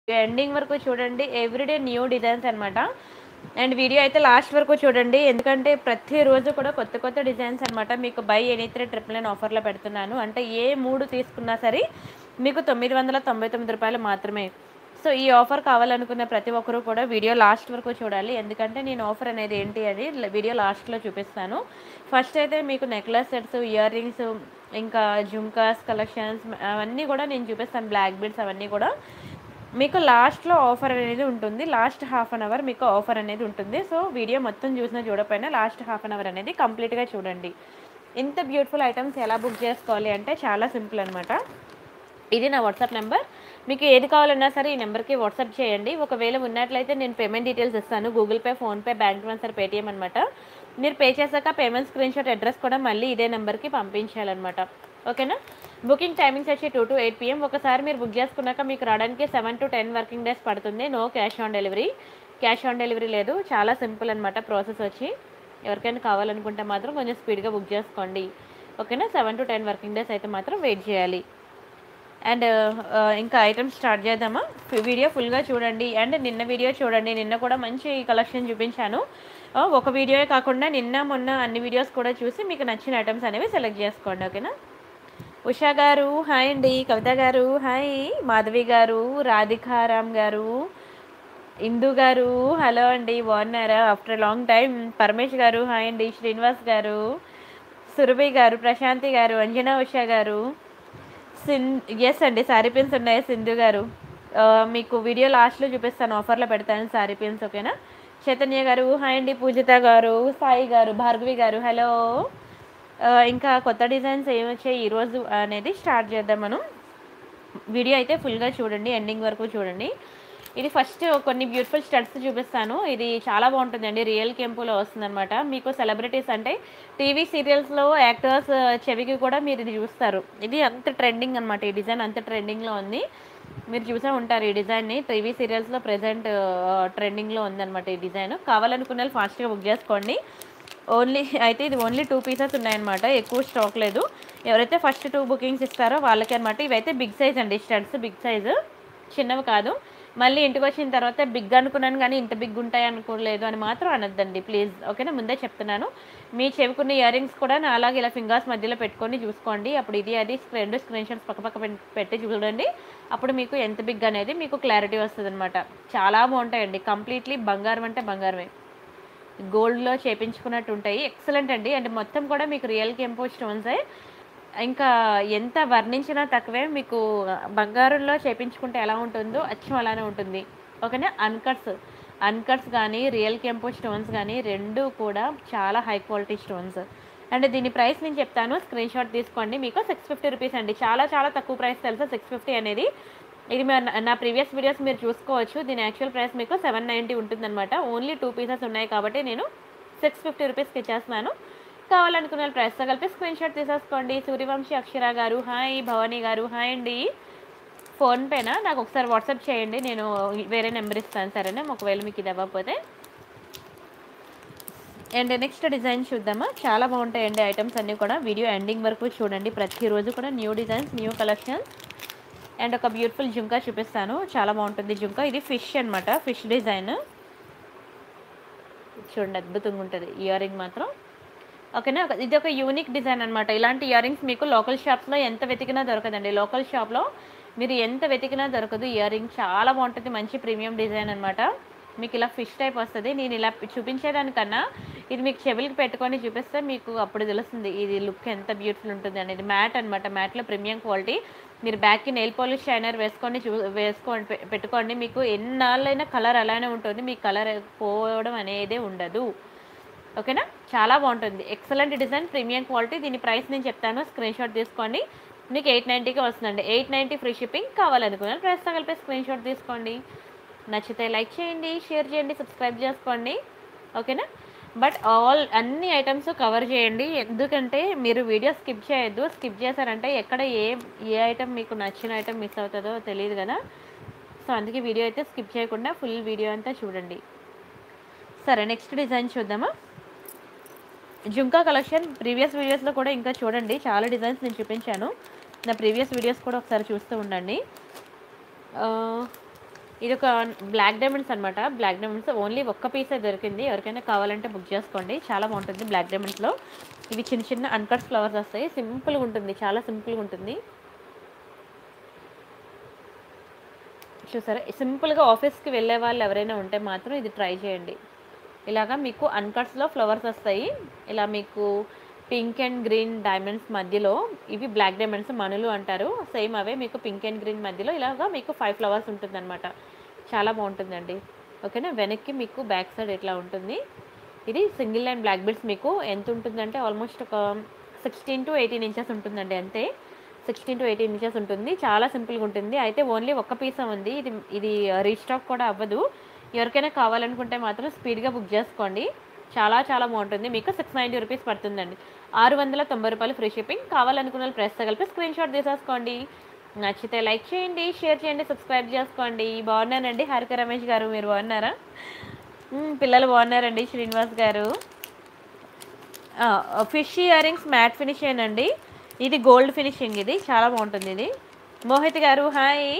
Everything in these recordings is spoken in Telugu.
ఎండింగ్ వరకు చూడండి ఎవ్రీడే న్యూ డిజైన్స్ అనమాట అండ్ వీడియో అయితే లాస్ట్ వరకు చూడండి ఎందుకంటే ప్రతిరోజు కూడా కొత్త కొత్త డిజైన్స్ అనమాట మీకు buy any three triple nine ఆఫర్లో పెడుతున్నాను అంటే ఏ మూడు తీసుకున్నా సరే మీకు తొమ్మిది వందల తొంభై తొమ్మిది రూపాయలు మాత్రమే సో ఈ ఆఫర్ కావాలనుకున్న ప్రతి ఒక్కరూ కూడా వీడియో లాస్ట్ వరకు చూడాలి ఎందుకంటే నేను ఆఫర్ అనేది ఏంటి అని వీడియో లాస్ట్లో చూపిస్తాను ఫస్ట్ అయితే మీకు నెక్లెస్ సెట్స్ ఇయర్ రింగ్స్ ఇంకా జుంకాస్ కలెక్షన్స్ అవన్నీ కూడా నేను చూపిస్తాను బ్లాక్ బీడ్స్ అవన్నీ కూడా మీకు లాస్ట్లో ఆఫర్ అనేది ఉంటుంది లాస్ట్ హాఫ్ అన్ అవర్ మీకు ఆఫర్ అనేది ఉంటుంది సో వీడియో మొత్తం చూసినా చూడకపోయినా లాస్ట్ హాఫ్ అన్ అవర్ అనేది కంప్లీట్గా చూడండి ఇంత బ్యూటిఫుల్ ఐటమ్స్ ఎలా బుక్ చేసుకోవాలి అంటే చాలా సింపుల్ అనమాట ఇది నా వాట్సాప్ నెంబర్ మీకు ఏది కావాలన్నా సరే ఈ నెంబర్కి వాట్సాప్ చేయండి ఒకవేళ ఉన్నట్లయితే నేను పేమెంట్ డీటెయిల్స్ ఇస్తాను Google Pay PhonePe bank transfer Paytm అనమాట మీరు పే చేశాక పేమెంట్ స్క్రీన్ షాట్ అడ్రస్ కూడా మళ్ళీ ఇదే నెంబర్కి పంపించాలన్నమాట ఓకేనా బుకింగ్ టైమింగ్స్ వచ్చి టూ టు ఎయిట్ పిఎం ఒకసారి మీరు బుక్ చేసుకున్నాక మీకు రావడానికి seven to ten working days పడుతుంది no cash on delivery cash on delivery లేదు చాలా సింపుల్ అనమాట ప్రాసెస్ వచ్చి ఎవరికైనా కావాలనుకుంటే మాత్రం కొంచెం స్పీడ్గా బుక్ చేసుకోండి ఓకేనా seven to ten working days అయితే మాత్రం వెయిట్ చేయాలి అండ్ ఇంకా ఐటమ్స్ స్టార్ట్ చేద్దామా ఫి- వీడియో ఫుల్గా చూడండి అండ్ నిన్న వీడియో చూడండి నిన్న కూడా మంచి కలెక్షన్ చూపించాను ఆ, ఒక వీడియోయే కాకుండా నిన్న మొన్న అన్ని వీడియోస్ కూడా చూసి మీకు నచ్చిన ఐటమ్స్ అనేవి సెలెక్ట్ చేసుకోండి ఓకేనా ఉషా గారు హాయ్ అండి కవిత గారు హాయ్ మాధవి గారు రాధికారామ్ గారు ఇందు గారు హలో అండి బాగున్నారా ఆఫ్టర్ లాంగ్ టైం పరమేష్ గారు హాయ్ అండి శ్రీనివాస్ గారు సురభి గారు ప్రశాంతి గారు అంజనా ఉషా గారు సిన్ ఎస్ అండి శారీ పిన్స్ ఉన్నాయి సింధు గారు ఆ, మీకు వీడియో లాస్ట్లో చూపిస్తాను ఆఫర్లో పెడతాను శారీ పిన్స్ ఓకేనా చైతన్య గారు హాయ్ అండి పూజిత గారు సాయి గారు భార్గవి గారు హలో ఆ, ఇంకా కొత్త డిజైన్స్ ఏమి వచ్చాయి ఈరోజు అనేది స్టార్ట్ చేద్దాం మనం వీడియో అయితే ఫుల్గా చూడండి ఎండింగ్ వరకు చూడండి ఇది ఫస్ట్ కొన్ని బ్యూటిఫుల్ స్టడ్స్ చూపిస్తాను ఇది చాలా బాగుంటుందండి రియల్ కెంపులో వస్తుందన్నమాట మీకు సెలబ్రిటీస్ అంటే టీవీ సీరియల్స్లో యాక్టర్స్ చెవికి కూడా మీరు ఇది చూస్తారు ఇది అంత ట్రెండింగ్ అనమాట ఈ డిజైన్ అంత ట్రెండింగ్లో ఉంది మీరు చూసే ఉంటారు ఈ డిజైన్ని టీవీ సీరియల్స్లో ప్రజెంట్ ట్రెండింగ్లో ఉందన్నమాట ఈ డిజైన్ కావాలనుకున్న వాళ్ళు ఫాస్ట్గా బుక్ చేసుకోండి ఓన్లీ అయితే ఇది ఓన్లీ టూ పీసెస్ ఉన్నాయన్నమాట ఎక్కువ స్టాక్ లేదు ఎవరైతే ఫస్ట్ టూ బుకింగ్స్ ఇస్తారో వాళ్ళకి అనమాట ఇవైతే బిగ్ సైజ్ అండి స్టడ్స్ బిగ్ సైజు చిన్నవి కాదు మళ్ళీ ఇంటికి వచ్చిన తర్వాత బిగ్ అనుకున్నాను కానీ ఇంత బిగ్ ఉంటాయి అనుకోలేదు అని మాత్రం అనొద్దండి ప్లీజ్ ఓకేనా ముందే చెప్తున్నాను మీ చెవికున్న ఇయర్ రింగ్స్ కూడా నా అలాగే ఇలా ఫింగర్స్ మధ్యలో పెట్టుకొని చూసుకోండి అప్పుడు ఇది అది రెండు స్క్రీన్ షాట్స్ పక్క పక్క పెట్- పెట్టి చూడండి అప్పుడు మీకు ఎంత బిగ్ అనేది మీకు క్లారిటీ వస్తుంది అనమాట చాలా బాగుంటాయండి కంప్లీట్లీ బంగారం అంటే బంగారమే గోల్డ్లో చేపించుకున్నట్టు ఉంటాయి ఎక్సలెంట్ అండి అంటే మొత్తం కూడా మీకు రియల్ కెంపో స్టోన్సే ఇంకా ఎంత వర్ణించినా తక్కువే మీకు బంగారంలో చేపించుకుంటే ఎలా ఉంటుందో అచ్చం అలానే ఉంటుంది ఓకేనా అన్కట్స్ అన్కట్స్ కానీ రియల్ కెంపో స్టోన్స్ కానీ రెండు కూడా చాలా హై క్వాలిటీ స్టోన్స్ అండ్ దీని ప్రైస్ నేను చెప్తాను స్క్రీన్ షాట్ తీసుకోండి మీకు సిక్స్ ఫిఫ్టీ రూపీస్ అండి చాలా చాలా తక్కువ ప్రైస్ తెలుసా సిక్స్ ఫిఫ్టీ అనేది ఇది మా- నా ప్రీవియస్ వీడియోస్ మీరు చూసుకోవచ్చు దీని యాక్చువల్ ప్రైస్ మీకు సెవెన్ నైంటీ ఉంటుందన్నమాట ఓన్లీ టూ పీసెస్ ఉన్నాయి కాబట్టి నేను సిక్స్ ఫిఫ్టీ రూపీస్కి ఇచ్చేస్తున్నాను కావాలనుకున్న వాళ్ళు ప్రైస్తో కలిపి స్క్రీన్ షాట్ తీసేసుకోండి సూర్యవంశీ అక్షర గారు హాయ్ భవానీ గారు హాయ్ అండి ఫోన్పేనా నాకు ఒకసారి వాట్సాప్ చేయండి నేను వేరే నెంబర్ ఇస్తాను సరేనా ఒకవేళ మీకు ఇది అవ్వకపోతే అండ్ నెక్స్ట్ డిజైన్ చూద్దామా చాలా బాగుంటాయండి ఐటమ్స్ అన్నీ కూడా వీడియో ఎండింగ్ వరకు చూడండి ప్రతిరోజు కూడా new designs new collections and ఒక బ్యూటిఫుల్ జుంకా చూపిస్తాను చాలా బాగుంటుంది జుంకా ఇది ఫిష్ అన్నమాట ఫిష్ డిజైన్ చూడండి అద్భుతంగా ఉంటుంది ఇయర్ రింగ్ మాత్రం ఓకేనా ఒక- ఇది ఒక యూనిక్ డిజైన్ అనమాట ఇలాంటి ఇయర్ రింగ్స్ మీకు లోకల్ షాప్స్లో ఎంత వెతికినా దొరకదండి లోకల్ షాప్లో మీరు ఎంత వెతికినా దొరకదు ఇయర్ రింగ్ చాలా బాగుంటుంది మంచి ప్రీమియం డిజైన్ అనమాట మీకు ఇలా ఫిష్ టైప్ వస్తుంది నేను ఇలా చూపించేదానికన్నా ఇది మీకు చెవులకి పెట్టుకొని చూపిస్తే మీకు అప్పుడు తెలుస్తుంది ఇది లుక్ ఎంత బ్యూటిఫుల్ ఉంటుంది అనేది మ్యాట్ అనమాట మ్యాట్లో ప్రీమియం క్వాలిటీ మీరు బ్యాక్కి నెయిల్ పాలిష్ షైనర్ వేసుకొని చూ వేసుకోండి పె- పెట్టుకోండి మీకు ఎన్నాళ్ళైనా కలర్ అలానే ఉంటుంది మీ కలర్ పోవడం అనేదే ఉండదు ఓకేనా చాలా బాగుంటుంది ఎక్సలెంట్ డిజైన్ ప్రీమియం క్వాలిటీ దీని ప్రైస్ నేను చెప్తాను స్క్రీన్ షాట్ తీసుకోండి మీకు ఎయిట్ నైంటీకి వస్తుందండి ఎయిట్ నైంటీ ఫ్రీ షిప్పింగ్ కావాలనుకున్నాను ప్రైస్తో కలిపి స్క్రీన్ షాట్ తీసుకోండి నచ్చితే లైక్ చేయండి షేర్ చేయండి సబ్స్క్రైబ్ చేసుకోండి ఓకేనా బట్ ఆల్ అన్ని ఐటమ్స్ కవర్ చేయండి ఎందుకంటే మీరు వీడియో స్కిప్ చేయొద్దు స్కిప్ చేశారంటే ఎక్కడ ఏ ఏ ఐటమ్ మీకు నచ్చిన ఐటమ్ మిస్ అవుతుందో తెలియదు కదా సో అందుకే వీడియో అయితే స్కిప్ చేయకుండా ఫుల్ వీడియో అంతా చూడండి సరే నెక్స్ట్ డిజైన్ చూద్దామా జుంకా కలెక్షన్ ప్రీవియస్ వీడియోస్లో కూడా ఇంకా చూడండి చాలా డిజైన్స్ నేను చూపించాను నా ప్రీవియస్ వీడియోస్ కూడా ఒకసారి చూస్తూ ఉండండి ఆ, ఇది ఒక బ్లాక్ డైమండ్స్ అనమాట బ్లాక్ డైమండ్స్ ఓన్లీ ఒక్క పీసే దొరికింది ఎవరికైనా కావాలంటే బుక్ చేసుకోండి చాలా బాగుంటుంది బ్లాక్ డైమండ్స్లో ఇవి చిన్న చిన్న అన్కట్ ఫ్లవర్స్ వస్తాయి సింపుల్గా ఉంటుంది చాలా సింపుల్గా ఉంటుంది చూసారా సింపుల్గా ఆఫీస్కి వెళ్ళే వాళ్ళు ఎవరైనా ఉంటే మాత్రం ఇది ట్రై చేయండి ఇలాగా మీకు అన్కట్స్లో ఫ్లవర్స్ వస్తాయి ఇలా మీకు పింక్ అండ్ గ్రీన్ డైమండ్స్ మధ్యలో ఇవి బ్లాక్ డైమండ్స్ మనులు అంటారు సేమ్ అవే మీకు పింక్ అండ్ గ్రీన్ మధ్యలో ఇలాగా మీకు ఫైవ్ ఫ్లవర్స్ ఉంటుందన్నమాట చాలా బాగుంటుందండి ఓకేనా వెనక్కి మీకు బ్యాక్ సైడ్ ఇట్లా ఉంటుంది ఇది సింగిల్ లైన్ బ్లాక్ బీడ్స్ మీకు ఎంత ఉంటుందంటే ఆల్మోస్ట్ ఒక సిక్స్టీన్ టు ఎయిటీన్ ఇంచెస్ ఉంటుందండి అంతే సిక్స్టీన్ టు ఎయిటీన్ ఇంచెస్ ఉంటుంది చాలా సింపుల్గా ఉంటుంది అయితే ఓన్లీ ఒక్క పీస్ ఉంది ఇది ఇది రీస్టాక్ కూడా అవ్వదు ఎవరికైనా కావాలనుకుంటే మాత్రం స్పీడ్గా బుక్ చేసుకోండి చాలా చాలా బాగుంటుంది మీకు సిక్స్ నైంటీ రూపీస్ పడుతుందండి ఆరు వందల తొంభై రూపాయలు ఫ్రీ షిప్పింగ్ కావాలనుకున్న వాళ్ళు ప్రెస్ కలిపి స్క్రీన్ షాట్ తీసేసుకోండి నచ్చితే లైక్ చేయండి షేర్ చేయండి సబ్స్క్రైబ్ చేసుకోండి బాగున్నానండి హారిక రమేష్ గారు మీరు బాగున్నారా మ్మ్, పిల్లలు బాగున్నారండి శ్రీనివాస్ గారు fish earrings matt finish అండి ఇది గోల్డ్ ఫినిషింగ్ ఇది చాలా బాగుంటుంది ఇది మోహిత్ గారు హాయ్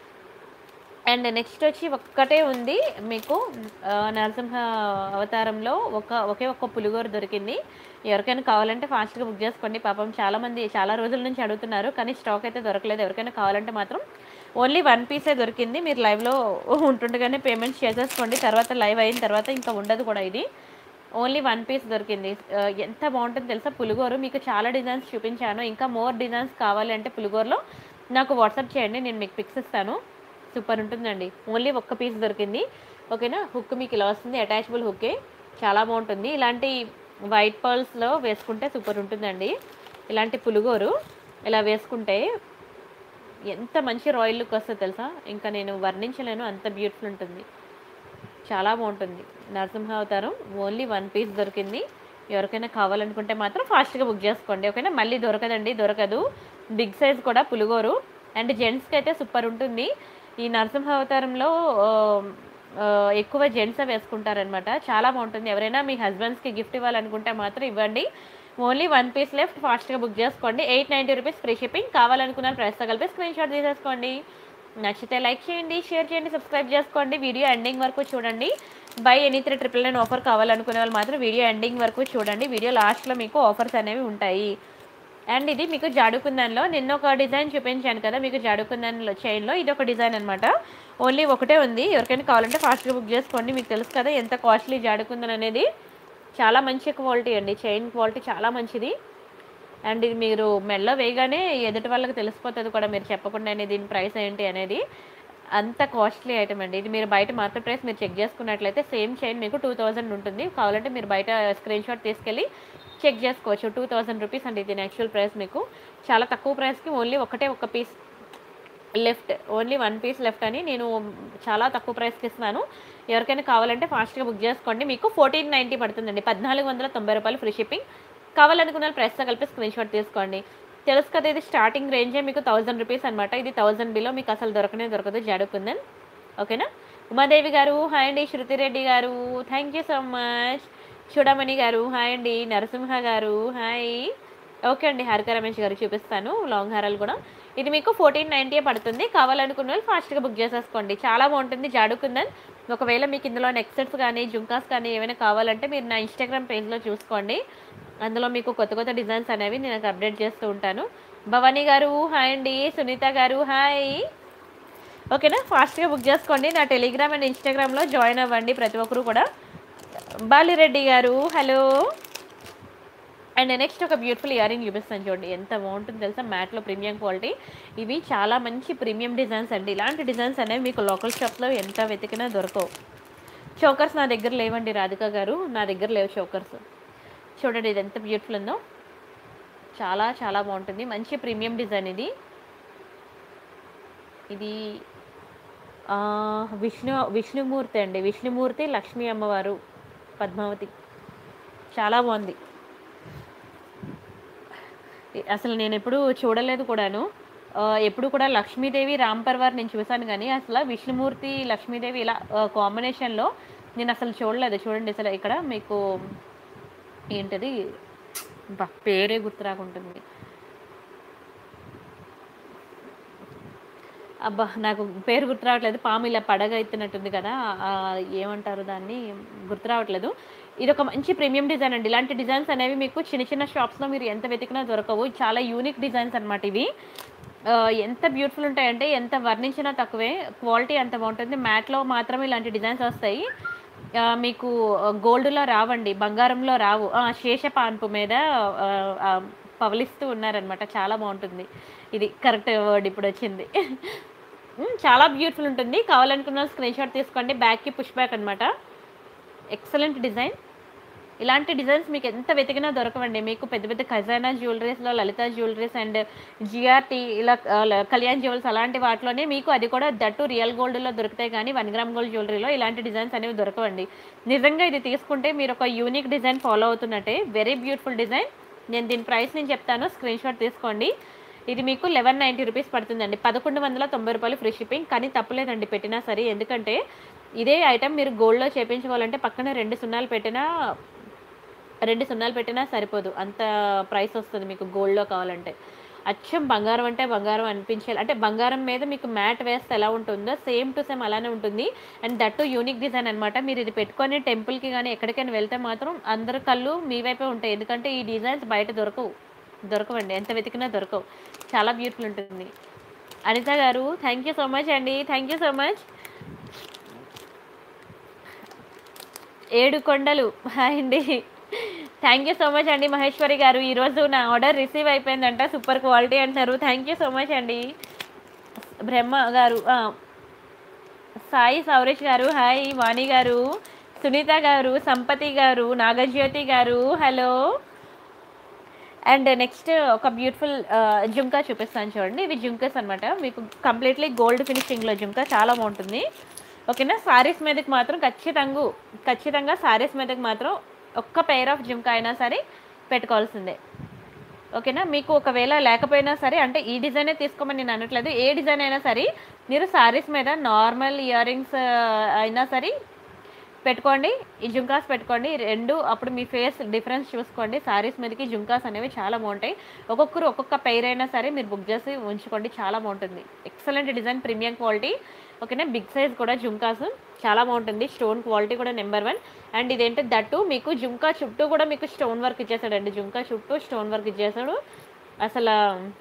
అండ్ నెక్స్ట్ వచ్చి ఒక్కటే ఉంది మీకు ఆ, నరసింహ అవతారంలో ఒక ఒకే ఒక్క పులిగోరు దొరికింది ఎవరికైనా కావాలంటే ఫాస్ట్గా బుక్ చేసుకోండి పాపం చాలామంది చాలా రోజుల నుంచి అడుగుతున్నారు కానీ స్టాక్ అయితే దొరకలేదు ఎవరికైనా కావాలంటే మాత్రం ఓన్లీ వన్ పీసే దొరికింది మీరు లైవ్లో ఉంటుండగానే పేమెంట్స్ చేసేసుకోండి తర్వాత లైవ్ అయిన తర్వాత ఇంకా ఉండదు కూడా ఇది ఓన్లీ వన్ పీస్ దొరికింది ఆ, ఎంత బాగుంటుందో తెలుసా పులిగోరు మీకు చాలా డిజైన్స్ చూపించాను ఇంకా మోర్ డిజైన్స్ కావాలి అంటే పులిగోరులో నాకు వాట్సాప్ చేయండి నేను మీకు పిక్స్ ఇస్తాను సూపర్ ఉంటుందండి ఓన్లీ ఒక్క పీస్ దొరికింది ఓకేనా హుక్ మీకు ఇలా వస్తుంది అటాచబుల్ హుక్కే చాలా బాగుంటుంది ఇలాంటి వైట్ పర్ల్స్లో వేసుకుంటే సూపర్ ఉంటుందండి ఇలాంటి పులిగోరు ఇలా వేసుకుంటే ఎంత మంచి రాయల్ లుక్ వస్తుందో తెలుసా ఇంకా నేను వర్ణించలేను అంత బ్యూటిఫుల్ ఉంటుంది చాలా బాగుంటుంది నరసింహ అవతారం ఓన్లీ వన్ పీస్ దొరికింది ఎవరికైనా కావాలనుకుంటే మాత్రం ఫాస్ట్గా బుక్ చేసుకోండి ఓకేనా మళ్ళీ దొరకదండి దొరకదు బిగ్ సైజ్ కూడా పులిగోరు అండ్ జెంట్స్కి అయితే సూపర్ ఉంటుంది ఈ నరసింహ అవతారంలో ఆ, ఆ, ఎక్కువ జెంట్స్ వేసుకుంటారనమాట చాలా బాగుంటుంది ఎవరైనా మీ హస్బెండ్స్కి గిఫ్ట్ ఇవ్వాలనుకుంటే మాత్రం ఇవ్వండి ఓన్లీ వన్ పీస్ లెఫ్ట్ ఫాస్ట్గా బుక్ చేసుకోండి eight ninety rupees free shipping కావాలనుకున్న ప్రైస్తో కలిపి స్క్రీన్ షాట్ తీసేసుకోండి నచ్చితే లైక్ చేయండి షేర్ చేయండి సబ్స్క్రైబ్ చేసుకోండి వీడియో ఎండింగ్ వరకు చూడండి buy any three triple nine offer కావాలనుకునే వాళ్ళు మాత్రం వీడియో ఎండింగ్ వరకు చూడండి వీడియో లాస్ట్లో మీకు ఆఫర్స్ అనేవి ఉంటాయి అండ్ ఇది మీకు జాడుకుందన్లో నిన్న ఒక డిజైన్ చూపించాను కదా మీకు జాడుకుందన్లో చైన్లో ఇది ఒక డిజైన్ అనమాట ఓన్లీ ఒకటే ఉంది ఎవరికైనా కావాలంటే ఫాస్ట్గా బుక్ చేసుకోండి మీకు తెలుసు కదా ఎంత కాస్ట్లీ జాడుకుందన్ అనేది చాలా మంచి క్వాలిటీ అండి చైన్ క్వాలిటీ చాలా మంచిది అండ్ ఇది మీరు మెల్ల వేయగానే ఎదుటి వాళ్ళకి తెలిసిపోతుంది కూడా మీరు చెప్పకుండానే దీని ప్రైస్ ఏంటి అనేది అంత కాస్ట్లీ ఐటమ్ అండి ఇది మీరు బయట మార్కెట్ ప్రైస్ మీరు చెక్ చేసుకున్నట్లయితే సేమ్ చైన్ మీకు టూ థౌజండ్ ఉంటుంది కావాలంటే మీరు బయట స్క్రీన్ షాట్ తీసుకెళ్ళి చెక్ చేసుకోవచ్చు టూ థౌజండ్ రూపీస్ అండి దీని యాక్చువల్ ప్రైస్ మీకు చాలా తక్కువ ప్రైస్కి ఓన్లీ ఒకటే ఒక piece left only one piece left అని నేను చాలా తక్కువ ప్రైస్కి ఇస్తున్నాను ఎవరికైనా కావాలంటే ఫాస్ట్గా బుక్ చేసుకోండి మీకు ఫోర్టీన్ నైంటీ పడుతుందండి పద్నాలుగు వందల తొంభై రూపాయలు ఫ్రీ షిప్పింగ్ కావాలనుకున్న ప్రైస్తో కలిపి స్క్రీన్ షాట్ తీసుకోండి తెలుసు కదా ఇది స్టార్టింగ్ రేంజే మీకు థౌజండ్ రూపీస్ అనమాట ఇది థౌజండ్ బిలో మీకు అసలు దొరకనే దొరకదు జాడుకుందని ఓకేనా ఉమాదేవి గారు హాయ్ అండి శృతిరెడ్డి గారు థ్యాంక్ యూ సో మచ్ చూడమణి గారు హాయ్ అండి నరసింహ గారు హాయ్ ఓకే అండి హారిక రమేష్ గారు చూపిస్తాను లాంగ్ హారాలు కూడా ఇది మీకు ఫోర్టీన్ నైంటీ పడుతుంది కావాలనుకున్న వాళ్ళు ఫాస్ట్గా బుక్ చేసేసుకోండి చాలా బాగుంటుంది జాడుకుందని ఒకవేళ మీకు ఇందులో నెక్సెట్స్ కానీ జుంకాస్ కానీ ఏమైనా కావాలంటే మీరు నా ఇన్స్టాగ్రామ్ పేజ్లో చూసుకోండి అందులో మీకు కొత్త కొత్త డిజైన్స్ అనేవి నేను అప్డేట్ చేస్తూ ఉంటాను భవానీ గారు హాయ్ అండి సునీత గారు హాయ్ ఓకేనా ఫాస్ట్గా బుక్ చేసుకోండి నా టెలిగ్రామ్ అండ్ ఇన్స్టాగ్రామ్లో జాయిన్ అవ్వండి ప్రతి ఒక్కరు కూడా బాలిరెడ్డి గారు హలో అండ్ నెక్స్ట్ ఒక బ్యూటిఫుల్ ఇయర్ రింగ్ చూపిస్తాను చూడండి ఎంత బాగుంటుంది తెలుసా మ్యాట్లో ప్రీమియం క్వాలిటీ ఇవి చాలా మంచి ప్రీమియం డిజైన్స్ అండి ఇలాంటి డిజైన్స్ అనేవి మీకు లోకల్ షాప్లో ఎంత వెతికినా దొరకవు చోకర్స్ నా దగ్గర లేవండి రాధిక గారు నా దగ్గర లేవు చోకర్స్ చూడండి ఇది ఎంత బ్యూటిఫుల్ ఉందో చాలా చాలా బాగుంటుంది మంచి ప్రీమియం డిజైన్ ఇది ఇది ఆ, విష్ణు విష్ణుమూర్తి అండి విష్ణుమూర్తి లక్ష్మీ అమ్మవారు పద్మావతి చాలా బాగుంది అసలు నేను ఎప్పుడు చూడలేదు కూడాను ఆ, ఎప్పుడు కూడా లక్ష్మీదేవి రామ్ పర్వార్ నేను చూశాను కానీ అసలు విష్ణుమూర్తి లక్ష్మీదేవి ఇలా కాంబినేషన్లో నేను అసలు చూడలేదు చూడండి అసలు ఇక్కడ మీకు ఏంటది బా పేరే గుర్తు రాకుంటుంది అబ్బా నాకు పేరు గుర్తు రావట్లేదు పాము ఇలా పడగ ఎత్తినట్టుంది కదా ఆ, ఏమంటారు దాన్ని గుర్తు రావట్లేదు ఇది ఒక మంచి ప్రీమియం డిజైన్ అండి ఇలాంటి డిజైన్స్ అనేవి మీకు చిన్న చిన్న షాప్స్లో మీరు ఎంత వెతికినా దొరకవు చాలా యూనిక్ డిజైన్స్ అన్నమాట ఇవి ఆ, ఎంత బ్యూటిఫుల్ ఉంటాయంటే ఎంత వర్ణించినా తక్కువే క్వాలిటీ అంత బాగుంటుంది మ్యాట్లో మాత్రమే ఇలాంటి డిజైన్స్ వస్తాయి ఆ, మీకు గోల్డ్లో రావండి బంగారంలో రావు ఆ, శేషపాన్పు మీద ఆ, ఆ, పవలిస్తూ ఉన్నారనమాట చాలా బాగుంటుంది ఇది కరెక్ట్ వర్డ్ ఇప్పుడు వచ్చింది ఉమ్, చాలా బ్యూటిఫుల్ ఉంటుంది కావాలనుకున్న స్క్రీన్ షాట్ తీసుకోండి బ్యాక్కి పుష్ బ్యాక్ అనమాట ఎక్సలెంట్ డిజైన్ ఇలాంటి డిజైన్స్ మీకు ఎంత వెతికినా దొరకవండి మీకు పెద్ద పెద్ద ఖజానా జ్యువెలరీస్లో లలిత జ్యువెలరీస్ అండ్ జిఆర్టీ ఇలా ఆ, ల- కళ్యాణ్ జ్యువెల్స్ అలాంటి వాటిలోనే మీకు అది కూడా దట్టు రియల్ గోల్డ్లో దొరుకుతాయి కానీ వన్ గ్రామ్ గోల్డ్ జ్యువెలరీలో ఇలాంటి డిజైన్స్ అనేవి దొరకవండి నిజంగా ఇది తీసుకుంటే మీరు ఒక యూనిక్ డిజైన్ ఫాలో అవుతున్నట్టే వెరీ బ్యూటిఫుల్ డిజైన్ నేను దీని ప్రైస్ నేను చెప్తాను స్క్రీన్ షాట్ తీసుకోండి ఇది మీకు లెవెన్ నైంటీ రూపీస్ పడుతుందండి పదకొండు వందల తొంభై రూపాయలు ఫ్రీ షిప్పింగ్ కానీ తప్పలేదండి పెట్టినా సరే ఎందుకంటే ఇదే ఐటమ్ మీరు గోల్డ్లో చేయించుకోవాలంటే పక్కన రెండు సున్నాలు పెట్టినా రెండు సున్నాలు పెట్టినా సరిపోదు అంత ప్రైస్ వస్తుంది మీకు గోల్డ్లో కావాలంటే అచ్చం బంగారం అంటే బంగారం అనిపించాలి అంటే బంగారం మీద మీకు మ్యాట్ వేస్తే ఎలా ఉంటుందో సేమ్ టు సేమ్ అలానే ఉంటుంది అండ్ దట్టు యూనిక్ డిజైన్ అనమాట మీరు ఇది పెట్టుకొని టెంపుల్కి కానీ ఎక్కడికైనా వెళ్తే మాత్రం అందరి కళ్ళు మీ వైపే ఉంటాయి ఎందుకంటే ఈ డిజైన్స్ బయట దొరకవు దొరకవండి ఎంత వెతికినా దొరకవు చాలా బ్యూటిఫుల్ ఉంటుంది అనిత గారు థ్యాంక్ యూ సో మచ్ అండి thank you so much Yedukondalu hi అండి థ్యాంక్ యూ సో మచ్ అండి మహేశ్వరి గారు ఈరోజు నా ఆర్డర్ రిసీవ్ అయిపోయిందంట సూపర్ క్వాలిటీ అంటున్నారు థ్యాంక్ యూ సో మచ్ అండి బ్రహ్మ గారు ఆ, సాయి సౌరేష్ గారు హాయ్ వాణి గారు సునీత గారు సంపతి గారు నాగజ్యోతి గారు హలో అండ్ నెక్స్ట్ ఒక బ్యూటిఫుల్ జుంకా చూపిస్తాను చూడండి ఇవి జుంకాస్ అనమాట మీకు కంప్లీట్లీ గోల్డ్ ఫినిషింగ్లో జుంకా చాలా బాగుంటుంది ఓకేనా సారీస్ మీదకి మాత్రం ఖచ్చితంగా ఖచ్చితంగా సారీస్ మీదకి మాత్రం ఒక్క పెయిర్ ఆఫ్ జుంకా అయినా సరే పెట్టుకోవాల్సిందే ఓకేనా మీకు ఒకవేళ లేకపోయినా సరే అంటే ఈ డిజైనే తీసుకోమని నేను అనట్లేదు ఏ డిజైన్ అయినా సరే మీరు సారీస్ మీద నార్మల్ ఇయర్ రింగ్స్ అయినా సరే పెట్టుకోండి ఈ జుంకాస్ పెట్టుకోండి ఈ రెండు అప్పుడు మీ ఫేస్ డిఫరెన్స్ చూసుకోండి సారీస్ మీదకి జుంకాస్ అనేవి చాలా బాగుంటాయి ఒక్కొక్కరు ఒక్కొక్క పెయిర్ అయినా సరే మీరు బుక్ చేసి ఉంచుకోండి చాలా బాగుంటుంది ఎక్సలెంట్ డిజైన్ ప్రీమియం క్వాలిటీ ఓకేనా బిగ్ సైజ్ కూడా జుంకాస్ చాలా బాగుంటుంది స్టోన్ క్వాలిటీ కూడా నెంబర్ వన్ అండ్ ఇదేంటి దట్టు మీకు జుంకా చుట్టూ కూడా మీకు స్టోన్ వర్క్ ఇచ్చేసాడండి జుంకా చుట్టూ స్టోన్ వర్క్ ఇచ్చేసాడు అసలు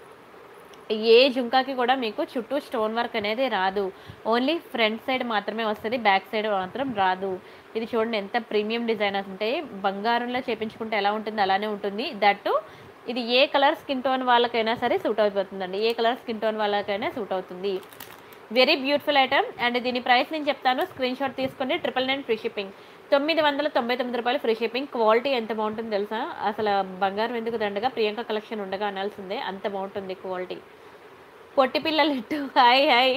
ఏ జుంకాకి కూడా మీకు చుట్టూ స్టోన్ వర్క్ అనేది రాదు ఓన్లీ ఫ్రంట్ సైడ్ మాత్రమే వస్తుంది బ్యాక్ సైడ్ మాత్రం రాదు ఇది చూడండి ఎంత ప్రీమియం డిజైన్ అంటే బంగారంలో చేపించుకుంటే ఎలా ఉంటుంది అలానే ఉంటుంది దట్టు ఇది ఏ కలర్ స్కిన్ టోన్ వాళ్ళకైనా సరే సూట్ అయిపోతుందండి ఏ కలర్ స్కిన్ టోన్ వాళ్ళకైనా సూట్ అవుతుంది వెరీ బ్యూటిఫుల్ ఐటమ్ అండ్ దీని ప్రైస్ నేను చెప్తాను స్క్రీన్ షాట్ తీసుకొని ట్రిపుల్ నైన్ ఫ్రీ షిప్పింగ్ తొమ్మిది వందల తొంభై తొమ్మిది రూపాయలు ఫ్రీ షిప్పింగ్ క్వాలిటీ ఎంత బాగుంటుందో తెలుసా అసలు బంగారం ఎందుకు దండగా ప్రియాంక కలెక్షన్ ఉండగా అనాల్సిందే అంత బాగుంటుంది క్వాలిటీ పొట్టి పిల్లలు ఇట్టు హాయ్ హాయ్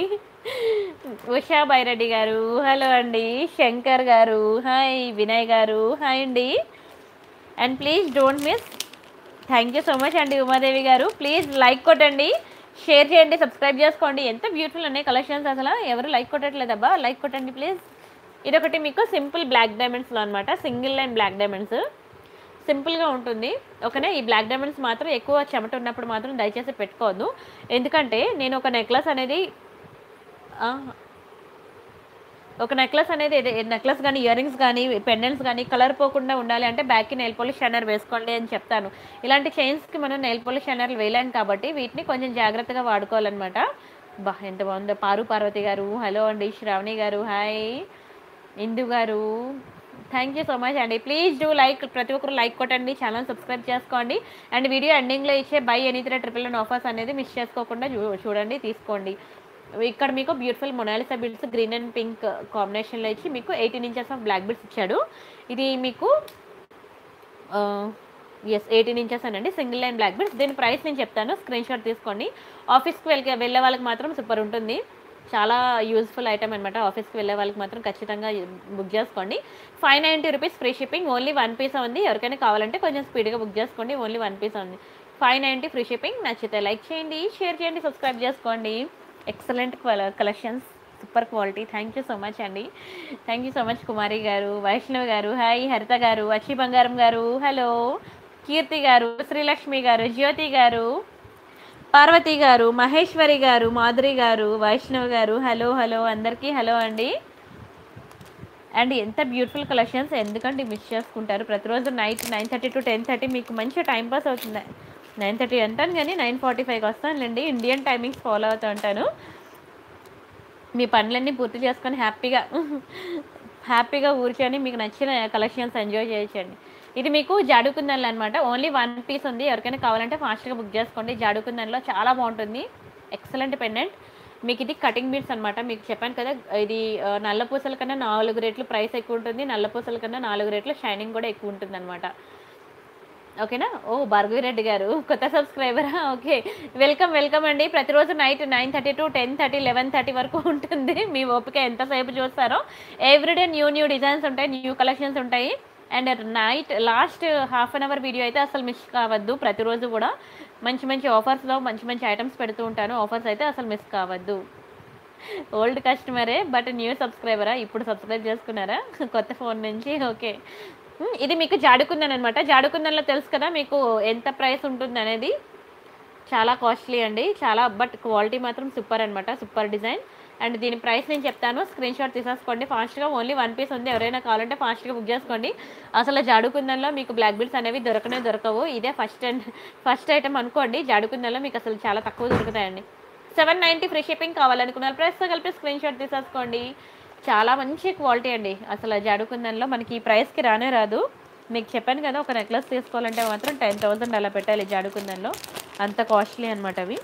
ఉషా బైరెడ్డి గారు హలో అండి శంకర్ గారు హాయ్ వినయ్ గారు హాయ్ అండి and please don't miss thank you so much అండి ఉమాదేవి గారు ప్లీజ్ లైక్ కొట్టండి షేర్ చేయండి సబ్స్క్రైబ్ చేసుకోండి ఎంత బ్యూటిఫుల్ ఉన్నాయి కలెక్షన్స్ అసలు ఎవరు లైక్ కొట్టట్లేదబ్బా లైక్ కొట్టండి ప్లీజ్ ఇదొకటి మీకు సింపుల్ బ్లాక్ డైమండ్స్లో అనమాట సింగిల్ లైన్ బ్లాక్ డైమండ్స్ సింపుల్గా ఉంటుంది ఓకేనా ఈ బ్లాక్ డైమండ్స్ మాత్రం ఎక్కువ చెమట ఉన్నప్పుడు మాత్రం దయచేసి పెట్టుకోవద్దు ఎందుకంటే నేను ఒక నెక్లెస్ అనేది ఆ, ఒక నెక్లెస్ అనేది నెక్లెస్ కానీ ఇయర్ రింగ్స్ కానీ పెండెంట్స్ కానీ కలర్ పోకుండా ఉండాలి అంటే బ్యాక్కి నెయిల్ పాలిష్ షైనర్ వేసుకోండి అని చెప్తాను ఇలాంటి చైన్స్కి మనం నెయిల్ పాలిష్ షైనర్లు వేయలేం కాబట్టి వీటిని కొంచెం జాగ్రత్తగా వాడుకోవాలన్నమాట బా ఎంత బాగుందో పారు పార్వతి గారు హలో అండి శ్రావణి గారు హాయ్ ఇందు గారు థ్యాంక్ యూ సో మచ్ అండి ప్లీజ్ డూ లైక్ ప్రతి ఒక్కరు లైక్ కొట్టండి ఛానల్ సబ్స్క్రైబ్ చేసుకోండి అండ్ వీడియో ఎండింగ్లో ఇచ్చే buy any three triple nine offers అనేది మిస్ చేసుకోకుండా చూ- చూడండి తీసుకోండి ఇక్కడ మీకు beautiful Mona Lisa beads green and pink కాంబినేషన్లో ఇచ్చి మీకు eighteen inches of black beads ఇచ్చాడు ఇది మీకు ఎస్ ఎయిటీన్ ఇంచెస్ అనండి సింగిల్ లైన్ బ్లాక్ బిల్స్ దీని ప్రైస్ నేను చెప్తాను స్క్రీన్ షాట్ తీసుకోండి ఆఫీస్కి వెళ్ళి వెళ్ళే వాళ్ళకి మాత్రం సూపర్ ఉంటుంది చాలా యూస్ఫుల్ ఐటమ్ అనమాట ఆఫీస్కి వెళ్ళే వాళ్ళకి మాత్రం ఖచ్చితంగా బుక్ చేసుకోండి five ninety rupees free shipping only one piece ఉంది ఎవరికైనా కావాలంటే కొంచెం స్పీడ్గా బుక్ చేసుకోండి ఓన్లీ వన్ పీస్ ఉంది ఫైవ్ నైంటీ ఫ్రీ షిప్పింగ్ నచ్చితే లైక్ చేయండి షేర్ చేయండి సబ్స్క్రైబ్ చేసుకోండి excellent collections super quality thank you so much అండి thank you so much Kumari గారు వైష్ణవ్ గారు హాయ్ హరిత గారు అచ్చి బంగారం గారు హలో కీర్తి గారు శ్రీలక్ష్మి గారు జ్యోతి గారు పార్వతి గారు మహేశ్వరి గారు మాధురి గారు వైష్ణవ్ గారు హలో హలో అందరికీ హలో అండి అండ్ ఎంత బ్యూటిఫుల్ కలెక్షన్స్ ఎందుకంటే మిస్ చేసుకుంటారు ప్రతిరోజు night nine thirty to ten thirty మీకు మంచి టైం పాస్ అవుతుంది నైన్ థర్టీ అంటాను కానీ నైన్ ఫార్టీ ఫైవ్కి వస్తానులేండి ఇండియన్ టైమింగ్స్ ఫాలో అవుతూ ఉంటాను మీ పనులన్నీ పూర్తి చేసుకొని హ్యాపీగా హ్యాపీగా కూర్చొని మీకు నచ్చిన కలెక్షన్స్ ఎంజాయ్ చేయొచ్చండి ఇది మీకు జాడుకుందన్లు అనమాట ఓన్లీ వన్ పీస్ ఉంది ఎవరికైనా కావాలంటే ఫాస్ట్గా బుక్ చేసుకోండి జాడుకుందన్లో చాలా బాగుంటుంది ఎక్సలెంట్ పెండెంట్ మీకు ఇది కటింగ్ బీడ్స్ అనమాట మీకు చెప్పాను కదా ఇది ఆ, నల్ల పూసల కన్నా నాలుగు రేట్లు ప్రైస్ ఎక్కువ ఉంటుంది నల్ల పూసల కన్నా నాలుగు రేట్లు షైనింగ్ కూడా ఎక్కువ ఉంటుంది అనమాట ఓకేనా ఓ భార్గవి రెడ్డి గారు కొత్త సబ్స్క్రైబరా ఓకే వెల్కమ్ వెల్కమ్ అండి ప్రతిరోజు night nine thirty to ten thirty eleven thirty వరకు ఉంటుంది మీ ఓపిక ఎంతసేపు చూస్తారో ఎవ్రీడే న్యూ న్యూ డిజైన్స్ ఉంటాయి న్యూ కలెక్షన్స్ ఉంటాయి and night last half an hour video అయితే అసలు మిస్ కావద్దు ప్రతిరోజు కూడా మంచి మంచి ఆఫర్స్లో మంచి మంచి ఐటమ్స్ పెడుతూ ఉంటాను ఆఫర్స్ అయితే అసలు మిస్ కావద్దు ఓల్డ్ కస్టమరే బట్ న్యూ సబ్స్క్రైబరా ఇప్పుడు సబ్స్క్రైబ్ చేసుకున్నారా కొత్త ఫోన్ నుంచి ఓకే ఉమ్, ఇది మీకు జాడుకుందన్ అనమాట జాడుకుందన్లో తెలుసు కదా మీకు ఎంత ప్రైస్ ఉంటుంది అనేది చాలా కాస్ట్లీ అండి చాలా బట్ క్వాలిటీ మాత్రం సూపర్ అనమాట సూపర్ డిజైన్ అండ్ దీని ప్రైస్ నేను చెప్తాను స్క్రీన్ షాట్ తీసేసుకోండి ఫాస్ట్గా ఓన్లీ వన్ పీస్ ఉంది ఎవరైనా కావాలంటే ఫాస్ట్గా బుక్ చేసుకోండి అసలు జాడుకుందన్లో మీకు బ్లాక్ బిల్స్ అనేవి దొరకనే దొరకవు ఇదే ఫస్ట్ అండ్ ఫస్ట్ ఐటమ్ అనుకోండి జాడుకుందన్లో మీకు అసలు చాలా తక్కువ దొరుకుతాయండి సెవెన్ నైంటీ ఫ్రీ షిప్పింగ్ కావాలనుకున్నారు ప్రైస్తో కలిపి స్క్రీన్ షాట్ తీసేసుకోండి చాలా మంచి క్వాలిటీ అండి అసలు జాడుకుందన్లో మనకి ఈ ప్రైస్కి రానే రాదు మీకు చెప్పాను కదా ఒక నెక్లెస్ తీసుకోవాలంటే మాత్రం టెన్ థౌసండ్ అలా పెట్టాలి జాడుకుందన్లో అంత కాస్ట్లీ అనమాట అవి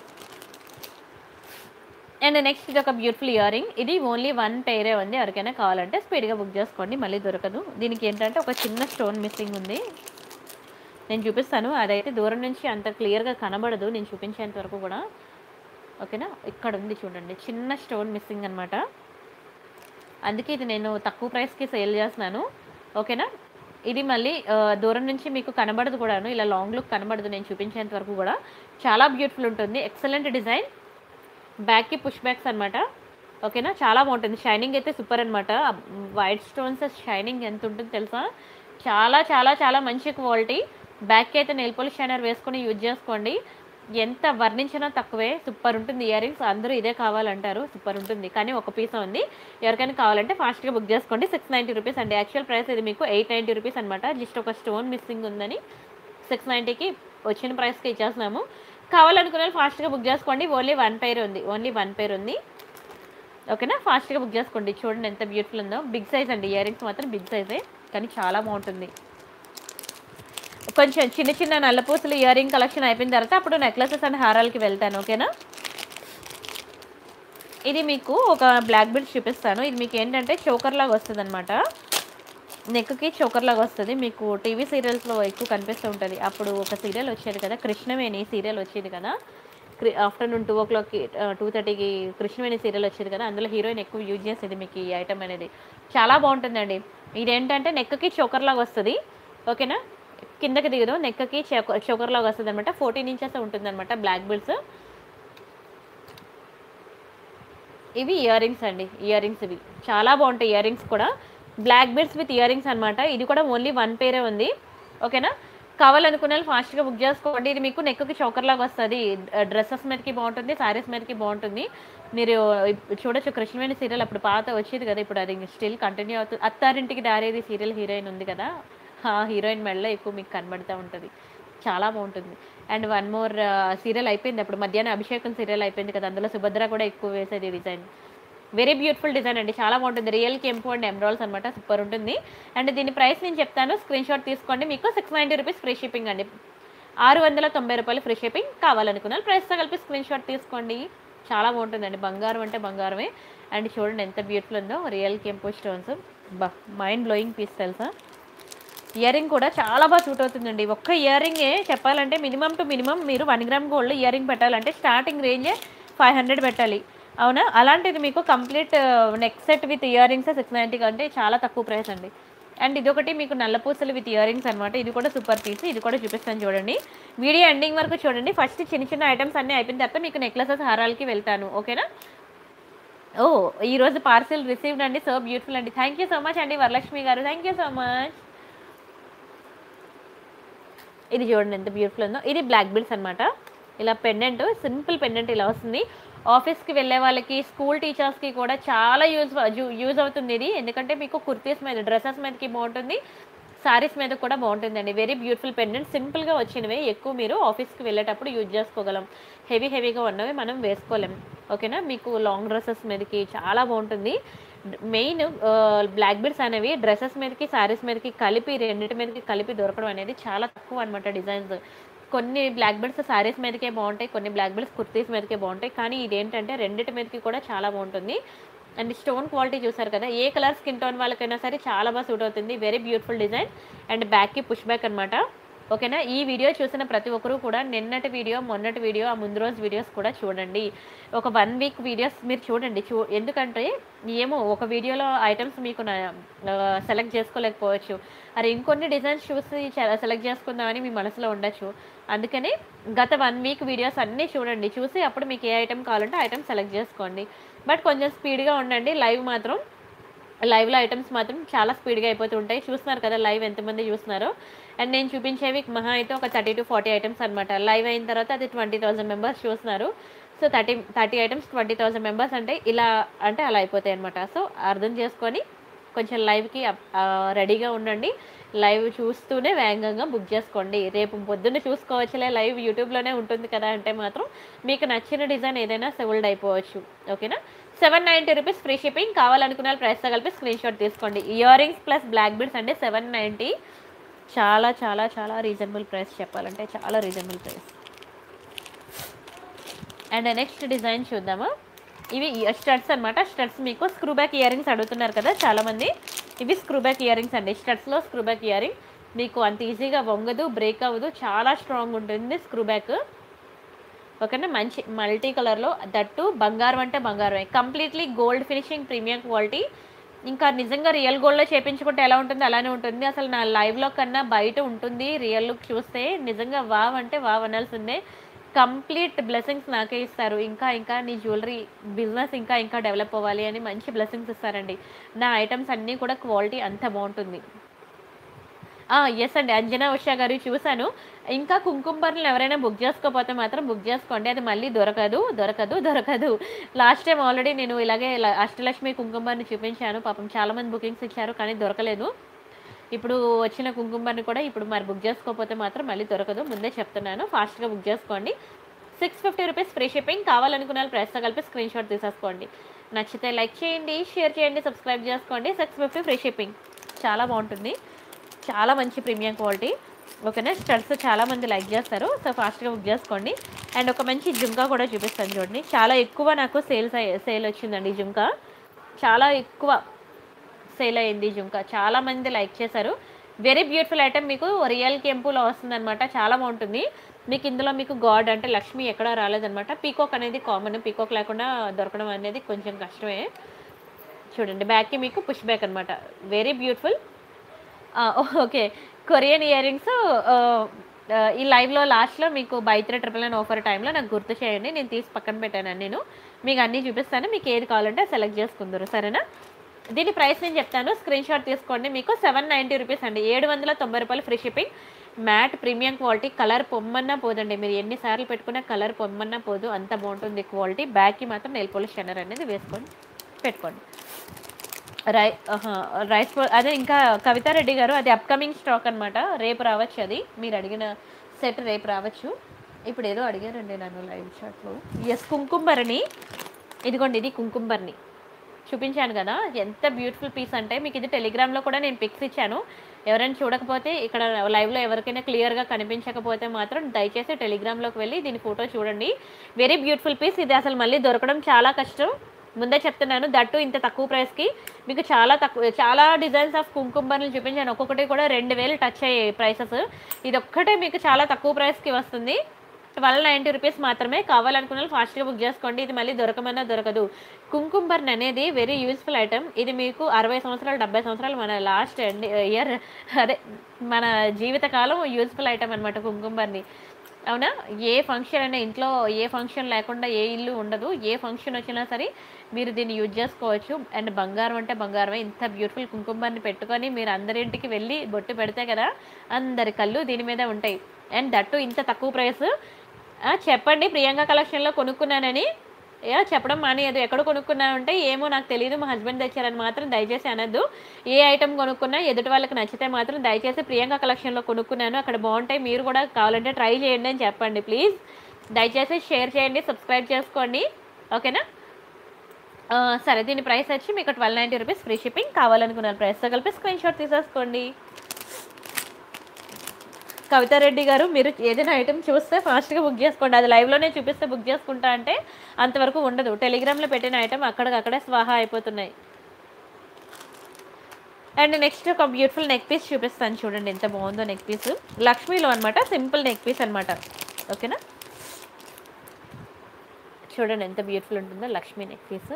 అండ్ నెక్స్ట్ ఇది ఒక బ్యూటిఫుల్ ఇయర్ రింగ్ ఇది ఓన్లీ వన్ పేరే ఉంది ఎవరికైనా కావాలంటే స్పీడ్గా బుక్ చేసుకోండి మళ్ళీ దొరకదు దీనికి ఏంటంటే ఒక చిన్న స్టోన్ మిస్సింగ్ ఉంది నేను చూపిస్తాను అదైతే దూరం నుంచి అంత క్లియర్గా కనబడదు నేను చూపించేంత వరకు కూడా ఓకేనా ఇక్కడ ఉంది చూడండి చిన్న స్టోన్ మిస్సింగ్ అనమాట అందుకే ఇది నేను తక్కువ ప్రైస్కి సేల్ చేస్తున్నాను ఓకేనా ఇది మళ్ళీ ఆ, దూరం నుంచి మీకు కనబడదు కూడాను ఇలా లాంగ్ లుక్ కనబడదు నేను చూపించేంత వరకు కూడా చాలా బ్యూటిఫుల్ ఉంటుంది ఎక్సలెంట్ డిజైన్ బ్యాక్కి పుష్ బ్యాక్స్ అనమాట ఓకేనా చాలా బాగుంటుంది షైనింగ్ అయితే సూపర్ అనమాట వైట్ స్టోన్స్ షైనింగ్ ఎంత ఉంటుంది తెలుసా చాలా చాలా చాలా మంచి క్వాలిటీ బ్యాక్కి అయితే నెయిల్ పాలిష్ షైనర్ వేసుకొని యూజ్ చేసుకోండి ఎంత వర్ణించినా తక్కువే సూపర్ ఉంటుంది ఇయర్ రింగ్స్ అందరూ ఇదే కావాలంటారు సూపర్ ఉంటుంది కానీ ఒక పీస్ ఉంది ఎవరికైనా కావాలంటే ఫాస్ట్గా బుక్ చేసుకోండి సిక్స్ నైంటీ రూపీస్ అండి యాక్చువల్ ప్రైస్ ఇది మీకు ఎయిట్ నైంటీ రూపీస్ అనమాట జస్ట్ ఒక స్టోన్ మిస్సింగ్ ఉందని సిక్స్ నైంటీకి వచ్చిన ప్రైస్కి ఇచ్చేస్తున్నాము కావాలనుకునే వాళ్ళు ఫాస్ట్గా బుక్ చేసుకోండి ఓన్లీ వన్ పేర్ ఉంది ఓన్లీ వన్ పేర్ ఉంది ఓకేనా ఫాస్ట్గా బుక్ చేసుకోండి చూడండి ఎంత బ్యూటిఫుల్ ఉందో బిగ్ సైజ్ అండి ఇయర్ రింగ్స్ మాత్రం బిగ్ సైజే కానీ చాలా బాగుంటుంది కొంచెం చిన్న చిన్న నల్లపూసలు ఇయర్ రింగ్ కలెక్షన్ అయిపోయిన తర్వాత అప్పుడు నెక్లెసెస్ అండ్ హారాలకి వెళ్తాను ఓకేనా ఇది మీకు ఒక బ్లాక్ బెల్ట్ చూపిస్తాను ఇది మీకు ఏంటంటే చోకర్ లాగా వస్తుంది అనమాట నెక్కి చోకర్ లాగా వస్తుంది మీకు టీవీ సీరియల్స్లో ఎక్కువ కనిపిస్తూ ఉంటుంది అప్పుడు ఒక సీరియల్ వచ్చేది కదా కృష్ణవేణి సీరియల్ వచ్చేది కదా ఆఫ్టర్నూన్ టూ ఓ క్లాక్కి టూ థర్టీకి కృష్ణవేణి సీరియల్ వచ్చేది కదా అందులో హీరోయిన్ ఎక్కువ యూజ్ చేసేది మీకు ఈ ఐటమ్ అనేది చాలా బాగుంటుందండి ఇదేంటంటే నెక్కి చోకర్ లాగా వస్తుంది ఓకేనా కిందకి దిగదు నెక్కి చోకర్ లాగా వస్తుంది అనమాట ఫోర్టీన్ ఇంచెస్ ఉంటుంది అనమాట బ్లాక్ బిల్స్ ఇవి ఇయర్ రింగ్స్ అండి ఇయర్ రింగ్స్ ఇవి చాలా బాగుంటాయి ఇయర్ రింగ్స్ కూడా black beads with ear rings అనమాట ఇది కూడా ఓన్లీ వన్ పేరే ఉంది ఓకేనా కావాలనుకున్న వాళ్ళు ఫాస్ట్గా బుక్ చేసుకోండి ఇది మీకు నెక్కి చౌకర్ లాగా వస్తుంది డ్రెస్సెస్ మీదకి బాగుంటుంది శారీస్ మీదకి బాగుంటుంది మీరు ఇప్- చూడొచ్చు కృష్ణవేణి సీరియల్ అప్పుడు పాత వచ్చేది కదా ఇప్పుడు అది స్టిల్ కంటిన్యూ అవుతుంది అత్తారింటికి దారేది సీరియల్ హీరోయిన్ ఉంది కదా ఆ హీరోయిన్ మెడలో ఎక్కువ మీకు కనబడుతూ ఉంటుంది చాలా బాగుంటుంది అండ్ వన్ మోర్ సీరియల్ అయిపోయింది అప్పుడు మధ్యాహ్నం అభిషేకం సీరియల్ అయిపోయింది కదా అందులో సుభద్ర కూడా ఎక్కువ వేసేది డిజైన్ వెరీ బ్యూటిఫుల్ డిజైన్ అండి చాలా బాగుంటుంది రియల్ కెంపు అండ్ ఎమ్రాల్స్ అనమాట సూపర్ ఉంటుంది అండ్ దీని ప్రైస్ నేను చెప్తాను స్క్రీన్ షాట్ తీసుకోండి మీకు six ninety rupees free shipping అండి ఆరు వందల తొంభై రూపాయలు ఫ్రీ షిప్పింగ్ కావాలనుకున్నాను ప్రైస్తో కలిపి స్క్రీన్ షాట్ తీసుకోండి చాలా బాగుంటుందండి బంగారం అంటే బంగారమే అండ్ చూడండి ఎంత బ్యూటిఫుల్ ఉందో రియల్ కెంపు స్టోన్స్ బా మైండ్ బ్లోయింగ్ పీస్ తెలుసా ఇయర్ రింగ్ కూడా చాలా బాగా సూట్ అవుతుందండి ఒక్క ఇయర్ రింగే చెప్పాలంటే మినిమం టు మినిమం మీరు one gram gold earring పెట్టాలంటే స్టార్టింగ్ రేంజే ఫైవ్ హండ్రెడ్ పెట్టాలి అవునా అలాంటిది మీకు complete neck set with earrings six ninety కంటే చాలా తక్కువ ప్రైస్ అండి అండ్ ఇదొకటి మీకు నల్లపూసలు విత్ ఇయర్ రింగ్స్ అనమాట ఇది కూడా సూపర్ పీస్ ఇది కూడా చూపిస్తాను చూడండి వీడియో ఎండింగ్ వరకు చూడండి ఫస్ట్ చిన్న చిన్న ఐటమ్స్ అన్నీ అయిపోయిన తర్వాత మీకు నెక్లెసెస్ హారాలకి వెళ్తాను ఓకేనా ఓ ఈ రోజు పార్సిల్ రిసీవ్డ్ అండి సో బ్యూటిఫుల్ అండి థ్యాంక్ యూ సో మచ్ అండి వరలక్ష్మి గారు థ్యాంక్ యూ సో మచ్ ఇది చూడండి ఎంత బ్యూటిఫుల్ ఉందో ఇది బ్లాక్ బిల్స్ అనమాట ఇలా పెండెంట్ సింపుల్ పెండెంట్ ఇలా వస్తుంది ఆఫీస్కి వెళ్ళే వాళ్ళకి స్కూల్ టీచర్స్కి కూడా చాలా యూజ్ యూజ్ అవుతుంది ఇది ఎందుకంటే మీకు కుర్తీస్ మీద డ్రెస్సెస్ మీదకి బాగుంటుంది సారీస్ మీద కూడా బాగుంటుందండి వెరీ బ్యూటిఫుల్ పెండెంట్ సింపుల్గా వచ్చినవి ఎక్కువ మీరు ఆఫీస్కి వెళ్ళేటప్పుడు యూజ్ చేసుకోగలం హెవీ హెవీగా ఉన్నవి మనం వేసుకోలేం ఓకేనా మీకు లాంగ్ డ్రెస్సెస్ మీదకి చాలా బాగుంటుంది మెయిన్ బ్లాక్ బీడ్స్ అనేవి డ్రెస్సెస్ మీదకి శారీస్ మీదకి కలిపి రెండింటి మీదకి కలిపి దొరకడం అనేది చాలా తక్కువ అనమాట డిజైన్స్ కొన్ని బ్లాక్ బెల్ట్స్ శారీస్ మీదకే బాగుంటాయి కొన్ని బ్లాక్ బెల్ట్స్ కుర్తీస్ మీదకే బాగుంటాయి కానీ ఇదేంటంటే రెండింటి మీదకి కూడా చాలా బాగుంటుంది అండ్ స్టోన్ క్వాలిటీ చూసారు కదా ఏ కలర్ స్కిన్ టోన్ వాళ్ళకైనా సరే చాలా బాగా సూట్ అవుతుంది వెరీ బ్యూటిఫుల్ డిజైన్ అండ్ బ్యాక్కి పుష్ బ్యాక్ అనమాట ఓకేనా ఈ వీడియో చూసిన ప్రతి ఒక్కరూ కూడా నిన్నటి వీడియో మొన్నటి వీడియో ఆ ముందు రోజు వీడియోస్ కూడా చూడండి ఒక వన్ వీక్ వీడియోస్ మీరు చూడండి చూ ఎందుకంటే ఏమో ఒక వీడియోలో ఐటమ్స్ మీకు సెలెక్ట్ చేసుకోలేకపోవచ్చు అరే ఇంకొన్ని డిజైన్స్ చూసి సెలెక్ట్ చేసుకుందామని మీ మనసులో ఉండొచ్చు అందుకని గత వన్ వీక్ వీడియోస్ అన్నీ చూడండి చూసి అప్పుడు మీకు ఏ ఐటెం కావాలంటే ఐటమ్ సెలెక్ట్ చేసుకోండి బట్ కొంచెం స్పీడ్గా ఉండండి లైవ్ మాత్రం లైవ్లో ఐటమ్స్ మాత్రం చాలా స్పీడ్గా అయిపోతుంటాయి చూస్తున్నారు కదా లైవ్ ఎంతమంది చూస్తున్నారో అండ్ నేను చూపించేవి మహా అయితే ఒక థర్టీ టు ఫార్టీ ఐటమ్స్ అనమాట లైవ్ అయిన తర్వాత అది ట్వంటీ థౌసండ్ మెంబర్స్ చూస్తున్నారు so thirty thirty items twenty thousand members అంటే ఇలా అంటే అలా అయిపోతాయి అనమాట సో అర్థం చేసుకొని కొంచెం లైవ్కి రెడీగా ఉండండి లైవ్ చూస్తూనే వేగంగా బుక్ చేసుకోండి రేపు పొద్దున్న చూసుకోవచ్చులే లైవ్ యూట్యూబ్లోనే ఉంటుంది కదా అంటే మాత్రం మీకు నచ్చిన డిజైన్ ఏదైనా సోల్డ్ అయిపోవచ్చు ఓకేనా seven ninety rupees free shipping కావాలనుకున్న వాళ్ళు ప్రైస్తో కలిపి స్క్రీన్ షాట్ తీసుకోండి earrings plus black beads అంటే సెవెన్ నైంటీ చాలా చాలా చాలా రీజనబుల్ ప్రైస్ చెప్పాలంటే చాలా reasonable price and next design చూద్దామా ఇవి స్టడ్స్ అనమాట స్టడ్స్ మీకు స్క్రూ బ్యాక్ ఇయర్ రింగ్స్ అడుగుతున్నారు కదా చాలామంది ఇవి స్క్రూ బ్యాక్ ఇయర్ రింగ్స్ అండి స్టడ్స్లో స్క్రూ బ్యాక్ ఇయర్ రింగ్ మీకు అంత ఈజీగా వంగదు బ్రేక్ అవ్వదు చాలా స్ట్రాంగ్ ఉంటుంది స్క్రూ బ్యాక్ ఓకేనా మంచి మల్టీ కలర్లో దట్టు బంగారం అంటే బంగారమే completely gold finishing premium quality ఇంకా నిజంగా రియల్ గోల్డ్లో చేపించుకుంటే ఎలా ఉంటుంది అలానే ఉంటుంది అసలు నా లైవ్లో కన్నా బయట ఉంటుంది రియల్ లుక్ చూస్తే నిజంగా వావ్ అంటే వావ్ అనాల్సిందే కంప్లీట్ బ్లెస్సింగ్స్ నాకే ఇస్తారు ఇంకా ఇంకా నీ జ్యువెలరీ బిజినెస్ ఇంకా ఇంకా డెవలప్ అవ్వాలి అని మంచి బ్లెస్సింగ్స్ ఇస్తారండి నా ఐటమ్స్ అన్నీ కూడా క్వాలిటీ అంత బాగుంటుంది ఎస్ అండి అంజనా ఉషా గారు చూశాను ఇంకా కుంకుమ బర్రెలు ఎవరైనా బుక్ చేసుకోకపోతే మాత్రం బుక్ చేసుకోండి అది మళ్ళీ దొరకదు దొరకదు దొరకదు లాస్ట్ టైం ఆల్రెడీ నేను ఇలాగే ల- అష్టలక్ష్మి కుంకుమ బర్రెని చూపించాను పాపం చాలామంది బుకింగ్స్ ఇచ్చారు కానీ దొరకలేదు ఇప్పుడు వచ్చిన కుంకుమ బర్రెని కూడా ఇప్పుడు మరి బుక్ చేసుకోకపోతే మాత్రం మళ్ళీ దొరకదు ముందే చెప్తున్నాను ఫాస్ట్గా బుక్ చేసుకోండి six fifty rupees free shipping కావాలనుకున్న వాళ్ళు ప్రైస్తో కలిపి స్క్రీన్ షాట్ తీసేసుకోండి నచ్చితే లైక్ చేయండి షేర్ చేయండి సబ్స్క్రైబ్ చేసుకోండి సిక్స్ ఫిఫ్టీ ఫ్రీ షిప్పింగ్ చాలా బాగుంటుంది చాలా మంచి ప్రీమియం క్వాలిటీ ఓకేనా స్టడ్స్ చాలా మంది లైక్ చేస్తారు సో ఫాస్ట్గా బుక్ చేసుకోండి అండ్ ఒక మంచి జుంకా కూడా చూపిస్తాను చూడండి చాలా ఎక్కువ నాకు సేల్స్ సేల్ వచ్చిందండి ఈ జుంకా చాలా ఎక్కువ సేల్ అయింది ఈ జుంకా చాలా మంది లైక్ చేశారు వెరీ బ్యూటిఫుల్ ఐటమ్ మీకు రియల్ కెంపులో వస్తుందన్నమాట చాలా బాగుంటుంది మీకు ఇందులో మీకు గాడ్ అంటే లక్ష్మి ఎక్కడ రాలేదన్నమాట పీకాక్ అనేది కామన్ పీకాక్ లేకుండా దొరకడం అనేది కొంచెం కష్టమే చూడండి బ్యాక్కి మీకు పుష్ బ్యాక్ అనమాట very beautiful okay Korean earrings ఈ లైవ్లో లాస్ట్లో మీకు buy three triple nine offer టైంలో నాకు గుర్తు చేయండి నేను తీసి పక్కన పెట్టాను నేను మీకు అన్నీ చూపిస్తాను మీకు ఏది కావాలంటే సెలెక్ట్ చేసుకుందరు సరేనా దీని ప్రైస్ నేను చెప్తాను స్క్రీన్ షాట్ తీసుకోండి మీకు సెవెన్ నైంటీ రూపీస్ అండి ఏడు వందల తొంభై రూపాయలు free shipping matte premium quality colour పొమ్మన్నా పోదండి మీరు ఎన్నిసార్లు పెట్టుకున్నా కలర్ పొమ్మన్నా పోదు అంత బాగుంటుంది క్వాలిటీ బ్యాక్కి మాత్రం నెయిల్ పోలిష్ షన్నర్ అనేది వేసుకొని పెట్టుకోండి రై ఆహా, రైస్ పో- అదే ఇంకా కవితారెడ్డి గారు అది అప్కమింగ్ స్టాక్ అనమాట రేపు రావచ్చు అది మీరు అడిగిన సెట్ రేపు రావచ్చు ఇప్పుడు ఏదో అడిగారండి నన్ను లైవ్ షాట్లో ఎస్ కుంకుంబర్ని ఇదిగోండి ఇది కుంకుంబర్ని చూపించాను కదా ఎంత బ్యూటిఫుల్ పీస్ అంటే మీకు ఇది టెలిగ్రామ్లో కూడా నేను పిక్స్ ఇచ్చాను ఎవరైనా చూడకపోతే ఇక్కడ లైవ్లో ఎవరికైనా క్లియర్గా కనిపించకపోతే మాత్రం దయచేసి టెలిగ్రామ్లోకి వెళ్ళి దీని ఫోటో చూడండి వెరీ బ్యూటిఫుల్ పీస్ ఇది అసలు మళ్ళీ దొరకడం చాలా కష్టం ముందే చెప్తున్నాను దట్టు ఇంత తక్కువ ప్రైస్కి మీకు చాలా తక్కువ చాలా డిజైన్స్ ఆఫ్ కుంకుమర్లు చూపించాను ఒక్కొక్కటి కూడా రెండు వేలు టచ్ అయ్యే ప్రైసెస్ ఇది ఒక్కటే మీకు చాలా తక్కువ ప్రైస్కి వస్తుంది ట్వెల్వ్ నైంటీ రూపీస్ మాత్రమే కావాలనుకున్న వాళ్ళు ఫాస్ట్గా బుక్ చేసుకోండి ఇది మళ్ళీ దొరకమన్నా దొరకదు కుంకుంబర్న్ అనేది వెరీ యూస్ఫుల్ ఐటమ్ ఇది మీకు అరవై సంవత్సరాలు డెబ్బై సంవత్సరాలు మన లాస్ట్ ఇయర్ అదే మన జీవితకాలం యూస్ఫుల్ ఐటమ్ అనమాట కుంకుంబర్ని అవునా ఏ ఫంక్షన్ అయినా ఇంట్లో ఏ ఫంక్షన్ లేకుండా ఏ ఇల్లు ఉండదు ఏ ఫంక్షన్ వచ్చినా సరే మీరు దీన్ని యూజ్ చేసుకోవచ్చు అండ్ బంగారం అంటే బంగారమే ఇంత బ్యూటిఫుల్ కుంకుమని పెట్టుకొని మీరు అందరింటికి వెళ్ళి బొట్టు పెడితే కదా అందరి కళ్ళు దీని మీద ఉంటాయి అండ్ దట్టు ఇంత తక్కువ ప్రైస్ ఆ, చెప్పండి ప్రియాంక కలెక్షన్లో కొనుక్కున్నానని యా చెప్పడం మానేయదు ఎక్కడ కొనుక్కున్నాను అంటే ఏమో నాకు తెలియదు మా హస్బెండ్ తెచ్చారని మాత్రం దయచేసి అనద్దు ఏ ఐటమ్ కొనుక్కున్నా ఎదుటి వాళ్ళకి నచ్చితే మాత్రం దయచేసి ప్రియాంక కలెక్షన్లో కొనుక్కున్నాను అక్కడ బాగుంటాయి మీరు కూడా కావాలంటే ట్రై చేయండి అని చెప్పండి ప్లీజ్ దయచేసి షేర్ చేయండి సబ్స్క్రైబ్ చేసుకోండి ఓకేనా ఆ, సరే దీని ప్రైస్ వచ్చి మీకు twelve ninety rupees free shipping కావాలనుకున్న ప్రైస్తో కలిపి స్క్రీన్ షాట్ తీసేసుకోండి కవితారెడ్డి గారు మీరు ఏదైనా ఐటెం చూస్తే ఫాస్ట్గా బుక్ చేసుకోండి అది లైవ్లోనే చూపిస్తే బుక్ చేసుకుంటా అంటే అంతవరకు ఉండదు టెలిగ్రామ్లో పెట్టిన ఐటెం అక్కడికక్కడే స్వాహా అయిపోతున్నాయి అండ్ నెక్స్ట్ ఒక బ్యూటిఫుల్ నెక్ పీస్ చూపిస్తాను చూడండి ఎంత బాగుందో నెక్ పీస్ లక్ష్మీలో అనమాట సింపుల్ నెక్ పీస్ అనమాట ఓకేనా చూడండి ఎంత బ్యూటిఫుల్ ఉంటుందో లక్ష్మీ నెక్ పీస్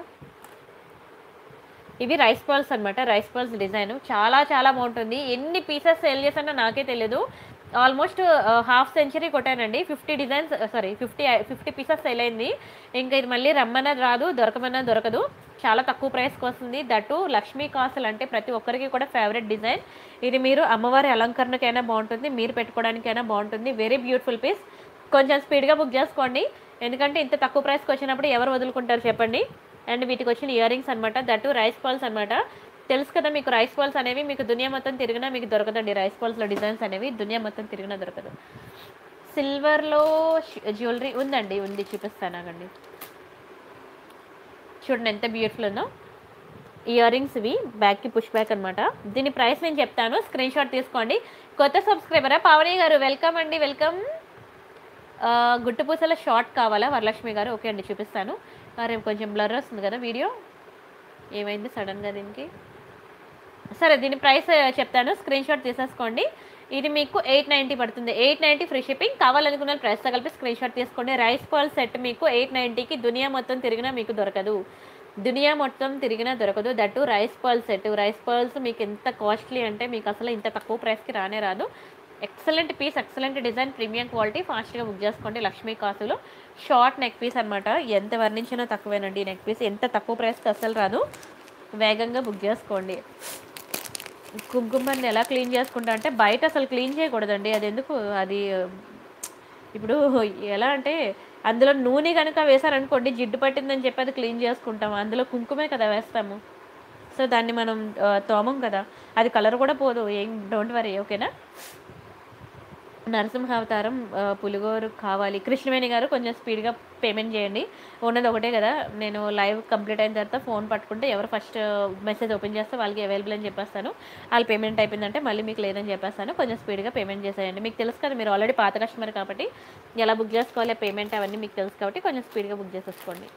ఇవి రైస్ పర్ల్స్ అనమాట రైస్ పర్ల్స్ డిజైన్ చాలా చాలా బాగుంటుంది ఎన్ని పీసెస్ సేల్ చేసానో నాకే తెలియదు ఆల్మోస్ట్ హాఫ్ సెంచరీ కొట్టానండి fifty designs sorry fifty fifty pieces sale అయింది ఇంకా ఇది మళ్ళీ రమ్మన్నది రాదు దొరకమన్నా దొరకదు చాలా తక్కువ ప్రైస్కి వస్తుంది దట్టు లక్ష్మీ కాసులు అంటే ప్రతి ఒక్కరికి కూడా ఫేవరెట్ డిజైన్ ఇది మీరు అమ్మవారి అలంకరణకైనా బాగుంటుంది మీరు పెట్టుకోవడానికైనా బాగుంటుంది వెరీ బ్యూటిఫుల్ పీస్ కొంచెం స్పీడ్గా బుక్ చేసుకోండి ఎందుకంటే ఇంత తక్కువ ప్రైస్కి వచ్చినప్పుడు ఎవరు వదులుకుంటారు చెప్పండి అండ్ వీటికి వచ్చిన ఇయర్ రింగ్స్ అనమాట దట్టు రైస్ పాల్స్ అనమాట తెలుసు కదా మీకు రైస్ పాల్స్ అనేవి మీకు దునియా మొత్తం తిరిగినా మీకు దొరకదండి రైస్ పాల్స్లో డిజైన్స్ అనేవి దునియా మొత్తం తిరిగినా దొరకదు సిల్వర్లో జ్యువెలరీ ఉందండి ఉంది చూపిస్తాను ఆగండి చూడండి ఎంత బ్యూటిఫుల్ ఉందో ఇయర్ రింగ్స్ ఇవి బ్యాక్కి పుష్ బ్యాక్ అనమాట దీని ప్రైస్ నేను చెప్తాను స్క్రీన్ షాట్ తీసుకోండి కొత్త సబ్స్క్రైబరా పావని గారు వెల్కమ్ అండి వెల్కమ్ ఆ, గుట్టుపూసల షార్ట్ కావాలా వరలక్ష్మి గారు ఓకే అండి చూపిస్తాను ఆ, రేపు కొంచెం బ్లర్ వస్తుంది కదా వీడియో ఏమైంది సడన్గా దీనికి సరే దీని ప్రైస్ చెప్తాను స్క్రీన్ షాట్ తీసేసుకోండి ఇది మీకు ఎయిట్ నైంటీ పడుతుంది ఎయిట్ నైంటీ ఫ్రీ షిప్పింగ్ కావాలనుకున్న ప్రైస్తో కలిపి స్క్రీన్ షాట్ తీసుకోండి రైస్ పర్ల్ సెట్ మీకు ఎయిట్ నైంటీకి దునియా మొత్తం తిరిగినా మీకు దొరకదు దునియా మొత్తం తిరిగినా దొరకదు that rice pearl set rice pearls మీకు ఎంత కాస్ట్లీ అంటే మీకు అసలు ఇంత తక్కువ ప్రైస్కి రానే రాదు excellent piece excellent design premium quality ఫాస్ట్గా బుక్ చేసుకోండి లక్ష్మీ కాసులు షార్ట్ నెక్ పీస్ అనమాట ఎంత వర్ణించినా తక్కువేనండి ఈ నెక్ పీస్ ఎంత తక్కువ ప్రైస్కి అసలు రాదు వేగంగా బుక్ చేసుకోండి కుంకుమని ఎలా క్లీన్ చేసుకుంటా అంటే బయట అసలు క్లీన్ చేయకూడదండి అది ఎందుకు అది ఇప్పుడు ఎలా అంటే అందులో నూనె కనుక వేసారనుకోండి జిడ్డు పట్టిందని చెప్పి అది క్లీన్ చేసుకుంటాం అందులో కుంకుమే కదా వేస్తాము సో దాన్ని మనం ఆ, తోమం కదా అది కలర్ కూడా పోదు ఏం డోంట్ వరీ ఓకేనా నరసింహావతారం ఆ, పులిగోరు కావాలి కృష్ణవేణి గారు కొంచెం స్పీడ్గా పేమెంట్ చేయండి ఉన్నది ఒకటే కదా నేను లైవ్ కంప్లీట్ అయిన తర్వాత ఫోన్ పట్టుకుంటే ఎవరు ఫస్ట్ మెసేజ్ ఓపెన్ చేస్తే వాళ్ళకి అవైలబుల్ అని చెప్పేస్తాను వాళ్ళు పేమెంట్ అయిపోయిందంటే మళ్ళీ మీకు లేదని చెప్పేస్తాను కొంచెం స్పీడ్గా పేమెంట్ చేసేయండి మీకు తెలుసు కదా మీరు ఆల్రెడీ పాత కస్టమర్ కాబట్టి ఎలా బుక్ చేసుకోవాలి పేమెంట్ అవన్నీ మీకు తెలుసు కాబట్టి కొంచెం స్పీడ్గా బుక్ చేసేసుకోండి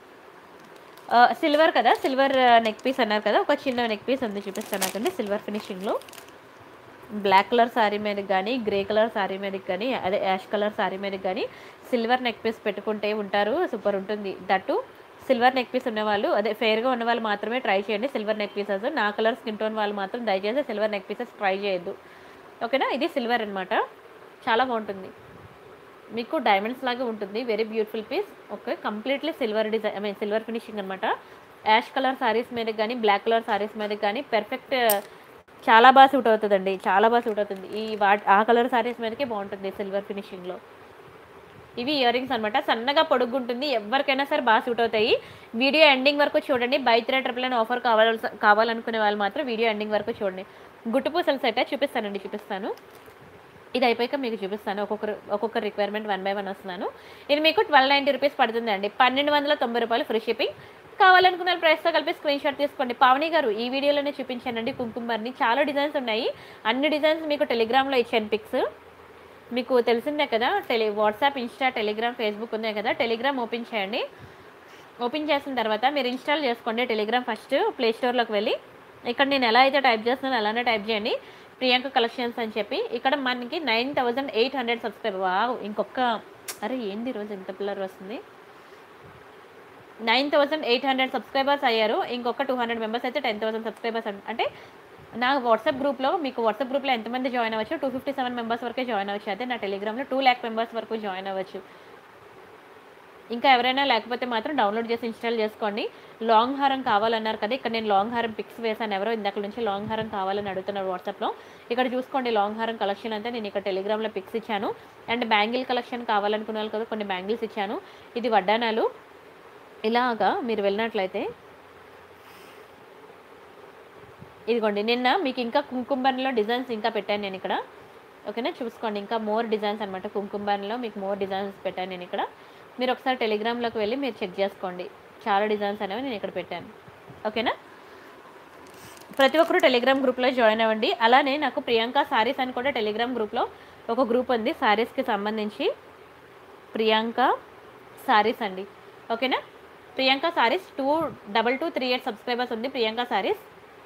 సిల్వర్ కదా సిల్వర్ నెక్ పీస్ అన్నారు కదా ఒక చిన్న నెక్ పీస్ ఉంది చూపిస్తాను నాకండి సిల్వర్ ఫినిషింగ్లో బ్లాక్ కలర్ శారీ మీదకి కానీ గ్రే కలర్ శారీ మీదకి కానీ అదే యాష్ కలర్ శారీ మీదకి కానీ సిల్వర్ నెక్ పీస్ పెట్టుకుంటే ఉంటారు సూపర్ ఉంటుంది దట్టు సిల్వర్ నెక్ పీస్ ఉన్నవాళ్ళు అదే ఫేర్గా ఉన్న వాళ్ళు మాత్రమే ట్రై చేయండి సిల్వర్ నెక్ పీసెస్ నా కలర్ స్కిన్ టోన్ వాళ్ళు మాత్రం దయచేసి సిల్వర్ నెక్ పీసెస్ ట్రై చేయొద్దు ఓకేనా ఇది సిల్వర్ అన్నమాట చాలా బాగుంటుంది మీకు డైమండ్స్ లాగా ఉంటుంది very beautiful piece okay completely silver design I mean silver finishing అనమాట యాష్ కలర్ సారీస్ మీదకి కానీ బ్లాక్ కలర్ సారీస్ మీదకి కానీ పెర్ఫెక్ట్ చాలా బాగా సూట్ అవుతుందండి చాలా బాగా సూట్ అవుతుంది ఈ వా ఆ కలర్ సారీస్ మీదకి బాగుంటుంది సిల్వర్ ఫినిషింగ్లో ఇవి ఇయర్ రింగ్స్ అనమాట సన్నగా పొడుగుంటుంది ఎవరికైనా సరే బాగా సూట్ అవుతాయి వీడియో ఎండింగ్ వరకు చూడండి buy three triple nine offer కావాల కావాలనుకునే వాళ్ళు మాత్రం వీడియో ఎండింగ్ వరకు చూడండి గుట్టుపూసల సెట్ చూపిస్తానండి చూపిస్తాను ఇది అయిపోయాక మీకు చూపిస్తాను ఒక్కొక్కరు ఒక్కొక్క రిక్వైర్మెంట్ వన్ బై వన్ వస్తున్నాను ఇది మీకు ట్వెల్వ్ నైంటీ రూపీస్ పడుతుంది అండి పన్నెండు వందల తొంభై రూపాయలు ఫ్రీ షిప్పింగ్ కావాలనుకున్న ప్రైస్తో కలిపి స్క్రీన్ షాట్ తీసుకోండి పావని గారు ఈ వీడియోలోనే చూపించానండి కుంకుమర్ని చాలా డిజైన్స్ ఉన్నాయి అన్ని డిజైన్స్ మీకు టెలిగ్రామ్లో ఇచ్చాను పిక్స్ మీకు తెలిసిందే కదా టెలి వాట్సాప్ ఇన్స్టా టెలిగ్రామ్ ఫేస్బుక్ ఉన్నాయి కదా టెలిగ్రామ్ ఓపెన్ చేయండి ఓపెన్ చేసిన తర్వాత మీరు ఇన్స్టాల్ చేసుకోండి టెలిగ్రామ్ ఫస్ట్ ప్లే స్టోర్లోకి వెళ్ళి ఇక్కడ నేను ఎలా అయితే టైప్ చేస్తున్నానో అలానే టైప్ చేయండి ప్రియాంక కలెక్షన్స్ అని చెప్పి ఇక్కడ మనకి nine thousand eight hundred subscriber wow ఇంకొక అరే ఏంది ఈరోజు ఎంత పిల్లర్ వస్తుంది nine thousand eight hundred subscribers అయ్యారు ఇంకొక టూ హండ్రెడ్ మెంబర్స్ అయితే టెన్ థౌసండ్ సబ్స్క్రైబర్స్ అంటే నా వాట్సాప్ గ్రూప్లో మీకు వాట్సాప్ గ్రూప్లో ఎంతమంది జాయిన్ అవ్వచ్చు టూ ఫిఫ్టీ సెవెన్ మెంబర్స్ వరకే జాయిన్ అవ్వచ్చు అయితే నా టెలిగ్రామ్లో టూ ల్యాక్ మెంబర్స్ వరకు జాయిన్ అవ్వచ్చు ఇంకా ఎవరైనా లేకపోతే మాత్రం డౌన్లోడ్ చేసి ఇన్స్టాల్ చేసుకోండి లాంగ్ హారం కావాలన్నారు కదా ఇక్కడ నేను లాంగ్ హారం పిక్స్ వేసాను ఎవరో ఇందాక నుంచి లాంగ్ హారం కావాలని అడుగుతున్నారు వాట్సాప్లో ఇక్కడ చూసుకోండి లాంగ్ హారం కలెక్షన్ అంతా నేను ఇక్కడ టెలిగ్రామ్లో పిక్స్ ఇచ్చాను అండ్ బ్యాంగిల్ కలెక్షన్ కావాలనుకున్న వాళ్ళు కదా కొన్ని బ్యాంగిల్స్ ఇచ్చాను ఇది వడ్డానాలు ఇలాగా మీరు వెళ్ళినట్లయితే ఇదిగోండి నిన్న మీకు ఇంకా కుంకుమలో డిజైన్స్ ఇంకా పెట్టాను నేను ఇక్కడ ఓకేనా చూసుకోండి ఇంకా మోర్ డిజైన్స్ అనమాట కుంకుమలో మీకు మోర్ డిజైన్స్ పెట్టాను నేను ఇక్కడ మీరు ఒకసారి టెలిగ్రామ్లోకి వెళ్ళి మీరు చెక్ చేసుకోండి చాలా డిజైన్స్ అనేవి నేను ఇక్కడ పెట్టాను ఓకేనా ప్రతి ఒక్కరు టెలిగ్రామ్ గ్రూప్లో జాయిన్ అవ్వండి అలానే నాకు ప్రియాంక సారీస్ అని కూడా టెలిగ్రామ్ గ్రూప్లో ఒక గ్రూప్ ఉంది సారీస్కి సంబంధించి ప్రియాంక సారీస్ అండి ఓకేనా Priyanka saris two double two three eight subscribers ఉంది ప్రియాంక సారీస్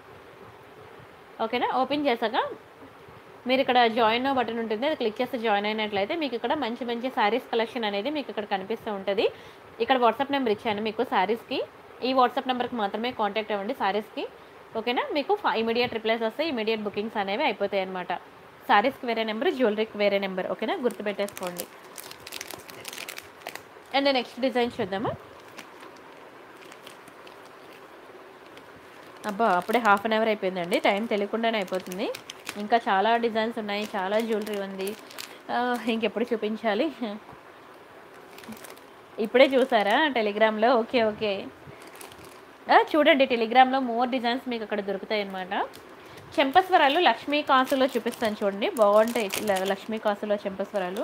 ఓకేనా ఓపెన్ చేశాక మీరు ఇక్కడ జాయిన్ బటన్ ఉంటుంది అది క్లిక్ చేస్తే జాయిన్ అయినట్లయితే మీకు ఇక్కడ మంచి మంచి శారీస్ కలెక్షన్ అనేది మీకు ఇక్కడ కనిపిస్తూ ఉంటుంది ఇక్కడ వాట్సాప్ నెంబర్ ఇచ్చాను మీకు శారీస్కి ఈ వాట్సాప్ నెంబర్కి మాత్రమే కాంటాక్ట్ అవ్వండి శారీస్కి ఓకేనా మీకు ఇమీడియట్ రిప్లైస్ వస్తే ఇమీడియట్ బుకింగ్స్ అనేవి అయిపోతాయి అనమాట శారీస్కి వేరే నెంబర్ జ్యువెలరీకి వేరే నెంబర్ ఓకేనా గుర్తుపెట్టేసుకోండి అండ్ నెక్స్ట్ డిజైన్ చూద్దామా అబ్బా అప్పుడే హాఫ్ అన్ అవర్ అయిపోయిందండి టైం తెలియకుండానే అయిపోతుంది ఇంకా చాలా డిజైన్స్ ఉన్నాయి చాలా జ్యువెలరీ ఉంది ఆ, ఇంకెప్పుడు చూపించాలి ఇప్పుడే చూసారా టెలిగ్రామ్లో ఓకే ఓకే ఆ, చూడండి టెలిగ్రామ్లో మోర్ డిజైన్స్ మీకు అక్కడ దొరుకుతాయి అన్నమాట చెంపస్వరాలు లక్ష్మీ కాసులో చూపిస్తాను చూడండి బాగుంటాయి ల- లక్ష్మీ కాసులో చెంపస్వరాలు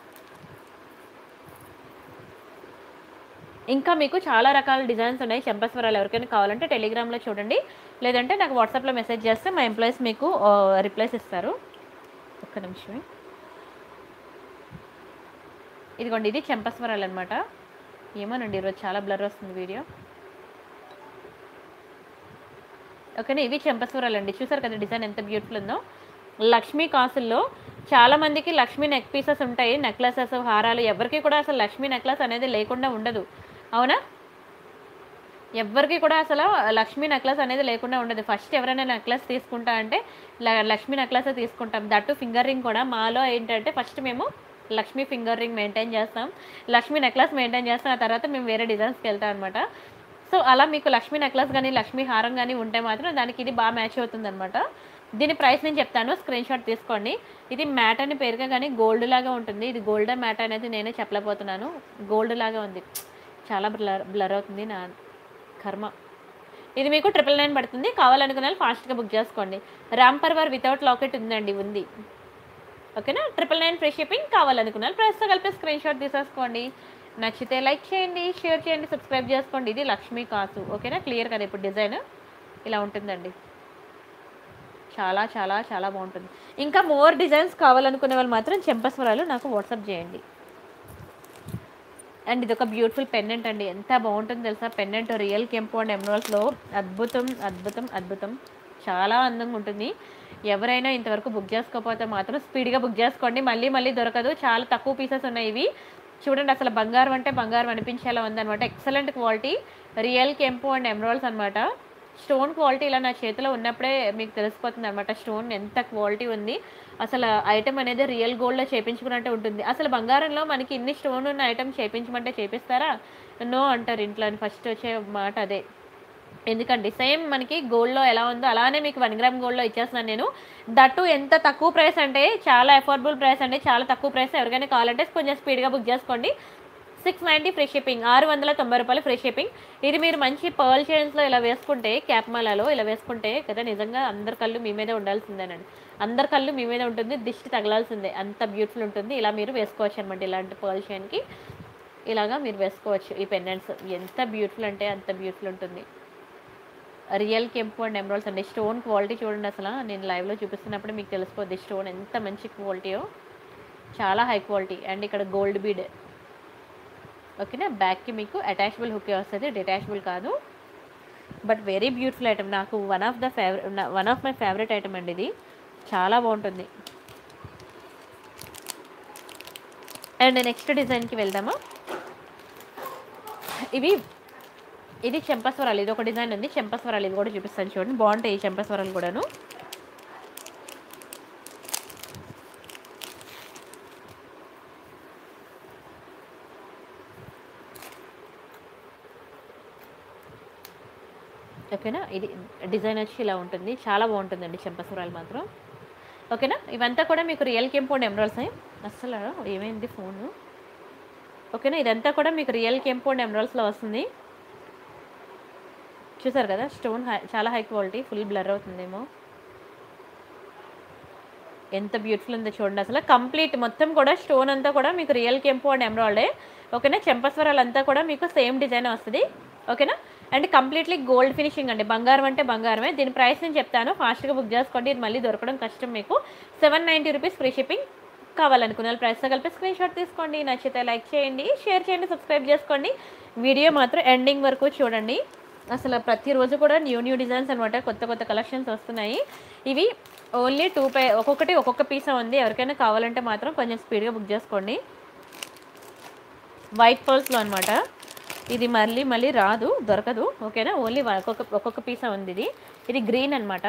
ఇంకా మీకు చాలా రకాల డిజైన్స్ ఉన్నాయి చెంపస్వరాలు ఎవరికైనా కావాలంటే టెలిగ్రామ్లో చూడండి లేదంటే నాకు వాట్సాప్లో మెసేజ్ చేస్తే మా ఎంప్లాయీస్ మీకు రిప్లైస్ ఇస్తారు ఒక్క నిమిషమే ఇదిగోండి ఇది చెంపస్వరాలు అనమాట ఏమోనండి ఈరోజు చాలా బ్లర్ వస్తుంది వీడియో ఓకేనా ఇవి చెంపస్వరాలు అండి చూసారు కదా డిజైన్ ఎంత బ్యూటిఫుల్ ఉందో లక్ష్మీ కాసుల్లో చాలా మందికి లక్ష్మీ నెక్ పీసెస్ ఉంటాయి నెక్లెసెస్ హారాలు ఎవరికి కూడా అసలు లక్ష్మీ నెక్లెస్ అనేది లేకుండా ఉండదు అవునా ఎవ్వరికి కూడా అసలు లక్ష్మీ నెక్లెస్ అనేది లేకుండా ఉండదు ఫస్ట్ ఎవరైనా నెక్లెస్ తీసుకుంటా అంటే ల- లక్ష్మీ నెక్లెస్ తీసుకుంటాం దట్టు ఫింగర్ రింగ్ కూడా మాలో ఏంటంటే ఫస్ట్ మేము లక్ష్మీ ఫింగర్ రింగ్ మెయింటైన్ చేస్తాం లక్ష్మీ నెక్లెస్ మెయింటైన్ చేస్తాం ఆ తర్వాత మేము వేరే డిజైన్స్కి వెళ్తాం అనమాట సో అలా మీకు లక్ష్మీ నెక్లెస్ కానీ లక్ష్మీ హారం కానీ ఉంటే మాత్రం దానికి ఇది బాగా మ్యాచ్ అవుతుంది అనమాట దీని ప్రైస్ నేను చెప్తాను స్క్రీన్ షాట్ తీసుకోండి ఇది మ్యాట్ అని పేరుగా కానీ గోల్డ్ లాగా ఉంటుంది ఇది గోల్డ్ మ్యాట్ అనేది నేనే చెప్పలేకపోతున్నాను గోల్డ్ లాగా ఉంది చాలా బ్లర్ బ్లర్ అవుతుంది నా కర్మ ఇది మీకు ట్రిపుల్ నైన్ పడుతుంది కావాలనుకున్న వాళ్ళు ఫాస్ట్గా బుక్ చేసుకోండి రాంపర్ వార్ వితౌట్ లాకెట్ ఉందండి ఉంది ఓకేనా ట్రిపుల్ నైన్ ఫ్రీ షిప్పింగ్ కావాలనుకున్న వాళ్ళు ప్రైస్తో కలిపి స్క్రీన్ షాట్ తీసేసుకోండి నచ్చితే లైక్ చేయండి షేర్ చేయండి సబ్స్క్రైబ్ చేసుకోండి ఇది లక్ష్మీ కాసు ఓకేనా క్లియర్ కదా ఇప్పుడు డిజైన్ ఇలా ఉంటుందండి చాలా చాలా చాలా బాగుంటుంది ఇంకా మోర్ డిజైన్స్ కావాలనుకునే వాళ్ళు మాత్రం చెంపస్వరాలు నాకు వాట్సాప్ చేయండి అండ్ ఇది ఒక బ్యూటిఫుల్ పెండెంట్ అండి ఎంత బాగుంటుందో తెలుసా పెండెంట్ రియల్ కెంపు అండ్ ఎమరాల్స్లో అద్భుతం అద్భుతం అద్భుతం చాలా అందంగా ఉంటుంది ఎవరైనా ఇంతవరకు బుక్ చేసుకోకపోతే మాత్రం స్పీడ్గా బుక్ చేసుకోండి మళ్ళీ మళ్ళీ దొరకదు చాలా తక్కువ పీసెస్ ఉన్నాయి ఇవి చూడండి అసలు బంగారం అంటే బంగారం అనిపించేలా ఉందన్నమాట ఎక్సలెంట్ క్వాలిటీ రియల్ కెంపు అండ్ ఎమరాల్స్ అనమాట స్టోన్ క్వాలిటీ ఇలా నా చేతిలో ఉన్నప్పుడే మీకు తెలిసిపోతుంది అనమాట స్టోన్ ఎంత క్వాలిటీ ఉంది అసలు ఐటమ్ అనేది రియల్ గోల్డ్లో చేపించుకున్నట్టే ఉంటుంది అసలు బంగారంలో మనకి ఇన్ని స్టోన్ ఉన్న ఐటమ్ చేపించమంటే చేపిస్తారా నో అంటారు ఇంట్లో అని ఫస్ట్ వచ్చే మాట అదే ఎందుకండి సేమ్ మనకి గోల్డ్లో ఎలా ఉందో అలానే మీకు వన్ గ్రామ్ గోల్డ్లో ఇచ్చేస్తున్నాను నేను దట్టు ఎంత తక్కువ ప్రైస్ అంటే చాలా అఫోర్డబుల్ ప్రైస్ అండి చాలా తక్కువ ప్రైస్ ఎవరికైనా కావాలంటే కొంచెం స్పీడ్గా బుక్ చేసుకోండి సిక్స్ నైంటీ ఫ్రీ షిప్పింగ్ ఆరు వందల తొంభై రూపాయలు ఫ్రీ షిప్పింగ్ ఇది మీరు మంచి పర్ల్ చైన్స్లో ఇలా వేసుకుంటే క్యాప్ మాలలో ఇలా వేసుకుంటే కదా నిజంగా అందరి కళ్ళు మీ మీదే ఉండాల్సిందేనండి అందరి కళ్ళు మీ మీద ఉంటుంది దిష్టి తగలాల్సిందే అంత బ్యూటిఫుల్ ఉంటుంది ఇలా మీరు వేసుకోవచ్చు అనమాట ఇలాంటి పర్ల్ చైన్కి ఇలాగా మీరు వేసుకోవచ్చు ఈ పెండెంట్స్ ఎంత బ్యూటిఫుల్ అంటే అంత బ్యూటిఫుల్ ఉంటుంది రియల్ కెంపు అండ్ ఎమరాల్స్ అండి స్టోన్ క్వాలిటీ చూడండి అసలు నేను లైవ్లో చూపిస్తున్నప్పుడు మీకు తెలిసిపోద్ది స్టోన్ ఎంత మంచి క్వాలిటీయో చాలా హై క్వాలిటీ అండ్ ఇక్కడ గోల్డ్ బీడ్ ఓకేనా బ్యాక్కి మీకు అటాచబుల్ హుకే వస్తుంది డిటాచబుల్ కాదు బట్ వెరీ బ్యూటిఫుల్ ఐటమ్ నాకు one of the favourite one of my favourite item అండి ఇది చాలా బాగుంటుంది అండ్ నెక్స్ట్ డిజైన్కి వెళ్దామా ఇవి ఇది చెంపస్వరాలు ఇది ఒక డిజైన్ ఉంది చెంపస్వరాలు ఇది కూడా చూపిస్తాను చూడండి బాగుంటాయి ఈ చెంపస్వరాలు కూడాను ఓకేనా ఇది డిజైన్ వచ్చి ఇలా ఉంటుంది చాలా బాగుంటుందండి చెంపసూరాలు మాత్రం ఓకేనా ఇవంతా కూడా మీకు రియల్ కెంపౌండ్ ఎమరాల్స్ అసలు ఏమైంది ఫోను ఓకేనా ఇదంతా కూడా మీకు రియల్ కెంపౌండ్ ఎమరాల్స్లో వస్తుంది చూసారు కదా స్టోన్ హై చాలా హై క్వాలిటీ ఫుల్ బ్లర్ అవుతుందేమో ఎంత బ్యూటిఫుల్ ఉందో చూడండి అసలు కంప్లీట్ మొత్తం కూడా స్టోన్ అంతా కూడా మీకు రియల్ కెంపు అండ్ ఎమరాల్డే ఓకేనా చెంపస్వరాలు అంతా కూడా మీకు సేమ్ డిజైన్ వస్తుంది ఓకేనా అండ్ కంప్లీట్లీ గోల్డ్ ఫినిషింగ్ అండి బంగారం అంటే బంగారమే దీని ప్రైస్ నేను చెప్తాను ఫాస్ట్గా బుక్ చేసుకోండి ఇది మళ్ళీ దొరకడం కష్టం మీకు seven ninety rupees free shipping కావాలనుకున్న వాళ్ళు ప్రైస్తో కలిపి స్క్రీన్ షాట్ తీసుకోండి నచ్చితే లైక్ చేయండి షేర్ చేయండి సబ్స్క్రైబ్ చేసుకోండి వీడియో మాత్రం ఎండింగ్ వరకు చూడండి అసలు ప్రతిరోజు కూడా న్యూ న్యూ డిజైన్స్ అనమాట కొత్త కొత్త కలెక్షన్స్ వస్తున్నాయి ఇవి ఓన్లీ టూ పే ఒక్కొక్కటి ఒక్కొక్క పీస్ ఉంది ఎవరికైనా కావాలంటే మాత్రం కొంచెం స్పీడ్గా బుక్ చేసుకోండి వైట్ పర్ల్స్లో అనమాట ఇది మళ్ళీ మళ్ళీ రాదు దొరకదు ఓకేనా ఓన్లీ ఒక్కొక్క ఒక్కొక్క పీసా ఉంది ఇది ఇది గ్రీన్ అనమాట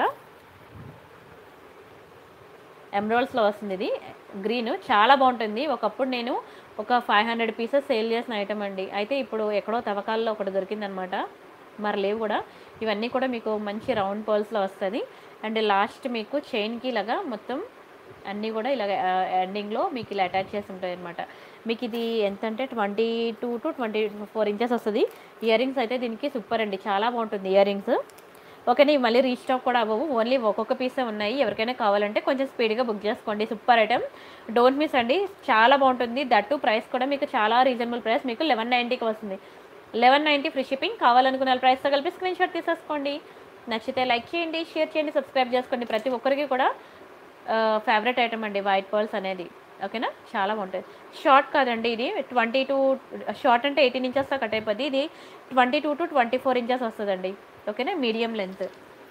ఎమరాల్డ్స్లో వస్తుంది ఇది గ్రీన్ చాలా బాగుంటుంది ఒకప్పుడు నేను ఒక ఫైవ్ హండ్రెడ్ పీసెస్ సేల్ చేసిన ఐటమ్ అండి అయితే ఇప్పుడు ఎక్కడో తవ్వకాల్లో ఒకటి దొరికిందనమాట మరి లేవు కూడా ఇవన్నీ కూడా మీకు మంచి రౌండ్ పర్ల్స్లో వస్తుంది అండ్ లాస్ట్ మీకు చైన్కి ఇలాగా మొత్తం అన్నీ కూడా ఇలాగ ఎండింగ్లో మీకు ఇలా అటాచ్ చేసి ఉంటాయి అనమాట మీకు ఇది ఎంత అంటే twenty two to twenty four inches వస్తుంది ఇయర్ రింగ్స్ అయితే దీనికి సూపర్ అండి చాలా బాగుంటుంది ఇయర్ రింగ్స్ ఓకేనా ఇవి మళ్ళీ రీస్టాక్ కూడా అవ్వవు ఓన్లీ ఒక్కొక్క పీసే ఉన్నాయి ఎవరికైనా కావాలంటే కొంచెం స్పీడ్గా బుక్ చేసుకోండి సూపర్ ఐటమ్ డోంట్ మిస్ అండి చాలా బాగుంటుంది దట్టు ప్రైస్ కూడా మీకు చాలా రీజనబుల్ ప్రైస్ మీకు లెవెన్ నైంటీకి వస్తుంది లెవెన్ నైంటీ ఫ్రీ షిప్పింగ్ కావాలనుకున్న ప్రైస్తో కలిపి స్క్రీన్ షాట్ తీసేసుకోండి నచ్చితే లైక్ చేయండి షేర్ చేయండి సబ్స్క్రైబ్ చేసుకోండి ప్రతి ఒక్కరికి కూడా ఫేవరెట్ ఐటమ్ అండి వైట్ పర్ల్స్ అనేది ఓకేనా చాలా బాగుంటుంది షార్ట్ కాదండి ఇది ట్వంటీ టూ షార్ట్ అంటే ఎయిటీన్ ఇంచెస్తో కట్ అయిపోద్ది ఇది twenty two to twenty four inches వస్తుందండి ఓకేనా మీడియం లెంత్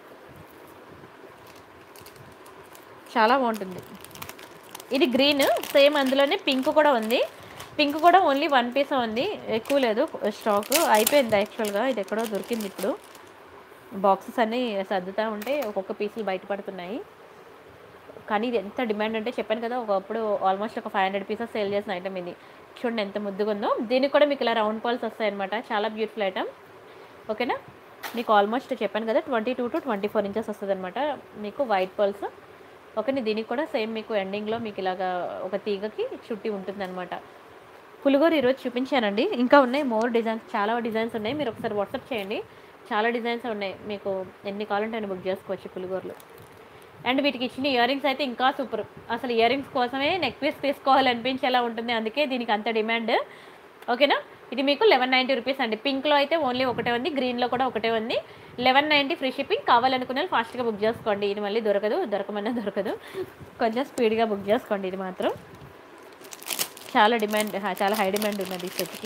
చాలా బాగుంటుంది ఇది గ్రీన్ సేమ్ అందులోనే పింక్ కూడా ఉంది పింక్ కూడా ఓన్లీ వన్ పీస్ ఉంది ఎక్కువ లేదు స్టాక్ అయిపోయింది యాక్చువల్గా ఇది ఎక్కడో దొరికింది ఇప్పుడు బాక్సెస్ అన్నీ సర్దుతూ ఉంటే ఒక్కొక్క పీసులు బయటపడుతున్నాయి కానీ ఇది ఎంత డిమాండ్ అంటే చెప్పాను కదా ఒకప్పుడు ఆల్మోస్ట్ ఒక ఫైవ్ హండ్రెడ్ పీసెస్ సేల్ చేసిన ఐటమ్ ఇది చూడండి ఎంత ముద్దుగా ఉందో దీనికి కూడా మీకు ఇలా రౌండ్ పాల్స్ వస్తాయన్నమాట చాలా బ్యూటిఫుల్ ఐటమ్ ఓకేనా మీకు ఆల్మోస్ట్ చెప్పాను కదా twenty two to twenty four inches వస్తుంది అనమాట మీకు వైట్ పర్ల్స్ ఓకే దీనికి కూడా సేమ్ మీకు ఎండింగ్లో మీకు ఇలాగా ఒక తీగకి చుట్టి ఉంటుందన్నమాట పులిగోరు ఈరోజు చూపించానండి ఇంకా ఉన్నాయి మోర్ డిజైన్స్ చాలా డిజైన్స్ ఉన్నాయి మీరు ఒకసారి వాట్సాప్ చేయండి చాలా డిజైన్స్ ఉన్నాయి మీకు ఎన్ని కావాలంటే అన్ని బుక్ చేసుకోవచ్చు పులిగోరులు అండ్ వీటికి ఇచ్చిన ఇయర్ రింగ్స్ అయితే ఇంకా సూపర్ అసలు ఇయర్ రింగ్స్ కోసమే నెక్ పీస్ తీసుకోవాలనిపించేలా ఉంటుంది అందుకే దీనికి అంత డిమాండ్ ఓకేనా ఇది మీకు లెవెన్ నైంటీ రూపీస్ అండి పింక్లో అయితే ఓన్లీ ఒకటే ఉంది గ్రీన్లో కూడా ఒకటే ఉంది లెవెన్ నైంటీ ఫ్రీ షిప్పింగ్ కావాలనుకున్న వాళ్ళు ఫాస్ట్గా బుక్ చేసుకోండి ఇది మళ్ళీ దొరకదు దొరకమన్నా దొరకదు కొంచెం స్పీడ్గా బుక్ చేసుకోండి ఇది మాత్రం చాలా డిమాండ్ హా, చాలా హై డిమాండ్ ఉన్నది ఈ సెట్కి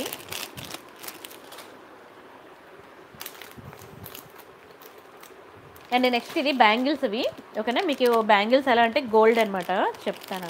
అండ్ నెక్స్ట్ ఇది బ్యాంగిల్స్ ఇవి ఓకేనా మీకు బ్యాంగిల్స్ ఎలా అంటే గోల్డ్ అనమాట చెప్తాను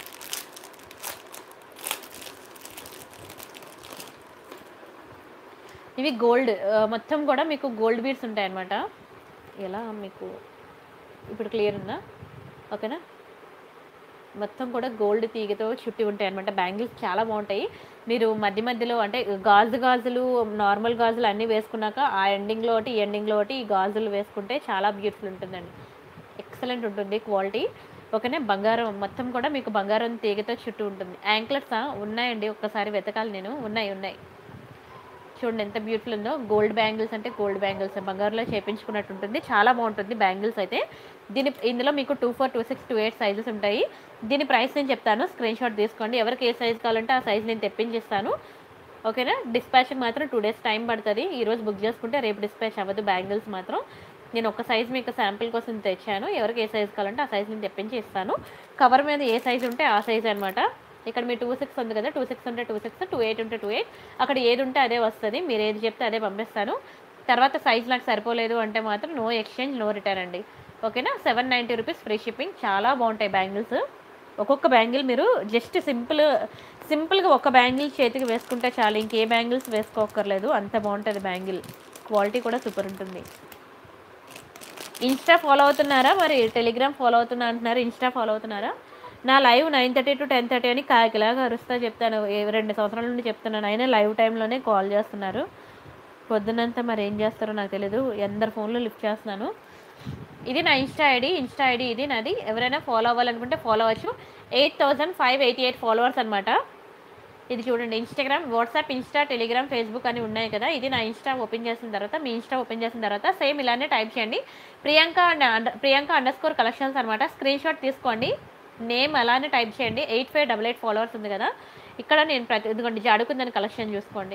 ఇవి గోల్డ్ మొత్తం కూడా మీకు గోల్డ్ బీడ్స్ ఉంటాయి అనమాట ఎలా మీకు ఇప్పుడు క్లియర్ ఉందా ఓకేనా మొత్తం కూడా గోల్డ్ తీగతో చుట్టి ఉంటాయి అనమాట బ్యాంగిల్స్ చాలా బాగుంటాయి మీరు మధ్య మధ్యలో అంటే గాజు గాజులు నార్మల్ గాజులు అన్నీ వేసుకున్నాక ఆ ఎండింగ్లో ఒకటి ఈ ఎండింగ్లో ఒకటి ఈ గాజులు వేసుకుంటే చాలా బ్యూటిఫుల్ ఉంటుందండి ఎక్సలెంట్ ఉంటుంది క్వాలిటీ ఓకేనా బంగారం మొత్తం కూడా మీకు బంగారం తీగతో చుట్టూ ఉంటుంది యాంక్లెట్స్ ఉన్నాయండి ఒక్కసారి వెతకాలి నేను ఉన్నాయి ఉన్నాయి చూడండి ఎంత బ్యూటిఫుల్ ఉందో గోల్డ్ బ్యాంగిల్స్ అంటే గోల్డ్ బ్యాంగిల్స్ బంగారులో చేపించుకున్నట్టు ఉంటుంది చాలా బాగుంటుంది బ్యాంగిల్స్ అయితే దీని ఇందులో మీకు two four two six two eight sizes ఉంటాయి దీని ప్రైస్ నేను చెప్తాను స్క్రీన్ షాట్ తీసుకోండి ఎవరికి ఏ సైజ్ కావాలంటే ఆ సైజ్ నేను తెప్పించిస్తాను ఓకేనా డిస్పాచ్కి మాత్రం టూ డేస్ టైం పడుతుంది ఈ రోజు బుక్ చేసుకుంటే రేపు డిస్పాచ్ అవ్వదు బ్యాంగిల్స్ మాత్రం నేను ఒక సైజ్ మీకు శాంపిల్ కోసం తెచ్చాను ఎవరికి ఏ సైజ్ కావాలంటే ఆ సైజ్ నేను తెప్పించి ఇస్తాను కవర్ మీద ఏ సైజ్ ఉంటే ఆ సైజ్ అనమాట ఇక్కడ మీ టూ సిక్స్ ఉంది కదా టూ సిక్స్ ఉంటే టూ సిక్స్ టూ ఎయిట్ ఉంటే టూ ఎయిట్ అక్కడ ఏది ఉంటే అదే వస్తుంది మీరు ఏది చెప్తే అదే పంపిస్తాను తర్వాత సైజ్ నాకు సరిపోలేదు అంటే మాత్రం నో ఎక్స్చేంజ్ నో రిటర్న్ అండి ఓకేనా seven ninety rupees free shipping చాలా బాగుంటాయి బ్యాంగిల్స్ ఒక్కొక్క బ్యాంగిల్ మీరు జస్ట్ సింపుల్ సింపుల్గా ఒక బ్యాంగిల్ చేతికి వేసుకుంటే చాలు ఇంకే బ్యాంగిల్స్ వేసుకోక్కర్లేదు అంత బాగుంటుంది బ్యాంగిల్ క్వాలిటీ కూడా సూపర్ ఉంటుంది ఇన్స్టా ఫాలో అవుతున్నారా మరి టెలిగ్రామ్ ఫాలో అవుతున్నా అంటున్నారు ఇన్స్టా ఫాలో అవుతున్నారా నా live nine thirty to ten thirty అని కాకిలాగా అరుస్తా చెప్తాను ఏ- రెండు సంవత్సరాల నుండి చెప్తున్నాను అయినా లైవ్ టైంలోనే కాల్ చేస్తున్నారు పొద్దునంతా మరి ఏం చేస్తారో నాకు తెలియదు ఎందరు ఫోన్లో లిఫ్ట్ చేస్తున్నాను ఇది నా ఇన్స్టా ఐడి ఇన్స్టా ఐడి ఇది నాది ఎవరైనా ఫాలో అవ్వాలనుకుంటే ఫాలో అవ్వచ్చు eight thousand five eighty eight followers అనమాట ఇది చూడండి Instagram WhatsApp Insta Telegram Facebook అని ఉన్నాయి కదా ఇది నా ఇన్స్టా ఓపెన్ చేసిన తర్వాత మీ ఇన్స్టా ఓపెన్ చేసిన తర్వాత సేమ్ ఇలానే టైప్ చేయండి Priyanka and Priyanka underscore collections అనమాట స్క్రీన్ షాట్ తీసుకోండి నేమ్ అలానే టైప్ చేయండి eight five double eight followers ఉంది కదా ఇక్కడ నేను ప్రతి ఇదిగోండి జాడుకుందని కలెక్షన్ చూసుకోండి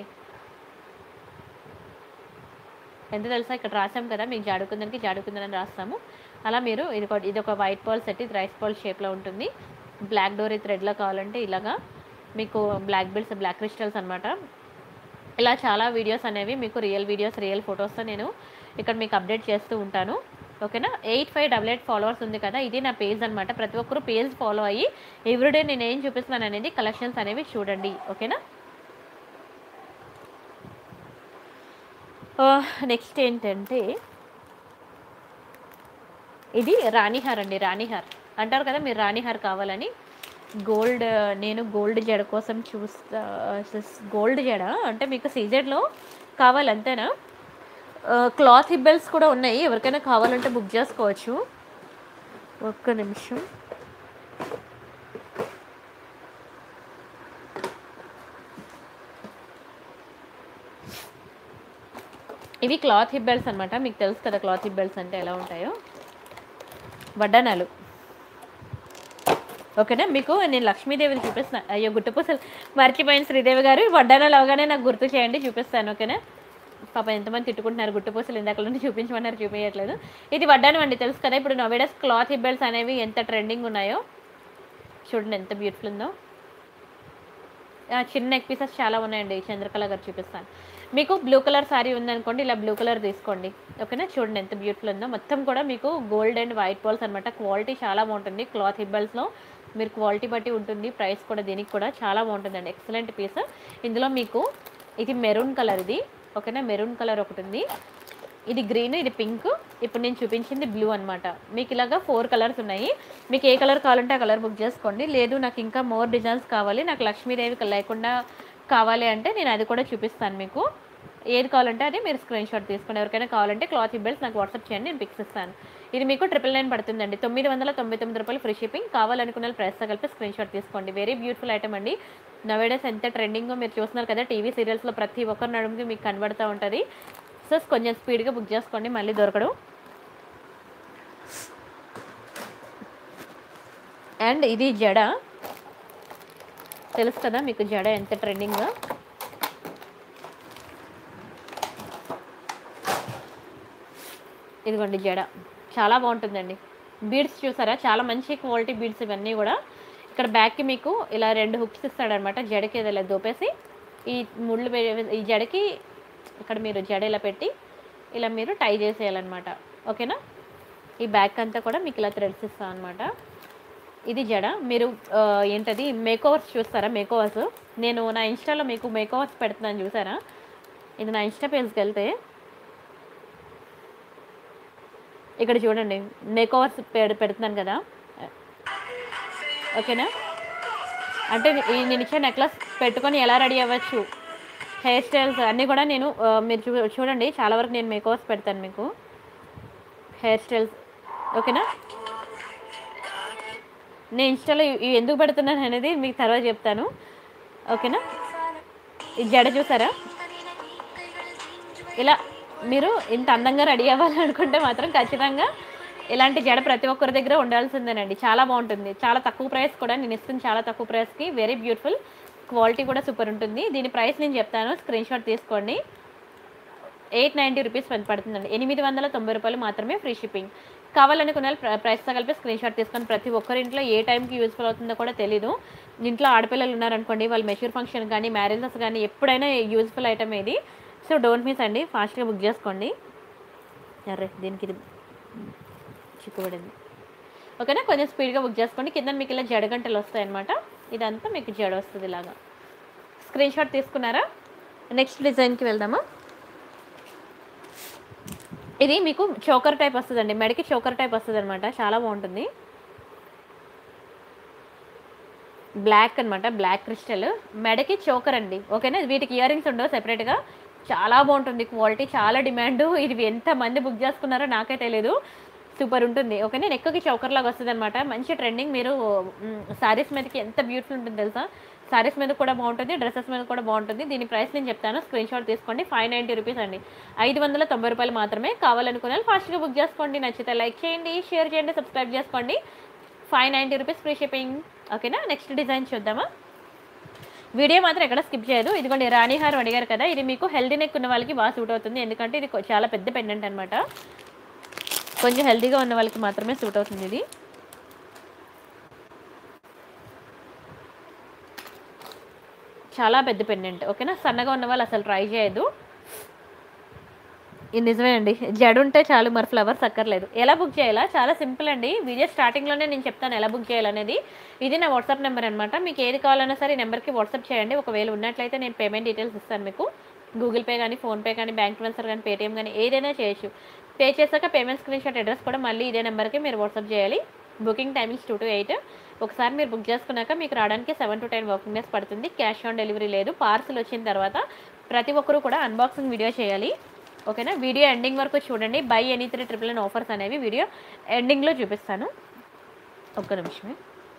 ఎంత తెలుసా ఇక్కడ రాసాం కదా మీకు జాడుకుందనికి జాడుకుందని రాస్తాము అలా మీరు ఇది ఒక ఇది ఒక వైట్ పాల్ సెట్ ఇది రైస్ పాల్ షేప్లో ఉంటుంది బ్లాక్ డోరీ థ్రెడ్లో కావాలంటే ఇలాగా మీకు బ్లాక్ బిల్స్ బ్లాక్ క్రిస్టల్స్ అనమాట ఇలా చాలా వీడియోస్ అనేవి మీకు రియల్ వీడియోస్ రియల్ ఫొటోస్తో నేను ఇక్కడ మీకు అప్డేట్ చేస్తూ ఉంటాను ఓకేనా eight five double eight followers ఉంది కదా ఇది నా పేజ్ అనమాట ప్రతి ఒక్కరు పేజ్ ఫాలో అయ్యి ఎవ్రీడే నేను ఏం చూపిస్తున్నాను అనేది కలెక్షన్స్ అనేవి చూడండి ఓకేనా నెక్స్ట్ ఏంటంటే ఇది రాణిహార్ అండి రాణిహార్ అంటారు కదా మీరు రాణిహార్ కావాలని గోల్డ్ నేను గోల్డ్ జడ కోసం చూస్తా గోల్డ్ జడ అంటే మీకు సీజెడ్లో కావాలి అంతేనా క్లాత్ హిబ్బెల్స్ కూడా ఉన్నాయి ఎవరికైనా కావాలంటే బుక్ చేసుకోవచ్చు ఒక్క నిమిషం ఇవి క్లాత్ హిబ్బెల్స్ అనమాట మీకు తెలుసు కదా క్లాత్ హిబ్బెల్స్ అంటే ఎలా ఉంటాయో వడ్డానాలు ఓకేనా మీకు నేను లక్ష్మీదేవిని చూపిస్తాను అయ్యో గుట్టపూసలు మర్చిపోయిన శ్రీదేవి గారు వడ్డానాలు అవగానే నాకు గుర్తు చేయండి చూపిస్తాను ఓకేనా పాప ఎంతమంది తిట్టుకుంటున్నారు గుట్టపూసలు ఇందాక నుండి చూపించమన్నారు చూపించట్లేదు ఇది వడ్డానం అండి తెలుసు కదా ఇప్పుడు నవేడస్ క్లాత్ హిబ్బెల్స్ అనేవి ఎంత ట్రెండింగ్ ఉన్నాయో చూడండి ఎంత బ్యూటిఫుల్ ఉందో ఆ, చిన్న నెక్ పీసెస్ చాలా ఉన్నాయండి చంద్రకళ గారు చూపిస్తాను మీకు బ్లూ కలర్ సారీ ఉందనుకోండి ఇలా బ్లూ కలర్ తీసుకోండి ఓకేనా చూడండి ఎంత బ్యూటిఫుల్ ఉందో మొత్తం కూడా మీకు గోల్డ్ అండ్ వైట్ బాల్స్ అనమాట క్వాలిటీ చాలా బాగుంటుంది క్లాత్ హిబ్బల్స్లో మీరు క్వాలిటీ బట్టి ఉంటుంది ప్రైస్ కూడా దీనికి కూడా చాలా బాగుంటుందండి ఎక్సలెంట్ పీస్ ఇందులో మీకు ఇది మెరూన్ కలర్ ఇది ఓకేనా మెరూన్ కలర్ ఒకటి ఉంది ఇది గ్రీన్ ఇది పింక్ ఇప్పుడు నేను చూపించింది బ్లూ అనమాట మీకు ఇలాగా ఫోర్ కలర్స్ ఉన్నాయి మీకు ఏ కలర్ కావాలంటే ఆ కలర్ బుక్ చేసుకోండి లేదు నాకు ఇంకా మోర్ డిజైన్స్ కావాలి నాకు లక్ష్మీదేవి లేకుండా కావాలి అంటే నేను అది కూడా చూపిస్తాను మీకు ఏది కావాలంటే అది మీరు స్క్రీన్ షాట్ తీసుకోండి ఎవరికైనా కావాలంటే క్లాత్ ఇబ్బెల్స్ నాకు వాట్సాప్ చేయండి నేను పిక్స్ ఇస్తాను ఇది మీకు ట్రిపుల్ నైన్ పడుతుందండి తొమ్మిది వందల తొంభై తొమ్మిది రూపాయలు ఫ్రీ షిప్పింగ్ కావాలనుకున్న ప్రైస్తో కలిపి స్క్రీన్ షాట్ తీసుకోండి వెరీ బ్యూటిఫుల్ ఐటమ్ అండి నవేడేస్ ఎంత ట్రెండింగో మీరు చూస్తున్నారు కదా టీవీ సీరియల్స్లో ప్రతి ఒక్కరి నడుముకి మీకు కనబడుతూ ఉంటుంది సో కొంచెం స్పీడ్గా బుక్ చేసుకోండి మళ్ళీ దొరకడం అండ్ ఇది జడ తెలుసు కదా మీకు జడ ఎంత ట్రెండింగ్ ఇదిగోండి జడ చాలా బాగుంటుందండి బీడ్స్ చూసారా చాలా మంచి క్వాలిటీ బీడ్స్ ఇవన్నీ కూడా ఇక్కడ బ్యాక్కి మీకు ఇలా రెండు హుక్స్ ఇస్తాడనమాట జడకి ఇలా దోపేసి ఈ ముళ్ళు వే- ఈ జడకి ఇక్కడ మీరు జడ ఇలా పెట్టి ఇలా మీరు టై చేసేయాలన్నమాట ఓకేనా ఈ బ్యాక్ అంతా కూడా మీకు ఇలా థ్రెడ్స్ ఇస్తాం అనమాట ఇది జడ మీరు ఆ, ఏంటది మేకోవర్స్ చూస్తారా మేకోవర్స్ నేను నా ఇన్స్టాలో మీకు మేకోవర్స్ పెడుతున్నాను చూసారా ఇది నా ఇన్స్టా పేజ్కి వెళ్తే ఇక్కడ చూడండి మేకోవర్స్ పెడ పెడుతున్నాను కదా ఓకేనా అంటే ఈ నేను ఇచ్చే నెక్లెస్ పెట్టుకొని ఎలా రెడీ అవ్వచ్చు హెయిర్ స్టైల్స్ అన్నీ కూడా నేను ఆ, మీరు చూ చూడండి చాలా వరకు నేను మేకోవర్స్ పెడతాను మీకు హెయిర్ స్టైల్స్ ఓకేనా నేను ఇన్స్టాలో ఇవి- ఇవి ఎందుకు పెడుతున్నాను అనేది మీకు తర్వాత చెప్తాను ఓకేనా ఈ జడ చూసారా ఇలా మీరు ఇంత అందంగా రెడీ అవ్వాలనుకుంటే మాత్రం ఖచ్చితంగా ఇలాంటి జడ ప్రతి ఒక్కరి దగ్గర ఉండాల్సిందేనండి చాలా బాగుంటుంది చాలా తక్కువ ప్రైస్ కూడా నేను ఇస్తుంది చాలా తక్కువ ప్రైస్కి వెరీ బ్యూటిఫుల్ క్వాలిటీ కూడా సూపర్ ఉంటుంది దీని ప్రైస్ నేను చెప్తాను స్క్రీన్ షాట్ తీసుకోండి ఎయిట్ నైంటీ రూపీస్ పడుతుందండి ఎనిమిది వందల తొంభై రూపాయలు మాత్రమే ఫ్రీ షిప్పింగ్ కావాలనుకున్న వాళ్ళు ప్ర- ప్రైస్తో కలిపి స్క్రీన్ షాట్ తీసుకొని ప్రతి ఒక్కరి ఇంట్లో ఏ టైంకి యూస్ఫుల్ అవుతుందో కూడా తెలీదు ఇంట్లో ఆడపిల్లలు ఉన్నారనుకోండి వాళ్ళు మెచ్యూర్ ఫంక్షన్ కానీ మ్యారేజెస్ కానీ ఎప్పుడైనా యూస్ఫుల్ ఐటమ్ ఇది సో డోంట్ మిస్ అండి ఫాస్ట్గా బుక్ చేసుకోండి అరే దీనికి ఇది చిక్కుబడింది ఓకేనా కొంచెం స్పీడ్గా బుక్ చేసుకోండి కింద మీకు ఇలా జడగంటలు వస్తాయన్నమాట ఇదంతా మీకు జడ వస్తుంది ఇలాగా స్క్రీన్ షాట్ తీసుకున్నారా నెక్స్ట్ డిజైన్కి వెళ్దామా ఇది మీకు చోకర్ టైప్ వస్తుందండి మెడకి చోకర్ టైప్ వస్తుంది అనమాట చాలా బాగుంటుంది బ్లాక్ అన్నమాట బ్లాక్ క్రిస్టల్ మెడకి చోకర్ అండి ఓకేనా వీటికి ఇయర్ రింగ్స్ ఉండవు సెపరేట్గా చాలా బాగుంటుంది క్వాలిటీ చాలా డిమాండ్ ఇది ఎంతమంది బుక్ చేసుకున్నారో నాకే తెలియదు సూపర్ ఉంటుంది ఓకేనా నెక్కకి చౌకర్ లాగా వస్తుంది అనమాట మంచి ట్రెండింగ్ మీరు శారీస్ మీదకి ఎంత బ్యూటిఫుల్ ఉంటుంది తెలుసా శారీస్ మీద కూడా బాగుంటుంది డ్రెస్సెస్ మీద కూడా బాగుంటుంది దీని ప్రైస్ నేను చెప్తాను స్క్రీన్ షాట్ తీసుకోండి ఫైవ్ నైంటీ రూపీస్ అండి ఐదు వందల తొంభై రూపాయలు మాత్రమే కావాలనుకునే వాళ్ళు ఫాస్ట్గా బుక్ చేసుకోండి నచ్చితే లైక్ చేయండి షేర్ చేయండి సబ్స్క్రైబ్ చేసుకోండి five ninety rupees free shipping ఓకేనా నెక్స్ట్ డిజైన్ చూద్దామా వీడియో మాత్రం ఎక్కడ స్కిప్ చేయదు ఇదిగోండి రాణి హారం అడిగారు కదా ఇది మీకు హెల్దీ నెక్ ఉన్న వాళ్ళకి బాగా సూట్ అవుతుంది ఎందుకంటే ఇది కొ- చాలా పెద్ద పెండెంట్ అనమాట కొంచెం హెల్దీగా ఉన్న వాళ్ళకి మాత్రమే సూట్ అవుతుంది ఇది చాలా పెద్ద పెండెంట్ ఓకేనా సన్నగా ఉన్న వాళ్ళు అసలు ట్రై చేయొద్దు ఇది నిజమే అండి జడ ఉంటే చాలు మరి ఫ్లవర్స్ అక్కర్లేదు ఎలా బుక్ చేయాలా చాలా సింపుల్ అండి వీడియో స్టార్టింగ్లోనే నేను చెప్తాను ఎలా బుక్ చేయాలనేది ఇది నా వాట్సాప్ నెంబర్ అనమాట మీకు ఏది కావాలన్నా సరే ఈ నెంబర్కి వాట్సాప్ చేయండి ఒకవేళ ఉన్నట్లయితే నేను పేమెంట్ డీటెయిల్స్ ఇస్తాను మీకు గూగుల్ పే కానీ ఫోన్పే కానీ బ్యాంక్ ట్రాన్స్ఫర్ కానీ పేటిఎం కానీ ఏదైనా చేయొచ్చు పే చేశాక పేమెంట్ స్క్రీన్ షాట్ అడ్రస్ కూడా మళ్ళీ ఇదే నెంబర్కి మీరు వాట్సాప్ చేయాలి booking timings two to eight ఒకసారి మీరు బుక్ చేసుకున్నాక మీకు రావడానికి seven to ten working days పడుతుంది క్యాష్ ఆన్ డెలివరీ లేదు పార్సిల్ వచ్చిన తర్వాత ప్రతి ఒక్కరూ కూడా అన్బాక్సింగ్ వీడియో చేయాలి ఓకేనా వీడియో ఎండింగ్ వరకు చూడండి buy any three triple nine offers అనేవి వీడియో ఎండింగ్లో చూపిస్తాను ఒక్క నిమిషమే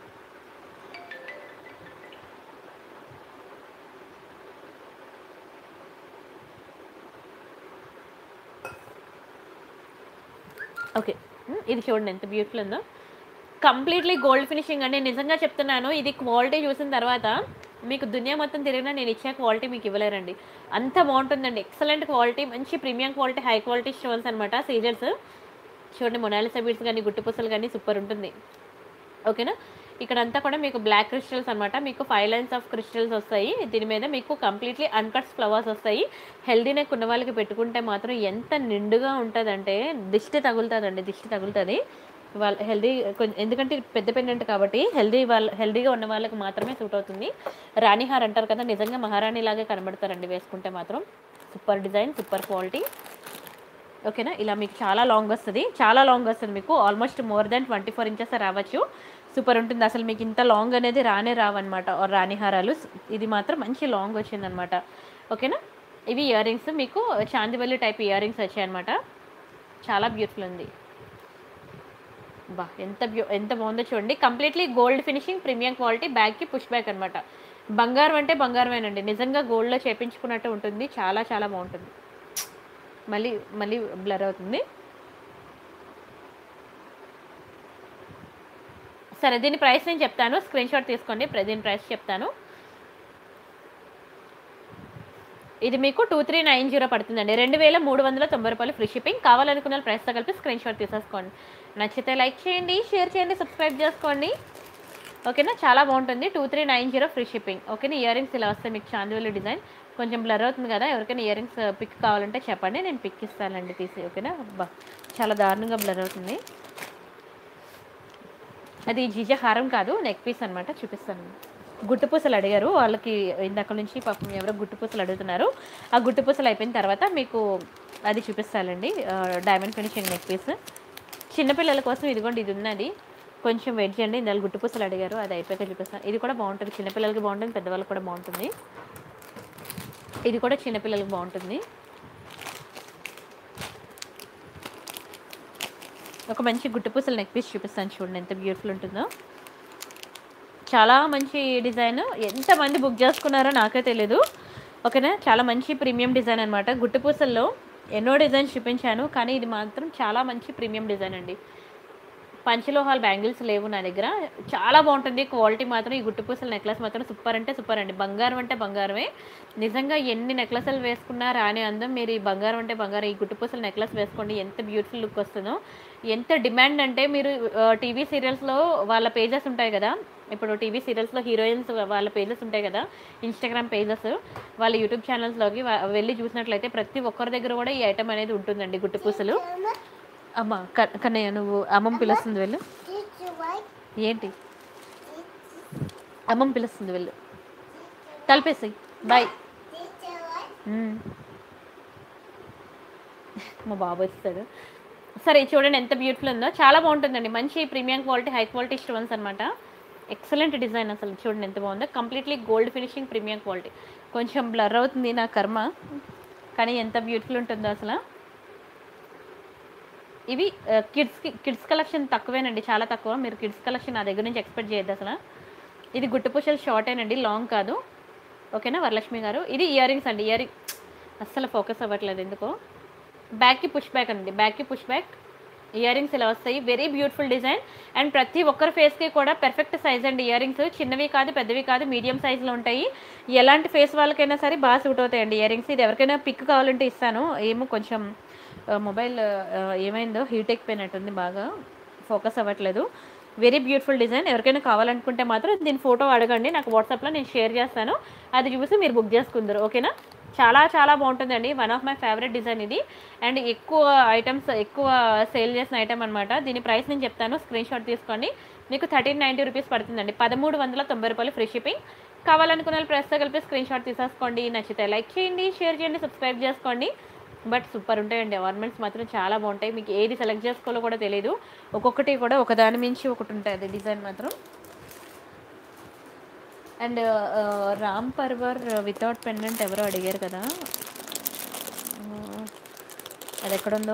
ఓకే ఉమ్, ఇది చూడండి ఎంత బ్యూటిఫుల్ ఉందో కంప్లీట్లీ గోల్డ్ ఫినిషింగ్ అండి నిజంగా చెప్తున్నాను ఇది క్వాలిటీ చూసిన తర్వాత మీకు దునియా మొత్తం తిరిగినా నేను ఇచ్చే క్వాలిటీ మీకు ఇవ్వలేరండి అంత బాగుంటుందండి ఎక్సలెంట్ క్వాలిటీ మంచి premium quality high quality stones అనమాట సీజర్స్ చూడండి మొనాలిసా బీడ్స్ కానీ గుట్టుపూసలు కానీ సూపర్ ఉంటుంది ఓకేనా ఇక్కడ అంతా కూడా మీకు బ్లాక్ క్రిస్టల్స్ అనమాట మీకు ఫైవ్ లైన్స్ ఆఫ్ క్రిస్టల్స్ వస్తాయి దీని మీద మీకు కంప్లీట్లీ అన్కట్స్ ఫ్లవర్స్ వస్తాయి హెల్దీ నెక్ ఉన్న వాళ్ళకి పెట్టుకుంటే మాత్రం ఎంత నిండుగా ఉంటుందంటే దిష్టి తగులుతుందండి దిష్టి తగులుతుంది వాళ్ళ హెల్దీ కొంచెం ఎందుకంటే ఇది పెద్ద పెండెంట్ కాబట్టి హెల్దీ వాళ్ళ హెల్దీగా ఉన్న వాళ్ళకి మాత్రమే సూట్ అవుతుంది రాణిహార్ అంటారు కదా నిజంగా మహారాణి లాగే కనబడతారండి వేసుకుంటే మాత్రం సూపర్ డిజైన్ సూపర్ క్వాలిటీ ఓకేనా ఇలా మీకు చాలా లాంగ్ వస్తుంది చాలా లాంగ్ వస్తుంది మీకు almost more than twenty four inches రావచ్చు సూపర్ ఉంటుంది అసలు మీకు ఇంత లాంగ్ అనేది రానే రావన్నమాట ఆర్ రాణిహారాలు ఇది మాత్రం మంచి లాంగ్ వచ్చిందనమాట ఓకేనా ఇవి ఇయర్ రింగ్స్ మీకు చాందివల్లి టైప్ ఇయర్ రింగ్స్ వచ్చాయన్నమాట చాలా బ్యూటిఫుల్ ఉంది బా ఎంత బ్యూ ఎంత బాగుందో చూడండి completely gold finishing premium quality బ్యాగ్కి పుష్ బ్యాక్ అనమాట బంగారం అంటే బంగారమేనండి నిజంగా గోల్డ్లో చేపించుకున్నట్టు ఉంటుంది చాలా చాలా బాగుంటుంది మళ్ళీ మళ్ళీ బ్లర్ అవుతుంది సరే దీని ప్రైస్ నేను చెప్తాను స్క్రీన్ షాట్ తీసుకోండి ప్ర- దీని ప్రైస్ చెప్తాను ఇది మీకు టూ త్రీ నైన్ జీరో పడుతుందండి రెండు వేల మూడు వందల తొంభై రూపాయలు ఫ్రీ షిప్పింగ్ కావాలనుకున్న ప్రైస్తో కలిపి స్క్రీన్ షాట్ తీసేసుకోండి నచ్చితే లైక్ చేయండి షేర్ చేయండి సబ్స్క్రైబ్ చేసుకోండి ఓకేనా చాలా బాగుంటుంది two three nine zero free shipping ఓకేనా ఇయర్ రింగ్స్ ఇలా వస్తాయి మీకు చాందివల్లి డిజైన్ కొంచెం బ్లర్ అవుతుంది కదా ఎవరికైనా ఇయర్ రింగ్స్ పిక్ కావాలంటే చెప్పండి నేను పిక్ ఇస్తానండి తీసి ఓకేనా బా చాలా దారుణంగా బ్లర్ అవుతుంది అది జిజ హారం కాదు నెక్ పీస్ అనమాట చూపిస్తాను గుట్టుపూసలు అడిగారు వాళ్ళకి ఇందాక నుంచి పాపం ఎవరో గుట్టుపూసలు అడుగుతున్నారు ఆ గుట్టుపూసలు అయిపోయిన తర్వాత మీకు అది చూపిస్తానండి డైమండ్ ఫినిషింగ్ నెక్ పీస్ చిన్నపిల్లల కోసం ఇదిగోండి ఇది ఉన్నది కొంచెం వెయిట్ చేయండి ఇందాక గుట్టుపూసలు అడిగారు అది అయిపోయాక చూపిస్తాను ఇది కూడా బాగుంటుంది చిన్నపిల్లలకి బాగుంటుంది పెద్దవాళ్ళకి కూడా బాగుంటుంది ఇది కూడా చిన్నపిల్లలకి బాగుంటుంది ఒక మంచి గుట్టుపూసల నెక్ పీస్ చూపిస్తాను చూడండి ఎంత బ్యూటిఫుల్ ఉంటుందో చాలా మంచి డిజైన్ ఎంతమంది బుక్ చేసుకున్నారో నాకే తెలీదు ఓకేనా చాలా మంచి ప్రీమియం డిజైన్ అనమాట గుట్టుపూసల్లో ఎన్నో డిజైన్స్ చూపించాను కానీ ఇది మాత్రం చాలా మంచి ప్రీమియం డిజైన్ అండి పంచలోహాల్ బ్యాంగిల్స్ లేవు నా దగ్గర చాలా బాగుంటుంది క్వాలిటీ మాత్రం ఈ గుట్టుపూసల నెక్లెస్ మాత్రం సూపర్ అంటే సూపర్ అండి బంగారం అంటే బంగారమే నిజంగా ఎన్ని నెక్లెస్లు వేసుకున్నా రాని అందం మీరు ఈ బంగారం అంటే బంగారం ఈ గుట్టుపూసల నెక్లెస్ వేసుకోండి ఎంత బ్యూటిఫుల్ లుక్ వస్తుందో ఎంత డిమాండ్ అంటే మీరు టీవీ సీరియల్స్లో వాళ్ళ పేజెస్ ఉంటాయి కదా ఇప్పుడు టీవీ సీరియల్స్లో హీరోయిన్స్ వాళ్ళ పేజెస్ ఉంటాయి కదా ఇన్స్టాగ్రామ్ పేజెస్ వాళ్ళ యూట్యూబ్ ఛానల్స్లోకి వెళ్ళి చూసినట్లయితే ప్రతి ఒక్కరి దగ్గర కూడా ఈ ఐటమ్ అనేది ఉంటుందండి గుట్టుపూసలు అమ్మ క- కన్నయ్య నువ్వు అమ్మమ్మ పిలుస్తుంది వెళ్ళు ఏంటి అమ్మమ్మ పిలుస్తుంది వెళ్ళు తలిపేసి బాయ్ మా బాబు వస్తాడు సరే ఇది చూడండి ఎంత బ్యూటిఫుల్ ఉందో చాలా బాగుంటుందండి మంచి premium quality high quality stones అనమాట ఎక్సలెంట్ డిజైన్ అసలు చూడండి ఎంత బాగుందో completely gold finishing premium quality కొంచెం బ్లర్ అవుతుంది నా కర్మ కానీ ఎంత బ్యూటిఫుల్ ఉంటుందో అసలు ఇవి కిడ్స్కి కిడ్స్ కలెక్షన్ తక్కువేనండి చాలా తక్కువ మీరు కిడ్స్ కలెక్షన్ నా దగ్గర నుంచి ఎక్స్పెక్ట్ చేయొద్దు అసలు ఇది గుట్టుపూసలు షార్టేనండి లాంగ్ కాదు ఓకేనా వరలక్ష్మి గారు ఇది ఇయర్ రింగ్స్ అండి ఇయర్ అస్సలు ఫోకస్ అవ్వట్లేదు ఎందుకో బ్యాక్కి పుష్ బ్యాక్ అండి బ్యాక్కి పుష్ బ్యాక్ ఇయర్ రింగ్స్ ఇలా వస్తాయి వెరీ బ్యూటిఫుల్ డిజైన్ అండ్ ప్రతి ఒక్కరి ఫేస్కి కూడా పెర్ఫెక్ట్ సైజ్ అండి ఇయర్ రింగ్స్ చిన్నవి కాదు పెద్దవి కాదు మీడియం సైజులో ఉంటాయి ఎలాంటి ఫేస్ వాళ్ళకైనా సరే బాగా సూట్ అవుతాయండి ఇయర్ రింగ్స్ ఇది ఎవరికైనా పిక్ కావాలంటే ఇస్తాను ఏమో కొంచెం మొబైల్ ఏమైందో హీట్ ఎక్కిపోయినట్టుంది బాగా ఫోకస్ అవ్వట్లేదు వెరీ బ్యూటిఫుల్ డిజైన్ ఎవరికైనా కావాలనుకుంటే మాత్రం దీని ఫోటో అడగండి నాకు వాట్సాప్లో నేను షేర్ చేస్తాను అది చూసి మీరు బుక్ చేసుకుందరు ఓకేనా చాలా చాలా బాగుంటుందండి one of my favourite design ఇది అండ్ ఎక్కువ ఐటమ్స్ ఎక్కువ సేల్ చేసిన ఐటమ్ అనమాట దీని ప్రైస్ నేను చెప్తాను స్క్రీన్ షాట్ తీసుకోండి మీకు థర్టీన్ నైంటీ రూపీస్ పడుతుందండి పదమూడు వందల తొంభై రూపాయలు ఫ్రీ షిప్పింగ్ కావాలనుకున్న వాళ్ళు ప్రెస్తో కలిపి స్క్రీన్ షాట్ తీసేసుకోండి నచ్చితే లైక్ చేయండి షేర్ చేయండి సబ్స్క్రైబ్ చేసుకోండి బట్ సూపర్ ఉంటాయండి ఆర్నమెంట్స్ మాత్రం చాలా బాగుంటాయి మీకు ఏది సెలెక్ట్ చేసుకోవాలో కూడా తెలియదు ఒక్కొక్కటి కూడా ఒకదాని మించి ఒకటి ఉంటుంది డిజైన్ మాత్రం and Ram Parivar without pendant ఎవరో అడిగారు కదా అది ఎక్కడుందో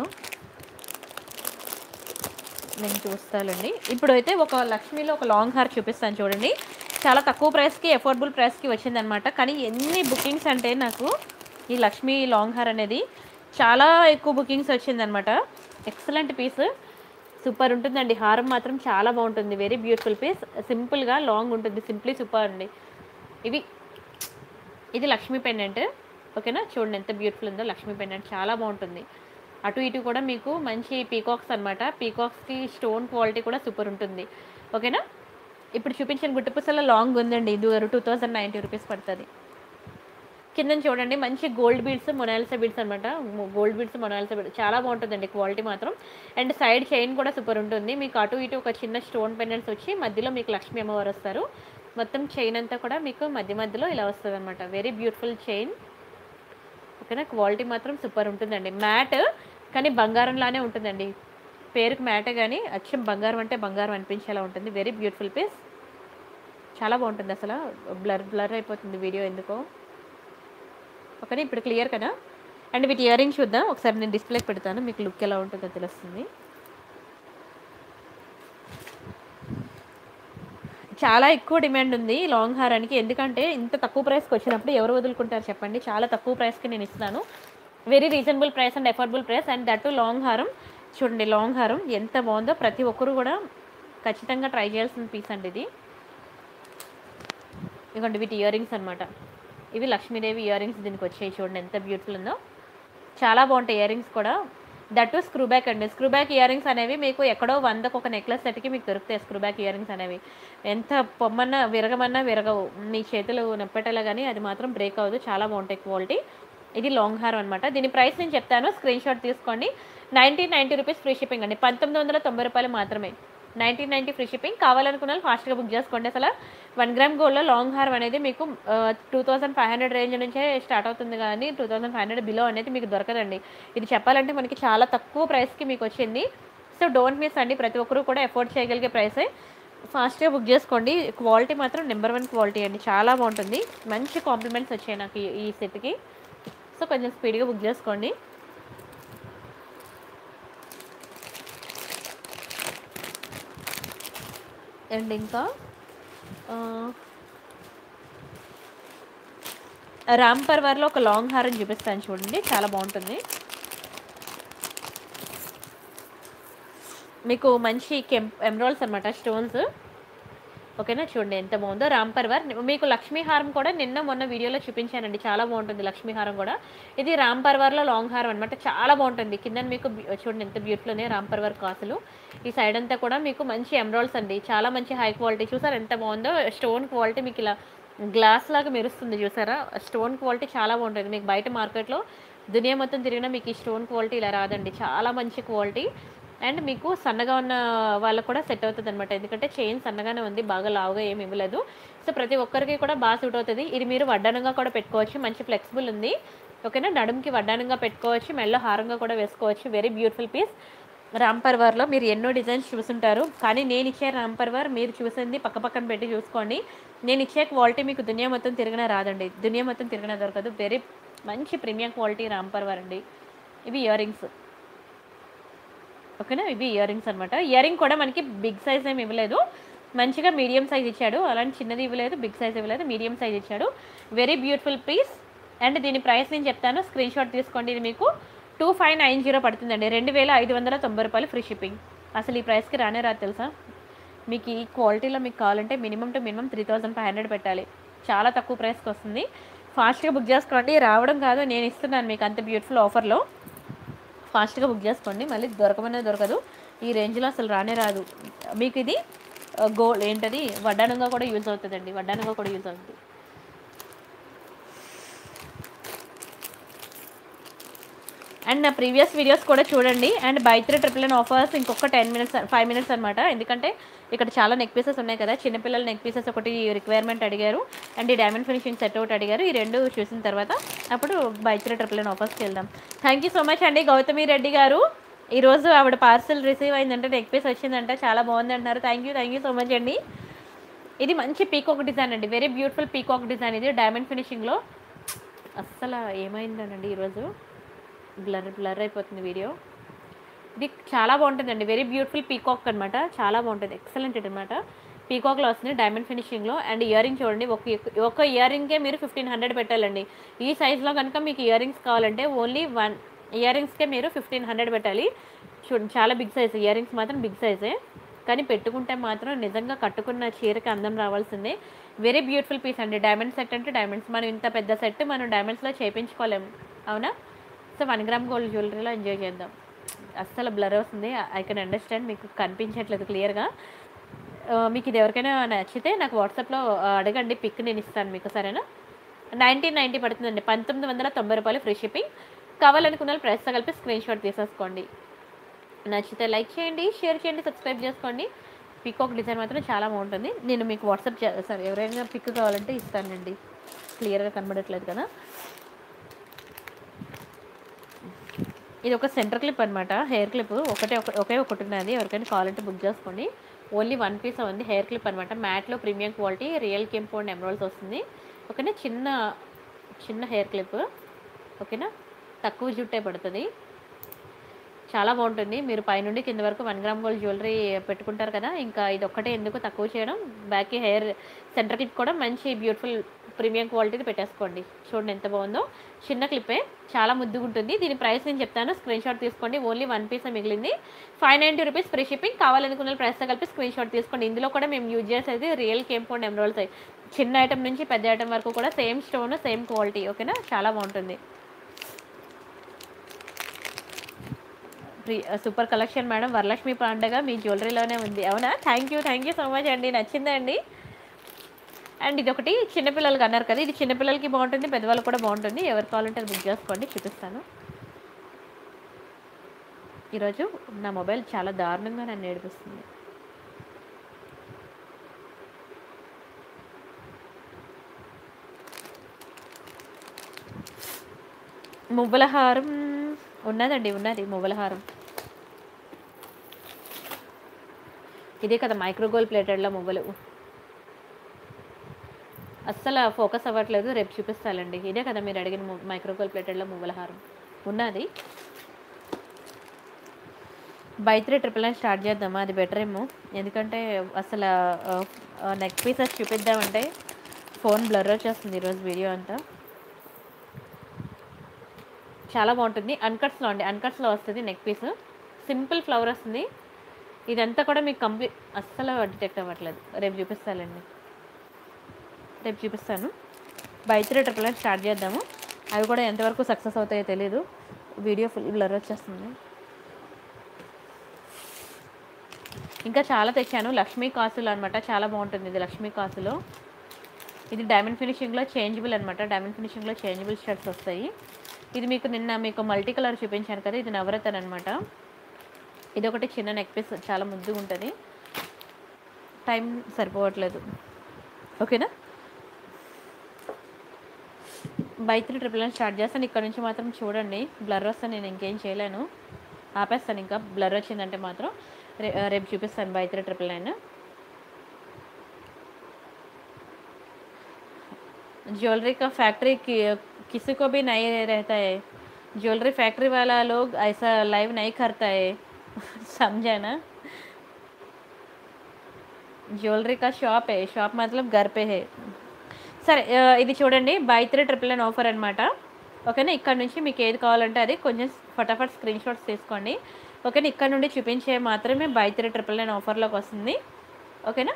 నేను చూస్తానండి ఇప్పుడు అయితే ఒక లక్ష్మీలో ఒక లాంగ్ హార్ చూపిస్తాను చూడండి చాలా తక్కువ ప్రైస్కి అఫోర్డబుల్ ప్రైస్కి వచ్చిందనమాట కానీ ఎన్ని బుకింగ్స్ అంటే నాకు ఈ లక్ష్మీ లాంగ్ హార్ అనేది చాలా ఎక్కువ బుకింగ్స్ వచ్చిందనమాట ఎక్సలెంట్ పీస్ సూపర్ ఉంటుందండి హారం మాత్రం చాలా బాగుంటుంది వెరీ బ్యూటిఫుల్ పీస్ సింపుల్గా లాంగ్ ఉంటుంది సింప్లీ సూపర్ అండి ఇవి ఇది లక్ష్మీ పెండెంట్ ఓకేనా చూడండి ఎంత బ్యూటిఫుల్ ఉందో లక్ష్మీ పెండెంట్ చాలా బాగుంటుంది అటు ఇటు కూడా మీకు మంచి పీకాక్స్ అనమాట పీకాక్స్కి స్టోన్ క్వాలిటీ కూడా సూపర్ ఉంటుంది ఓకేనా ఇప్పుడు చూపించిన గుట్టుపుసల లాంగ్ ఉందండి ఇది టూ థౌజండ్ నైంటీ రూపీస్ పడుతుంది కింద చూడండి మంచి గోల్డ్ బీడ్స్ మొనాలిసా బీడ్స్ అనమాట గోల్డ్ బీడ్స్ మొనాలిసా బీడ్స్ చాలా బాగుంటుందండి క్వాలిటీ మాత్రం అండ్ సైడ్ చైన్ కూడా సూపర్ ఉంటుంది మీకు అటు ఇటు ఒక చిన్న స్టోన్ పెండెంట్స్ వచ్చి మధ్యలో మీకు లక్ష్మీ అమ్మవారు వస్తారు మొత్తం చైన్ అంతా కూడా మీకు మధ్య మధ్యలో ఇలా వస్తుంది అనమాట వెరీ బ్యూటిఫుల్ చైన్ ఓకేనా క్వాలిటీ మాత్రం సూపర్ ఉంటుందండి మ్యాట్ కానీ బంగారంలానే ఉంటుందండి పేరుకి మ్యాటే కానీ అచ్చం బంగారం అంటే బంగారం అనిపించేలా ఉంటుంది వెరీ బ్యూటిఫుల్ పీస్ చాలా బాగుంటుంది అసలు బ్లర్ బ్లర్ అయిపోతుంది వీడియో ఎందుకో ఓకేనా ఇప్పుడు క్లియర్ కదా అండ్ వీటి ఇయర్ రింగ్ చూద్దాం ఒకసారి నేను డిస్ప్లే పెడతాను మీకు లుక్ ఎలా ఉంటుందో తెలుస్తుంది చాలా ఎక్కువ డిమాండ్ ఉంది ఈ లాంగ్ హారానికి ఎందుకంటే ఇంత తక్కువ ప్రైస్కి వచ్చినప్పుడు ఎవరు వదులుకుంటారు చెప్పండి చాలా తక్కువ ప్రైస్కి నేను ఇస్తాను very reasonable price and affordable price and that long హారం చూడండి లాంగ్ హారం ఎంత బాగుందో ప్రతి ఒక్కరు కూడా ఖచ్చితంగా ట్రై చేయాల్సిన పీస్ అండి ఇది ఇదిగోండి వీటి ఇయర్ రింగ్స్ అనమాట ఇవి లక్ష్మీదేవి ఇయర్ రింగ్స్ దీనికి వచ్చాయి చూడండి ఎంత బ్యూటిఫుల్ ఉందో చాలా బాగుంటాయి ఇయర్ రింగ్స్ కూడా దట్ స్క్రూ బ్యాక్ అండి స్క్రూ బ్యాక్ ఇయర్ రింగ్స్ అనేవి మీకు ఎక్కడో వందకు ఒక నెక్లెస్ సెట్కి మీకు దొరుకుతాయి స్క్రూ బ్యాక్ ఇయర్ రింగ్స్ అనేవి ఎంత పొమ్మన్నా విరగమన్నా విరగవు మీ చేతులు నొప్పెట్టేలా కానీ అది మాత్రం బ్రేక్ అవ్వదు చాలా బాగుంటాయి క్వాలిటీ ఇది లాంగ్ హార్ అనమాట దీని ప్రైస్ నేను చెప్తాను స్క్రీన్ షాట్ తీసుకోండి nineteen ninety rupees free shipping అండి పంతొమ్మిది వందల తొంభై రూపాయలు మాత్రమే నైన్టీన్ నైంటీ ఫ్రీ షిప్పింగ్ కావాలనుకున్న వాళ్ళు ఫాస్ట్గా బుక్ చేసుకోండి అసలు వన్ గ్రామ్ గోల్డ్లో లాంగ్ హార్ అనేది మీకు two thousand five hundred range నుంచే స్టార్ట్ అవుతుంది కానీ two thousand five hundred below అనేది మీకు దొరకదండి ఇది చెప్పాలంటే మనకి చాలా తక్కువ ప్రైస్కి మీకు వచ్చింది సో డోంట్ మిస్ అండి ప్రతి ఒక్కరూ కూడా ఎఫోర్డ్ చేయగలిగే ప్రైసే ఫాస్ట్గా బుక్ చేసుకోండి క్వాలిటీ మాత్రం నెంబర్ వన్ క్వాలిటీ అండి చాలా బాగుంటుంది మంచి కాంప్లిమెంట్స్ వచ్చాయి నాకు ఈ- ఈ సెట్కి సో కొంచెం స్పీడ్గా బుక్ చేసుకోండి అండ్ ఇంకా ఆ, రామ్ పర్వర్లో ఒక లాంగ్ హారం చూపిస్తాను చూడండి చాలా బాగుంటుంది మీకు మంచి కెంప్ ఎమరాల్స్ అనమాట స్టోన్స్ ఓకేనా చూడండి ఎంత బాగుందో రామ్ పర్వర్ మీకు లక్ష్మీ హారం కూడా నిన్న మొన్న వీడియోలో చూపించానండి చాలా బాగుంటుంది లక్ష్మీ హారం కూడా ఇది రామ్ పర్వర్లో లాంగ్ హారం అనమాట చాలా బాగుంటుంది కింద మీకు బ్యూ- చూడండి ఎంత బ్యూటిఫుల్ ఉన్నాయి రామ్ పర్వర్ కాసులు ఈ సైడ్ అంతా కూడా మీకు మంచి ఎమరాల్స్ అండి చాలా మంచి హై క్వాలిటీ చూసారు ఎంత బాగుందో స్టోన్ క్వాలిటీ మీకు ఇలా గ్లాస్ లాగా మెరుస్తుంది చూసారా స్టోన్ క్వాలిటీ చాలా బాగుంటుంది మీకు బయట మార్కెట్లో దునియా మొత్తం తిరిగినా మీకు ఈ స్టోన్ క్వాలిటీ ఇలా రాదండి చాలా మంచి క్వాలిటీ అండ్ మీకు సన్నగా ఉన్న వాళ్ళకు కూడా సెట్ అవుతుంది అనమాట ఎందుకంటే చైన్ సన్నగానే ఉంది బాగా లావుగా ఏమి ఇవ్వలేదు సో ప్రతి ఒక్కరికి కూడా బాగా సూట్ అవుతుంది ఇది మీరు వడ్డానంగా కూడా పెట్టుకోవచ్చు మంచి ఫ్లెక్సిబుల్ ఉంది ఓకేనా నడుముకి వడ్డానంగా పెట్టుకోవచ్చు మెల్ల హారంగా కూడా వేసుకోవచ్చు వెరీ బ్యూటిఫుల్ పీస్ రామ్ పర్వర్లో మీరు ఎన్నో డిజైన్స్ చూసుంటారు కానీ నేను ఇచ్చే రామ్ పర్వర్ మీరు చూసింది పక్క పక్కన పెట్టి చూసుకోండి నేను ఇచ్చే క్వాలిటీ మీకు దునియా మొత్తం తిరిగినా రాదండి దునియా మొత్తం తిరిగినా దొరకదు వెరీ మంచి ప్రీమియం క్వాలిటీ రాంపర్వర్ అండి ఇవి ఇయర్ రింగ్స్ ఓకేనా ఇవి ఇయర్ రింగ్స్ అనమాట ఇయర్ రింగ్ కూడా మనకి బిగ్ సైజ్ ఏమి ఇవ్వలేదు మంచిగా మీడియం సైజ్ ఇచ్చాడు అలాంటి చిన్నది ఇవ్వలేదు బిగ్ సైజ్ ఇవ్వలేదు మీడియం సైజ్ ఇచ్చాడు వెరీ బ్యూటిఫుల్ పీస్ అండ్ దీని ప్రైస్ నేను చెప్తాను స్క్రీన్ షాట్ తీసుకోండి ఇది మీకు టూ ఫైవ్ నైన్ జీరో పడుతుందండి రెండు వేల ఐదు వందల తొంభై రూపాయలు ఫ్రీ షిప్పింగ్ అసలు ఈ ప్రైస్కి రానే రాదు తెలుసా మీకు ఈ క్వాలిటీలో మీకు కావాలంటే minimum to minimum three thousand five hundred పెట్టాలి చాలా తక్కువ ప్రైస్కి వస్తుంది ఫాస్ట్గా బుక్ చేసుకోండి రావడం కాదు నేను ఇస్తున్నాను మీకు అంత బ్యూటిఫుల్ ఆఫర్లో ఫాస్ట్గా బుక్ చేసుకోండి మళ్ళీ దొరకమనేది దొరకదు ఈ రేంజ్లో అసలు రానే రాదు మీకు ఇది గోల్డ్ ఏంటది వడ్డానంగా కూడా యూజ్ అవుతుందండి వడ్డానంగా కూడా యూజ్ అవుతుంది అండ్ నా ప్రీవియస్ వీడియోస్ కూడా చూడండి and buy three triple nine offers ఇంకొక టెన్ మినిట్స్ ఫైవ్ మినిట్స్ అనమాట ఎందుకంటే ఇక్కడ చాలా నెక్ పీసెస్ ఉన్నాయి కదా చిన్నపిల్లల నెక్ పీసెస్ ఒకటి రిక్వైర్మెంట్ అడిగారు అండ్ ఈ డైమండ్ ఫినిషింగ్ సెట్ ఒకటి అడిగారు ఈ రెండు చూసిన తర్వాత అప్పుడు బై త్రీ ట్రిపుల్ నైన్ ఆఫర్స్కి వెళ్దాం థ్యాంక్ యూ సో మచ్ అండి గౌతమి రెడ్డి గారు ఈరోజు ఆవిడ పార్సల్ రిసీవ్ అయిందంటే నెక్ పీస్ వచ్చిందంటే చాలా బాగుంది అంటున్నారు thank you thank you so much అండి ఇది మంచి పీకాక్ డిజైన్ అండి వెరీ బ్యూటిఫుల్ పీకాక్ డిజైన్ ఇది డైమండ్ ఫినిషింగ్లో అస్సలు ఏమైందనండి ఈరోజు బ్లర్ బ్లర్ అయిపోతుంది వీడియో ఇది చాలా బాగుంటుందండి వెరీ బ్యూటిఫుల్ పీకాక్ అనమాట చాలా బాగుంటుంది ఎక్సలెంట్ అనమాట పీకాక్లో వస్తుంది డైమండ్ ఫినిషింగ్లో అండ్ ఇయర్ రింగ్ చూడండి ఒక ఒక ఇయర్ రింగ్కే మీరు ఫిఫ్టీన్ హండ్రెడ్ పెట్టాలండి ఈ సైజులో కనుక మీకు ఇయర్ రింగ్స్ కావాలంటే ఓన్లీ వన్ ఇయర్ రింగ్స్కే మీరు ఫిఫ్టీన్ హండ్రెడ్ పెట్టాలి చూడండి చాలా బిగ్ సైజ్ ఇయర్ రింగ్స్ మాత్రం బిగ్ సైజే కానీ పెట్టుకుంటే మాత్రం నిజంగా కట్టుకున్న చీరకి అందం రావాల్సిందే వెరీ బ్యూటిఫుల్ పీస్ అండి డైమండ్ సెట్ అంటే డైమండ్స్ మనం ఇంత పెద్ద సెట్ మనం డైమండ్స్లో చేయించుకోలేము అవునా సో వన్ గ్రామ్ గోల్డ్ జ్యువెలరీలో ఎంజాయ్ చేద్దాం అస్సలు బ్లర్ వస్తుంది ఐ కెన్ అండర్స్టాండ్ మీకు కనిపించట్లేదు క్లియర్గా మీకు ఇది ఎవరికైనా నచ్చితే నాకు వాట్సాప్లో అడగండి పిక్ నేను ఇస్తాను మీకు సరేనా నైన్టీన్ నైంటీ పడుతుందండి పంతొమ్మిది వందల తొంభై రూపాయలు ఫ్రీ షిప్పింగ్ కావాలనుకున్న వాళ్ళు ప్రైస్తో కలిపి స్క్రీన్ షాట్ తీసేసుకోండి నచ్చితే లైక్ చేయండి షేర్ చేయండి సబ్స్క్రైబ్ చేసుకోండి పికాక్ డిజైన్ మాత్రం చాలా బాగుంటుంది నేను మీకు వాట్సాప్ సారీ ఎవరైనా పిక్ కావాలంటే ఇస్తానండి క్లియర్గా కనబడట్లేదు కదా ఇది ఒక సెంటర్ క్లిప్ అనమాట హెయిర్ క్లిప్ ఒకటే ఒక ఒకే ఒకటి ఉన్నది ఎవరికైనా కావాలంటే బుక్ చేసుకోండి ఓన్లీ వన్ పీస్ ఉంది హెయిర్ క్లిప్ అనమాట మ్యాట్లో ప్రీమియం క్వాలిటీ రియల్ కెంపౌండ్ ఎమరాల్స్ వస్తుంది ఓకేనా చిన్న చిన్న హెయిర్ క్లిప్ ఓకేనా తక్కువ జుట్టే పడుతుంది చాలా బాగుంటుంది మీరు పైనుండి కింద వరకు వన్ గ్రామ్ గోల్డ్ జ్యువెలరీ పెట్టుకుంటారు కదా ఇంకా ఇది ఒక్కటే ఎందుకు తక్కువ చేయడం బ్యాక్ హెయిర్ సెంటర్ క్లిప్ కూడా మంచి బ్యూటిఫుల్ ప్రీమియం క్వాలిటీది పెట్టేసుకోండి చూడండి ఎంత బాగుందో చిన్న క్లిప్పే చాలా ముద్దుగా ఉంటుంది దీని ప్రైస్ నేను చెప్తాను స్క్రీన్ షాట్ తీసుకోండి ఓన్లీ వన్ పీస్ మిగిలింది five ninety rupees free shipping కావాలనుకున్న ప్రైస్తో కలిపి స్క్రీన్ షాట్ తీసుకోండి ఇందులో కూడా మేము యూజ్ చేసేది రియల్ కేంపౌండ్ ఎమరాల్స్ అయ్యి చిన్న ఐటమ్ నుంచి పెద్ద ఐటమ్ వరకు కూడా సేమ్ స్టోన్ సేమ్ క్వాలిటీ ఓకేనా చాలా బాగుంటుంది సూపర్ కలెక్షన్ మేడం వరలక్ష్మి పండగ మీ జ్యువెలరీలోనే ఉంది అవునా thank you thank you so much అండి నచ్చిందండి అండ్ ఇది ఒకటి చిన్నపిల్లలకి అన్నారు కదా ఇది చిన్నపిల్లలకి బాగుంటుంది పెద్దవాళ్ళకి కూడా బాగుంటుంది ఎవరు కావాలంటే అది బుక్ చేసుకోండి చూపిస్తాను ఈరోజు నా మొబైల్ చాలా దారుణంగా నన్ను ఏడిపిస్తుంది మువ్వల హారం ఉన్నదండి ఉన్నది మువ్వల హారం ఇదే కదా మైక్రోగోల్ ప్లేటెడ్లో మువ్వలు అస్సలు ఫోకస్ అవ్వట్లేదు రేపు చూపిస్తానండి ఇదే కదా మీరు అడిగిన మైక్రోగోల్ ప్లేటెడ్లో మువ్వల హారం ఉన్నది buy three triple nine start చేద్దామా అది బెటర్ ఏమో ఎందుకంటే అసలు నెక్ పీసెస్ చూపిద్దామంటే ఫోన్ బ్లర్ వచ్చేస్తుంది ఈరోజు వీడియో అంతా చాలా బాగుంటుంది అన్కట్స్లో అండి అన్కట్స్లో వస్తుంది నెక్ పీస్ సింపుల్ ఫ్లవర్ వస్తుంది ఇదంతా కూడా మీకు కంప్లీట్ అస్సలు డిటెక్ట్ అవ్వట్లేదు రేపు చూపిస్తానండి రేపు చూపిస్తాను buy three triple nine start చేద్దాము అవి కూడా ఎంతవరకు సక్సెస్ అవుతాయో తెలియదు వీడియో ఫుల్ బ్లర్ వచ్చేస్తుంది ఇంకా చాలా తెచ్చాను లక్ష్మీ కాసులు అనమాట చాలా బాగుంటుంది ఇది లక్ష్మీ కాసులో ఇది డైమండ్ ఫినిషింగ్లో చేంజబుల్ అనమాట డైమండ్ ఫినిషింగ్లో చేంజబుల్ షర్ట్స్ వస్తాయి ఇది మీకు నిన్న మీకు మల్టీ కలర్ చూపించాను కదా ఇది నవరత్న అనమాట ఇది ఒకటి చిన్న నెక్ పీస్ చాలా ముద్దుగా ఉంటుంది టైం సరిపోవట్లేదు ఓకేనా buy three triple nine start చేస్తాను ఇక్కడ నుంచి మాత్రం చూడండి బ్లర్ వస్తే నేను ఇంకేం చేయలేను ఆపేస్తాను ఇంకా బ్లర్ వచ్చిందంటే మాత్రం రే రేపు చూపిస్తాను buy three triple nine jewellery కా ఫ్యాక్టరీ किसी को भी नहीं रहता है ज्वेलरी फैक्ट्री वाला लोग ऐसा लाइव नहीं करता है समझा ना జ్యువెలరీ కా షాప్ ఏ షాప్ మతలబ్ घर पे है సరే ఆ, ఇది చూడండి buy three triple nine offer అనమాట ఓకేనా ఇక్కడ నుంచి మీకు ఏది కావాలంటే అది కొంచెం ఫటాఫట్ స్క్రీన్ షాట్స్ తీసుకోండి ఓకేనా ఇక్కడ నుండి చూపించే మాత్రమే బై త్రీ ట్రిపుల్ నైన్ ఆఫర్లోకి వస్తుంది ఓకేనా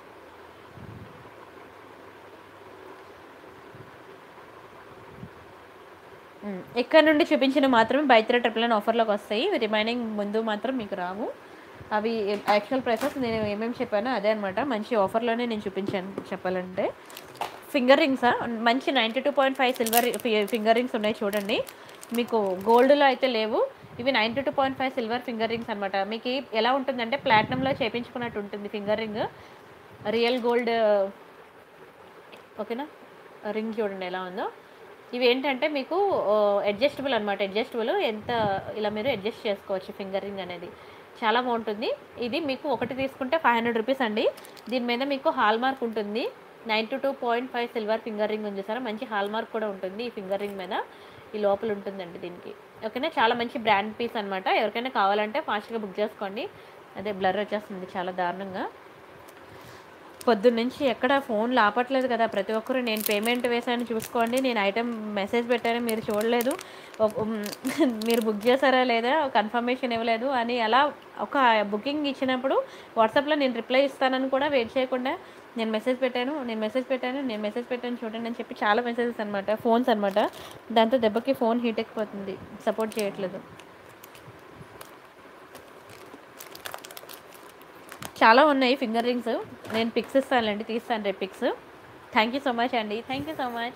ఉమ్, ఇక్కడ నుండి చూపించిన మాత్రమే బై త్రీ ట్రిపుల్ నైన్ ఆఫర్లోకి వస్తాయి రిమైనింగ్ ముందు మాత్రం మీకు రావు అవి యాక్చువల్ ప్రైసెస్ నేను ఏమేమి చెప్పానో అదే అనమాట మంచి ఆఫర్లోనే నేను చూపించాను చెప్పాలంటే ఫింగర్ రింగ్సా మంచి ninety two point five silver finger rings ఉన్నాయి చూడండి మీకు గోల్డ్లో అయితే లేవు ఇవి ninety two point five silver finger rings అనమాట మీకు ఈ- ఎలా ఉంటుందంటే ప్లాటినంలో చేపించుకున్నట్టు ఉంటుంది ఫింగర్ రింగ్ రియల్ గోల్డ్ ఓకేనా రింగ్ చూడండి ఎలా ఉందో ఇవి ఏంటంటే మీకు అడ్జస్టబుల్ అనమాట అడ్జస్టబుల్ ఎంత ఇలా మీరు అడ్జస్ట్ చేసుకోవచ్చు ఫింగర్ రింగ్ అనేది చాలా బాగుంటుంది ఇది మీకు ఒకటి తీసుకుంటే ఫైవ్ హండ్రెడ్ రూపీస్ అండి దీని మీద మీకు హాల్ మార్క్ ఉంటుంది ninety two point five silver finger ring ఉంది సార్ మంచి హాల్ మార్క్ కూడా ఉంటుంది ఈ ఫింగర్ రింగ్ మీద ఈ లోపల ఉంటుందండి దీనికి ఓకేనా చాలా మంచి బ్రాండ్ పీస్ అనమాట ఎవరికైనా కావాలంటే ఫాస్ట్గా బుక్ చేసుకోండి అదే బ్లర్ వచ్చేస్తుంది చాలా దారుణంగా పొద్దున్న నుంచి ఎక్కడ ఫోన్లు ఆపట్లేదు కదా ప్రతి ఒక్కరు నేను పేమెంట్ వేసాను చూసుకోండి నేను ఐటెం మెసేజ్ పెట్టాను మీరు చూడలేదు ఒక- ఉమ్, మీరు బుక్ చేశారా లేదా కన్ఫర్మేషన్ ఇవ్వలేదు అని అలా ఒక బుకింగ్ ఇచ్చినప్పుడు వాట్సాప్లో నేను రిప్లై ఇస్తానని కూడా వెయిట్ చేయకుండా నేను మెసేజ్ పెట్టాను నేను మెసేజ్ పెట్టాను నేను మెసేజ్ పెట్టాను చూడండి అని చెప్పి చాలా మెసేజెస్ అనమాట ఫోన్స్ అనమాట దాంతో దెబ్బకి ఫోన్ హీట్ ఎక్కిపోతుంది సపోర్ట్ చేయట్లేదు చాలా ఉన్నాయి ఫింగర్ రింగ్స్ నేను పిక్స్ ఇస్తానులేండి తీస్తాను రేపు pics thank you so much అండి థ్యాంక్ యూ సో మచ్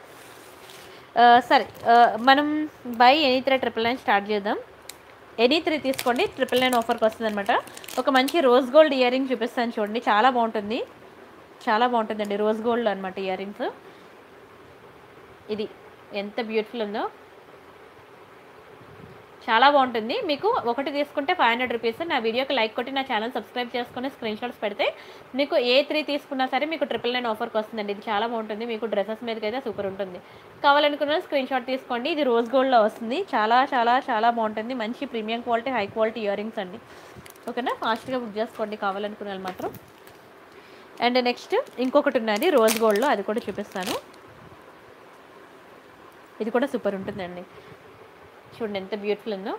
సరే ఆ, మనం buy any three triple nine start చేద్దాం ఎనీ త్రీ తీసుకోండి ట్రిపుల్ నైన్ ఆఫర్కి వస్తుంది అనమాట ఒక మంచి రోజ్ గోల్డ్ ఇయర్ రింగ్ చూపిస్తాను చూడండి చాలా బాగుంటుంది చాలా బాగుంటుందండి రోజ్ గోల్డ్ అనమాట ఇయర్ రింగ్స్ ఇది ఎంత బ్యూటిఫుల్ ఉందో చాలా బాగుంటుంది మీకు ఒకటి తీసుకుంటే ఫైవ్ హండ్రెడ్ రూపీస్ నా వీడియోకి లైక్ కొట్టి నా ఛానల్ సబ్స్క్రైబ్ చేసుకుని స్క్రీన్ షాట్స్ పెడితే మీకు ఏ త్రీ తీసుకున్నా సరే మీకు ట్రిపుల్ నైన్ ఆఫర్కి వస్తుందండి ఇది చాలా బాగుంటుంది మీకు డ్రెస్సెస్ మీదకి అయితే సూపర్ ఉంటుంది కావాలనుకున్న స్క్రీన్ షాట్ తీసుకోండి ఇది రోజ్ గోల్డ్లో వస్తుంది చాలా చాలా చాలా బాగుంటుంది మంచి premium quality high quality ear rings అండి ఓకేనా ఫాస్ట్గా బుక్ చేసుకోండి కావాలనుకున్న వాళ్ళు మాత్రం అండ్ నెక్స్ట్ ఇంకొకటి ఉన్నది రోజ్ గోల్డ్లో అది కూడా చూపిస్తాను ఇది కూడా సూపర్ ఉంటుందండి చూడండి ఎంత బ్యూటిఫుల్ ఉందో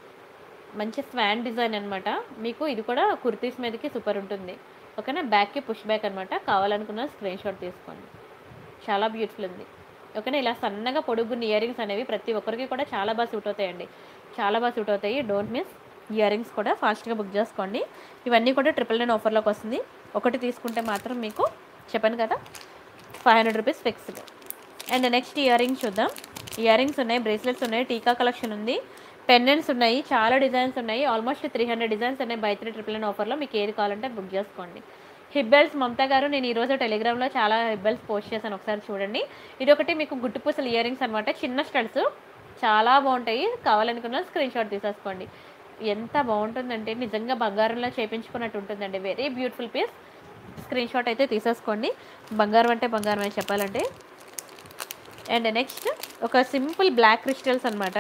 మంచి స్వాన్ డిజైన్ అనమాట మీకు ఇది కూడా కుర్తీస్ మీదకి సూపర్ ఉంటుంది ఓకేనా బ్యాక్కి పుష్ బ్యాక్ అనమాట కావాలనుకున్న స్క్రీన్ షాట్ తీసుకోండి చాలా బ్యూటిఫుల్ ఉంది ఓకేనా ఇలా సన్నగా పొడుగున్న ఇయర్ రింగ్స్ అనేవి ప్రతి ఒక్కరికి కూడా చాలా బాగా సూట్ అవుతాయండి చాలా బాగా సూట్ అవుతాయి డోంట్ మిస్ ఇయర్ రింగ్స్ కూడా ఫాస్ట్గా బుక్ చేసుకోండి ఇవన్నీ కూడా ట్రిపుల్ నైన్ ఆఫర్లోకి వస్తుంది ఒకటి తీసుకుంటే మాత్రం మీకు చెప్పాను కదా five hundred rupees fixed and next earrings చూద్దాం ఇయర్ రింగ్స్ ఉన్నాయి బ్రేస్లెట్స్ ఉన్నాయి టీకా కలెక్షన్ ఉంది పెండెంట్స్ ఉన్నాయి చాలా డిజైన్స్ ఉన్నాయి ఆల్మోస్ట్ త్రీ హండ్రెడ్ డిజైన్స్ ఉన్నాయి బై త్రీ ట్రిపుల్ నైన్ ఆఫర్లో మీకు ఏది కావాలంటే బుక్ చేసుకోండి హిబ్బెల్స్ మమతా గారు నేను ఈరోజు టెలిగ్రామ్లో చాలా హిబ్బెల్స్ పోస్ట్ చేశాను ఒకసారి చూడండి ఇది ఒకటి మీకు గుట్టుపూసలు ఇయర్ రింగ్స్ అనమాట చిన్న స్టడ్స్ చాలా బాగుంటాయి కావాలనుకున్న స్క్రీన్ షాట్ తీసేసుకోండి ఎంత బాగుంటుందంటే నిజంగా బంగారంలో చేపించుకున్నట్టు ఉంటుందండి very beautiful piece screenshot అయితే తీసేసుకోండి బంగారం అంటే బంగారం అని చెప్పాలంటే అండ్ నెక్స్ట్ ఒక సింపుల్ బ్లాక్ క్రిస్టల్స్ అనమాట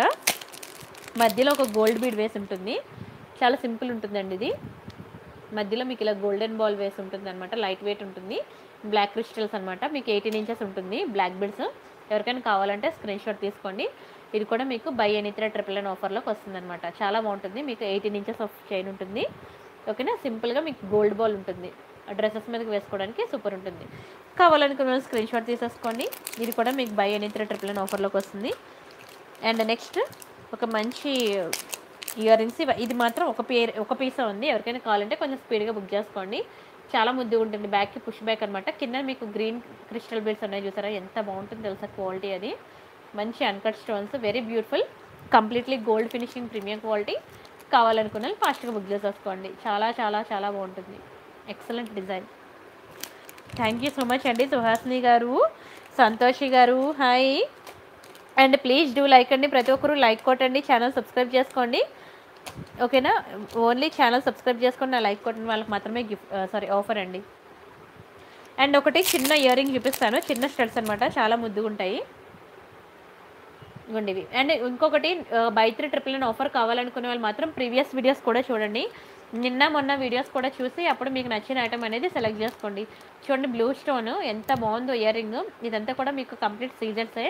మధ్యలో ఒక గోల్డ్ బీడ్ వేసి ఉంటుంది చాలా సింపుల్ ఉంటుందండి ఇది మధ్యలో మీకు ఇలా గోల్డెన్ బాల్ వేసి ఉంటుంది అనమాట లైట్ వెయిట్ ఉంటుంది బ్లాక్ క్రిస్టల్స్ అనమాట మీకు ఎయిటీన్ ఇంచెస్ ఉంటుంది బ్లాక్ బిడ్స్ ఎవరికైనా కావాలంటే స్క్రీన్ షాట్ తీసుకోండి ఇది కూడా మీకు బై ఎనీత్ర ట్రిపుల్ నైన్ ఆఫర్లోకి వస్తుంది అనమాట చాలా బాగుంటుంది మీకు ఎయిటీన్ ఇంచెస్ ఆఫ్ చైన్ ఉంటుంది ఓకేనా సింపుల్గా మీకు గోల్డ్ బాల్ ఉంటుంది డ్రెస్సెస్ మీదకి వేసుకోవడానికి సూపర్ ఉంటుంది కావాలనుకున్న స్క్రీన్ షాట్ తీసేసుకోండి ఇది కూడా మీకు బై ఎనీత్ర ట్రిపుల్ నైన్ ఆఫర్లోకి వస్తుంది అండ్ నెక్స్ట్ ఒక మంచి ఇయర్ రింగ్స్ ఇది మాత్రం ఒక పేర్ ఒక పీస్ ఉంది ఎవరికైనా కావాలంటే కొంచెం స్పీడ్గా బుక్ చేసుకోండి చాలా ముద్దుగా ఉంటుంది బ్యాక్కి పుష్ బ్యాక్ అనమాట కింద మీకు గ్రీన్ క్రిస్టల్ బీడ్స్ ఉన్నాయి చూసారా ఎంత బాగుంటుంది తెలుసా క్వాలిటీ అది మంచి uncut stones very beautiful completely gold finishing premium quality కావాలనుకున్న వాళ్ళు ఫాస్ట్గా బుక్ చేసేసుకోండి చాలా చాలా చాలా బాగుంటుంది excellent design thank you so much అండి Suhasini garu Santoshi garu hi and please do like అండి ప్రతి ఒక్కరు లైక్ కొట్టండి ఛానల్ సబ్స్క్రైబ్ చేసుకోండి ఓకేనా ఓన్లీ ఛానల్ సబ్స్క్రైబ్ చేసుకోండి నా లైక్ కొట్టిన వాళ్ళకి మాత్రమే గిఫ్ట్ సారీ ఆఫర్ అండి అండ్ ఒకటి చిన్న ఇయర్ రింగ్ చూపిస్తాను చిన్న స్టడ్స్ అనమాట చాలా ముద్దుగా ఉంటాయి ఇవ్వండి ఇవి అండ్ ఇంకొకటి buy three triple nine offer కావాలనుకునే వాళ్ళు మాత్రం ప్రీవియస్ వీడియోస్ కూడా చూడండి నిన్న మొన్న వీడియోస్ కూడా చూసి అప్పుడు మీకు నచ్చిన ఐటమ్ అనేది సెలెక్ట్ చేసుకోండి చూడండి బ్లూ స్టోన్ ఎంత బాగుందో ఇయర్ రింగ్ ఇదంతా కూడా మీకు కంప్లీట్ సీజర్సే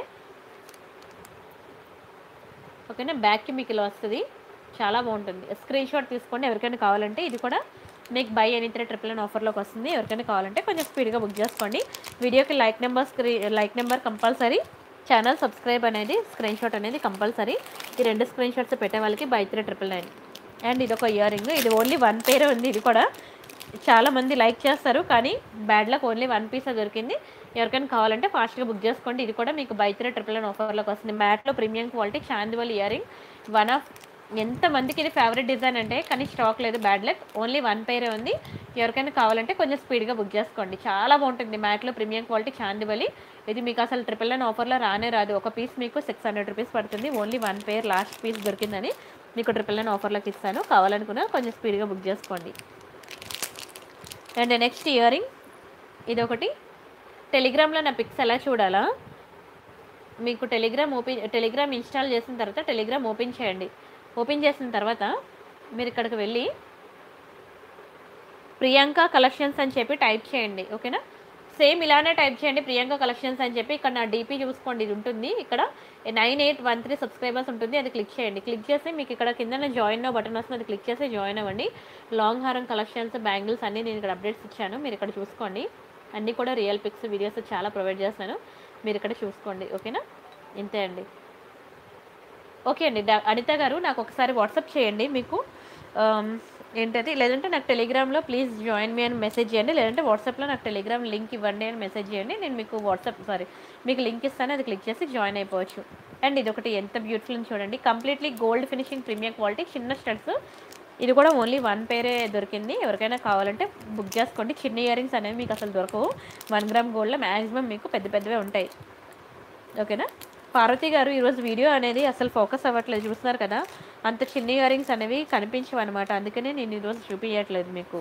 ఓకేనా బ్యాక్కి మీకు ఇలా వస్తుంది చాలా బాగుంటుంది స్క్రీన్ షాట్ తీసుకోండి ఎవరికైనా కావాలంటే ఇది కూడా మీకు buy any three triple nine ఆఫర్లోకి వస్తుంది ఎవరికైనా కావాలంటే కొంచెం స్పీడ్గా బుక్ చేసుకోండి వీడియోకి లైక్ నెంబర్ స్క్రీ like number compulsory channel subscribe అనేది స్క్రీన్ షాట్ అనేది కంపల్సరీ ఈ రెండు స్క్రీన్ షాట్స్ పెట్టే వాళ్ళకి buy three triple nine and ఇది ఒక ఇయర్ రింగ్ ఇది ఓన్లీ వన్ పేరే ఉంది ఇది కూడా చాలా మంది లైక్ చేస్తారు కానీ bad luck only one piece దొరికింది ఎవరికైనా కావాలంటే ఫాస్ట్గా బుక్ చేసుకోండి ఇది కూడా మీకు బై త్రీ ట్రిపుల్ నైన్ ఆఫర్లోకి వస్తుంది మ్యాట్లో ప్రీమియం క్వాలిటీ చాందివల్ ఇయర్ రింగ్ వన్ ఆఫ్ ఎంతమందికి ఇది ఫేవరెట్ డిజైన్ అంటే కానీ స్టాక్ లేదు బ్యాడ్ లక్ ఓన్లీ వన్ పేరే ఉంది ఎవరికైనా కావాలంటే కొంచెం స్పీడ్గా బుక్ చేసుకోండి చాలా బాగుంటుంది మ్యాట్లో ప్రీమియం క్వాలిటీ చాందివలి ఇది మీకు అసలు ట్రిపుల్ నైన్ ఆఫర్లో రానే రాదు ఒక పీస్ మీకు సిక్స్ హండ్రెడ్ రూపీస్ పడుతుంది only one pair last piece దొరికిందని మీకు ట్రిపుల్ నైన్ ఆఫర్లోకి ఇస్తాను కావాలనుకున్నా కొంచెం స్పీడ్గా బుక్ చేసుకోండి అండ్ నెక్స్ట్ ఇయర్ రింగ్ ఇదొకటి టెలిగ్రామ్లో నా పిక్స్ ఎలా చూడాలా మీకు టెలిగ్రామ్ ఓపెన్ టెలిగ్రామ్ ఇన్స్టాల్ చేసిన తర్వాత టెలిగ్రామ్ ఓపెన్ చేయండి ఓపెన్ చేసిన తర్వాత మీరు ఇక్కడికి వెళ్ళి ప్రియాంక కలెక్షన్స్ అని చెప్పి టైప్ చేయండి ఓకేనా సేమ్ ఇలానే టైప్ చేయండి ప్రియాంక కలెక్షన్స్ అని చెప్పి ఇక్కడ నా డీపీ చూసుకోండి ఇది ఉంటుంది ఇక్కడ nine eight one three subscribers ఉంటుంది అది క్లిక్ చేయండి క్లిక్ చేసి మీకు ఇక్కడ కింద జాయిన్ బటన్ వస్తుంది అది క్లిక్ చేసి జాయిన్ అవ్వండి లాంగ్ హారం కలెక్షన్స్ బ్యాంగిల్స్ అన్నీ నేను ఇక్కడ అప్డేట్స్ ఇచ్చాను మీరు ఇక్కడ చూసుకోండి అన్నీ కూడా రియల్ పిక్స్ వీడియోస్ చాలా ప్రొవైడ్ చేస్తాను మీరు ఇక్కడ చూసుకోండి ఓకేనా ఇంతే అండి ఓకే అండి డా- అనిత గారు నాకు ఒకసారి వాట్సాప్ చేయండి మీకు ఆమ్, ఏంటది లేదంటే నాకు టెలిగ్రామ్లో ప్లీజ్ జాయిన్ మీ అని మెసేజ్ చేయండి లేదంటే వాట్సాప్లో నాకు టెలిగ్రామ్ లింక్ ఇవ్వండి అని మెసేజ్ చేయండి నేను మీకు వాట్సాప్ సారీ మీకు లింక్ ఇస్తాను అది క్లిక్ చేసి జాయిన్ అయిపోవచ్చు అండ్ ఇది ఒకటి ఎంత బ్యూటిఫుల్ అని చూడండి completely gold finishing premium quality చిన్న స్టడ్స్ ఇది కూడా ఓన్లీ వన్ పేరే దొరికింది ఎవరికైనా కావాలంటే బుక్ చేసుకోండి చిన్న ఇయర్ రింగ్స్ అనేవి మీకు అసలు దొరకవు వన్ గ్రామ్ గోల్డ్లో మ్యాక్సిమం మీకు పెద్ద పెద్దవే ఉంటాయి ఓకేనా పార్వతి గారు ఈరోజు వీడియో అనేది అసలు ఫోకస్ అవ్వట్లేదు చూస్తున్నారు కదా అంత చిన్న ఇయర్ రింగ్స్ అనేవి కనిపించవు అనమాట అందుకనే నేను ఈరోజు చూపించట్లేదు మీకు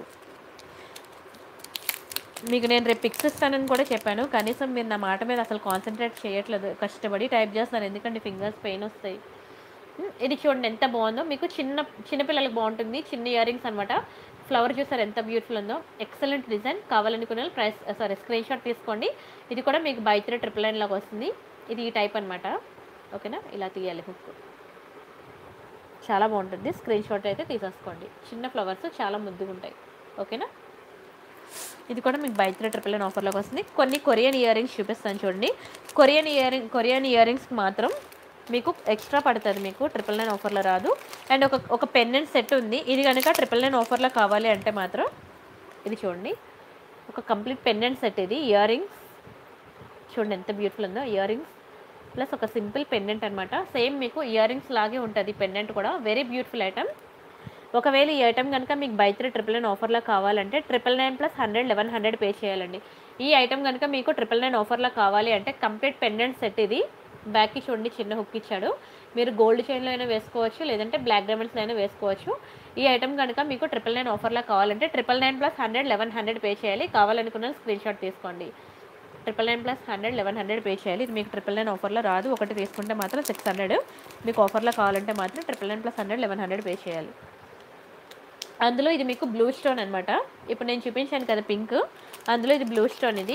మీకు నేను రేపు పిక్స్ ఇస్తానని కూడా చెప్పాను కనీసం మీరు నా మాట మీద అసలు కాన్సన్ట్రేట్ చేయట్లేదు కష్టపడి టైప్ చేస్తాను ఎందుకంటే ఫింగర్స్ పెయిన్ వస్తాయి ఉమ్, ఇది చూడండి ఎంత బాగుందో మీకు చిన్న చిన్నపిల్లలకు బాగుంటుంది చిన్న ఇయర్ రింగ్స్ అనమాట ఫ్లవర్ చూసారు ఎంత బ్యూటిఫుల్ ఉందో ఎక్సలెంట్ డిజైన్ కావాలనుకునే వాళ్ళు ప్రైస్ సారీ స్క్రీన్ షాట్ తీసుకోండి ఇది కూడా మీకు బై త్రీ ట్రిపుల్ నైన్ లాగా వస్తుంది ఇది ఈ టైప్ అనమాట ఓకేనా ఇలా తీయాలి హుక్ చాలా బాగుంటుంది స్క్రీన్ షాట్ అయితే తీసేసుకోండి చిన్న ఫ్లవర్స్ చాలా ముద్దుగా ఉంటాయి ఓకేనా ఇది కూడా మీకు బై త్రీ ట్రిపుల్ నైన్ ఆఫర్లోకి వస్తుంది కొన్ని కొరియన్ ఇయర్ రింగ్స్ చూపిస్తాను చూడండి కొరియన్ ఇయర్ రింగ్ కొరియన్ ఇయర్ రింగ్స్కి మాత్రం మీకు ఎక్స్ట్రా పడుతుంది మీకు ట్రిపుల్ నైన్ ఆఫర్లో రాదు అండ్ ఒక ఒక పెన్నెంట్ సెట్ ఉంది ఇది కనుక ట్రిపుల్ నైన్ ఆఫర్లో కావాలి అంటే మాత్రం ఇది చూడండి ఒక కంప్లీట్ పెన్నెంట్ సెట్ ఇది ఇయర్ రింగ్స్ చూడండి ఎంత బ్యూటిఫుల్ ఉందో ఇయర్ రింగ్స్ ప్లస్ ఒక సింపుల్ పెండెంట్ అనమాట సేమ్ మీకు ఇయర్ రింగ్స్ లాగే ఉంటుంది పెండెంట్ కూడా వెరీ బ్యూటిఫుల్ ఐటమ్ ఒకవేళ ఈ ఐటమ్ కనుక మీకు బై త్రీ ట్రిపుల్ నైన్ ఆఫర్లో కావాలంటే triple nine plus hundred eleven hundred pay చేయాలండి ఈ ఐటమ్ కనుక మీకు ట్రిపుల్ నైన్ ఆఫర్లో కావాలి అంటే కంప్లీట్ పెండెంట్ సెట్ ఇది బ్యాక్కి చూడండి చిన్న హుక్ ఇచ్చాడు మీరు గోల్డ్ చైన్లో అయినా వేసుకోవచ్చు లేదంటే బ్లాక్ డైమండ్స్లో అయినా వేసుకోవచ్చు ఈ ఐటమ్ కనుక మీకు ట్రిపుల్ నైన్ ఆఫర్లో కావాలంటే triple nine plus hundred eleven hundred pay చేయాలి కావాలనుకున్న స్క్రీన్ షాట్ తీసుకోండి triple nine plus hundred eleven hundred pay చేయాలి ఇది మీకు ట్రిపుల్ నైన్ ఆఫర్లో రాదు ఒకటి తీసుకుంటే మాత్రం సిక్స్ హండ్రెడ్ మీకు ఆఫర్లో కావాలంటే మాత్రం triple nine plus hundred eleven hundred pay చేయాలి అందులో ఇది మీకు బ్లూ స్టోన్ అనమాట ఇప్పుడు నేను చూపించాను కదా పింక్ అందులో ఇది బ్లూ స్టోన్ ఇది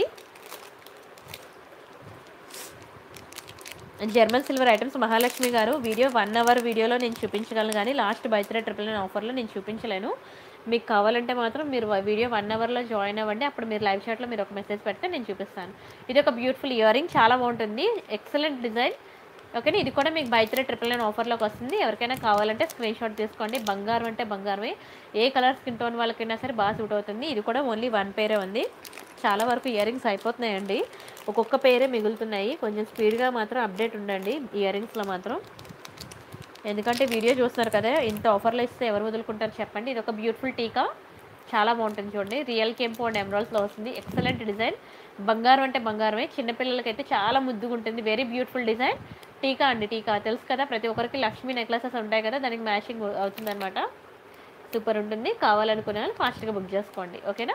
German silver items Mahalakshmi garu video one hour వీడియోలో నేను చూపించగలను కానీ లాస్ట్ బైత్రే ట్రిపుల్ నైన్ ఆఫర్లో నేను చూపించలేను మీకు కావాలంటే మాత్రం మీరు వీడియో వన్ అవర్లో జాయిన్ అవ్వండి అప్పుడు మీరు లైవ్ చాట్లో మీరు ఒక మెసేజ్ పెడితే నేను చూపిస్తాను ఇది ఒక బ్యూటిఫుల్ ఇయర్ రింగ్ చాలా బాగుంటుంది ఎక్సలెంట్ డిజైన్ ఓకేనా ఇది కూడా మీకు బైత్రే ట్రిపుల్ నైన్ ఆఫర్లోకి వస్తుంది ఎవరికైనా కావాలంటే స్క్రీన్ షాట్ తీసుకోండి బంగారం అంటే బంగారమే ఏ కలర్ స్కిన్ టోన్ వాళ్ళకైనా సరే బాగా సూట్ అవుతుంది ఇది కూడా ఓన్లీ వన్ పేరే ఉంది చాలా వరకు ఇయర్ రింగ్స్ అయిపోతున్నాయండి ఒక్కొక్క పేరే మిగులుతున్నాయి కొంచెం స్పీడ్గా మాత్రం అప్డేట్ ఉండండి ఇయర్ రింగ్స్లో మాత్రం ఎందుకంటే వీడియో చూస్తున్నారు కదా ఇంత ఆఫర్లో ఇస్తే ఎవరు వదులుకుంటారు చెప్పండి ఇది ఒక బ్యూటిఫుల్ టీకా చాలా బాగుంటుంది చూడండి రియల్ కెంపు అండ్ ఎమరాల్స్లో వస్తుంది ఎక్సలెంట్ డిజైన్ బంగారం అంటే బంగారమే చిన్నపిల్లలకైతే చాలా ముద్దుగా ఉంటుంది వెరీ బ్యూటిఫుల్ డిజైన్ టీకా అండి టీకా తెలుసు కదా ప్రతి ఒక్కరికి లక్ష్మీ నెక్లెసెస్ ఉంటాయి కదా దానికి మ్యాచింగ్ అవుతుందన్నమాట సూపర్ ఉంటుంది కావాలనుకునే వాళ్ళు ఫాస్ట్గా బుక్ చేసుకోండి ఓకేనా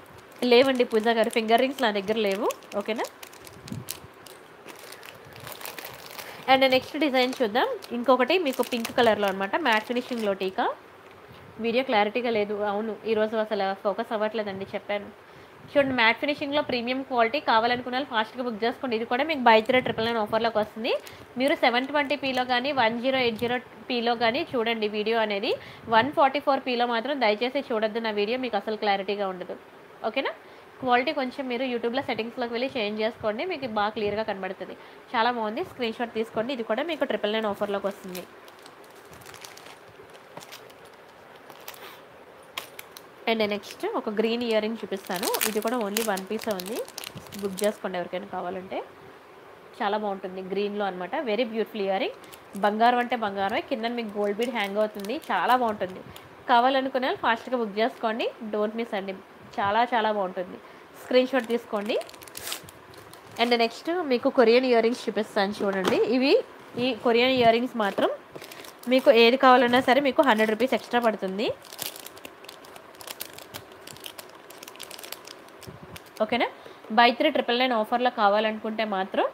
లేవండి పూజా గారు ఫింగర్ రింగ్స్ నా దగ్గర లేవు ఓకేనా అండ్ నెక్స్ట్ డిజైన్ చూద్దాం ఇంకొకటి మీకు పింక్ కలర్లో అనమాట మ్యాట్ ఫినిషింగ్లో టీకా వీడియో క్లారిటీగా లేదు అవును ఈరోజు అసలు ఫోకస్ అవ్వట్లేదండి చెప్పాను చూడండి మ్యాట్ ఫినిషింగ్లో ప్రీమియం క్వాలిటీ కావాలనుకున్న వాళ్ళు ఫాస్ట్గా బుక్ చేసుకోండి ఇది కూడా మీకు బై త్రీ ట్రిపుల్ నైన్ ఆఫర్లోకి వస్తుంది మీరు సెవెన్ ట్వంటీ పీలో కానీ వన్ జీరో ఎయిట్ జీరో పీలో కానీ చూడండి వీడియో అనేది వన్ ఫార్టీ ఫోర్ పీలో మాత్రం దయచేసి చూడొద్దు నా వీడియో మీకు అసలు క్లారిటీగా ఉండదు ఓకేనా క్వాలిటీ కొంచెం మీరు యూట్యూబ్లో సెట్టింగ్స్లోకి వెళ్ళి చేంజ్ చేసుకోండి మీకు బాగా క్లియర్గా కనబడుతుంది చాలా బాగుంది స్క్రీన్ షాట్ తీసుకోండి ఇది కూడా మీకు ట్రిపుల్ నైన్ ఆఫర్లోకి వస్తుంది అండ్ నెక్స్ట్ ఒక గ్రీన్ ఇయర్ రింగ్ చూపిస్తాను ఇది కూడా ఓన్లీ వన్ పీస్ ఉంది బుక్ చేసుకోండి ఎవరికైనా కావాలంటే చాలా బాగుంటుంది గ్రీన్లో అనమాట వెరీ బ్యూటిఫుల్ ఇయర్ రింగ్ బంగారం అంటే బంగారమే కింద మీకు గోల్డ్ బీడ్ హ్యాంగ్ అవుతుంది చాలా బాగుంటుంది కావాలనుకునే వాళ్ళు ఫాస్ట్గా బుక్ చేసుకోండి డోంట్ మిస్ అండి చాలా చాలా బాగుంటుంది స్క్రీన్ షాట్ తీసుకోండి అండ్ నెక్స్ట్ మీకు కొరియన్ ఇయర్ రింగ్స్ చూపిస్తాను చూడండి ఇవి ఈ కొరియన్ ఇయర్ రింగ్స్ మాత్రం మీకు ఏది కావాలన్నా సరే మీకు హండ్రెడ్ రూపీస్ ఎక్స్ట్రా పడుతుంది ఓకేనా బై త్రీ ట్రిపుల్ నైన్ ఆఫర్లో కావాలనుకుంటే మాత్రం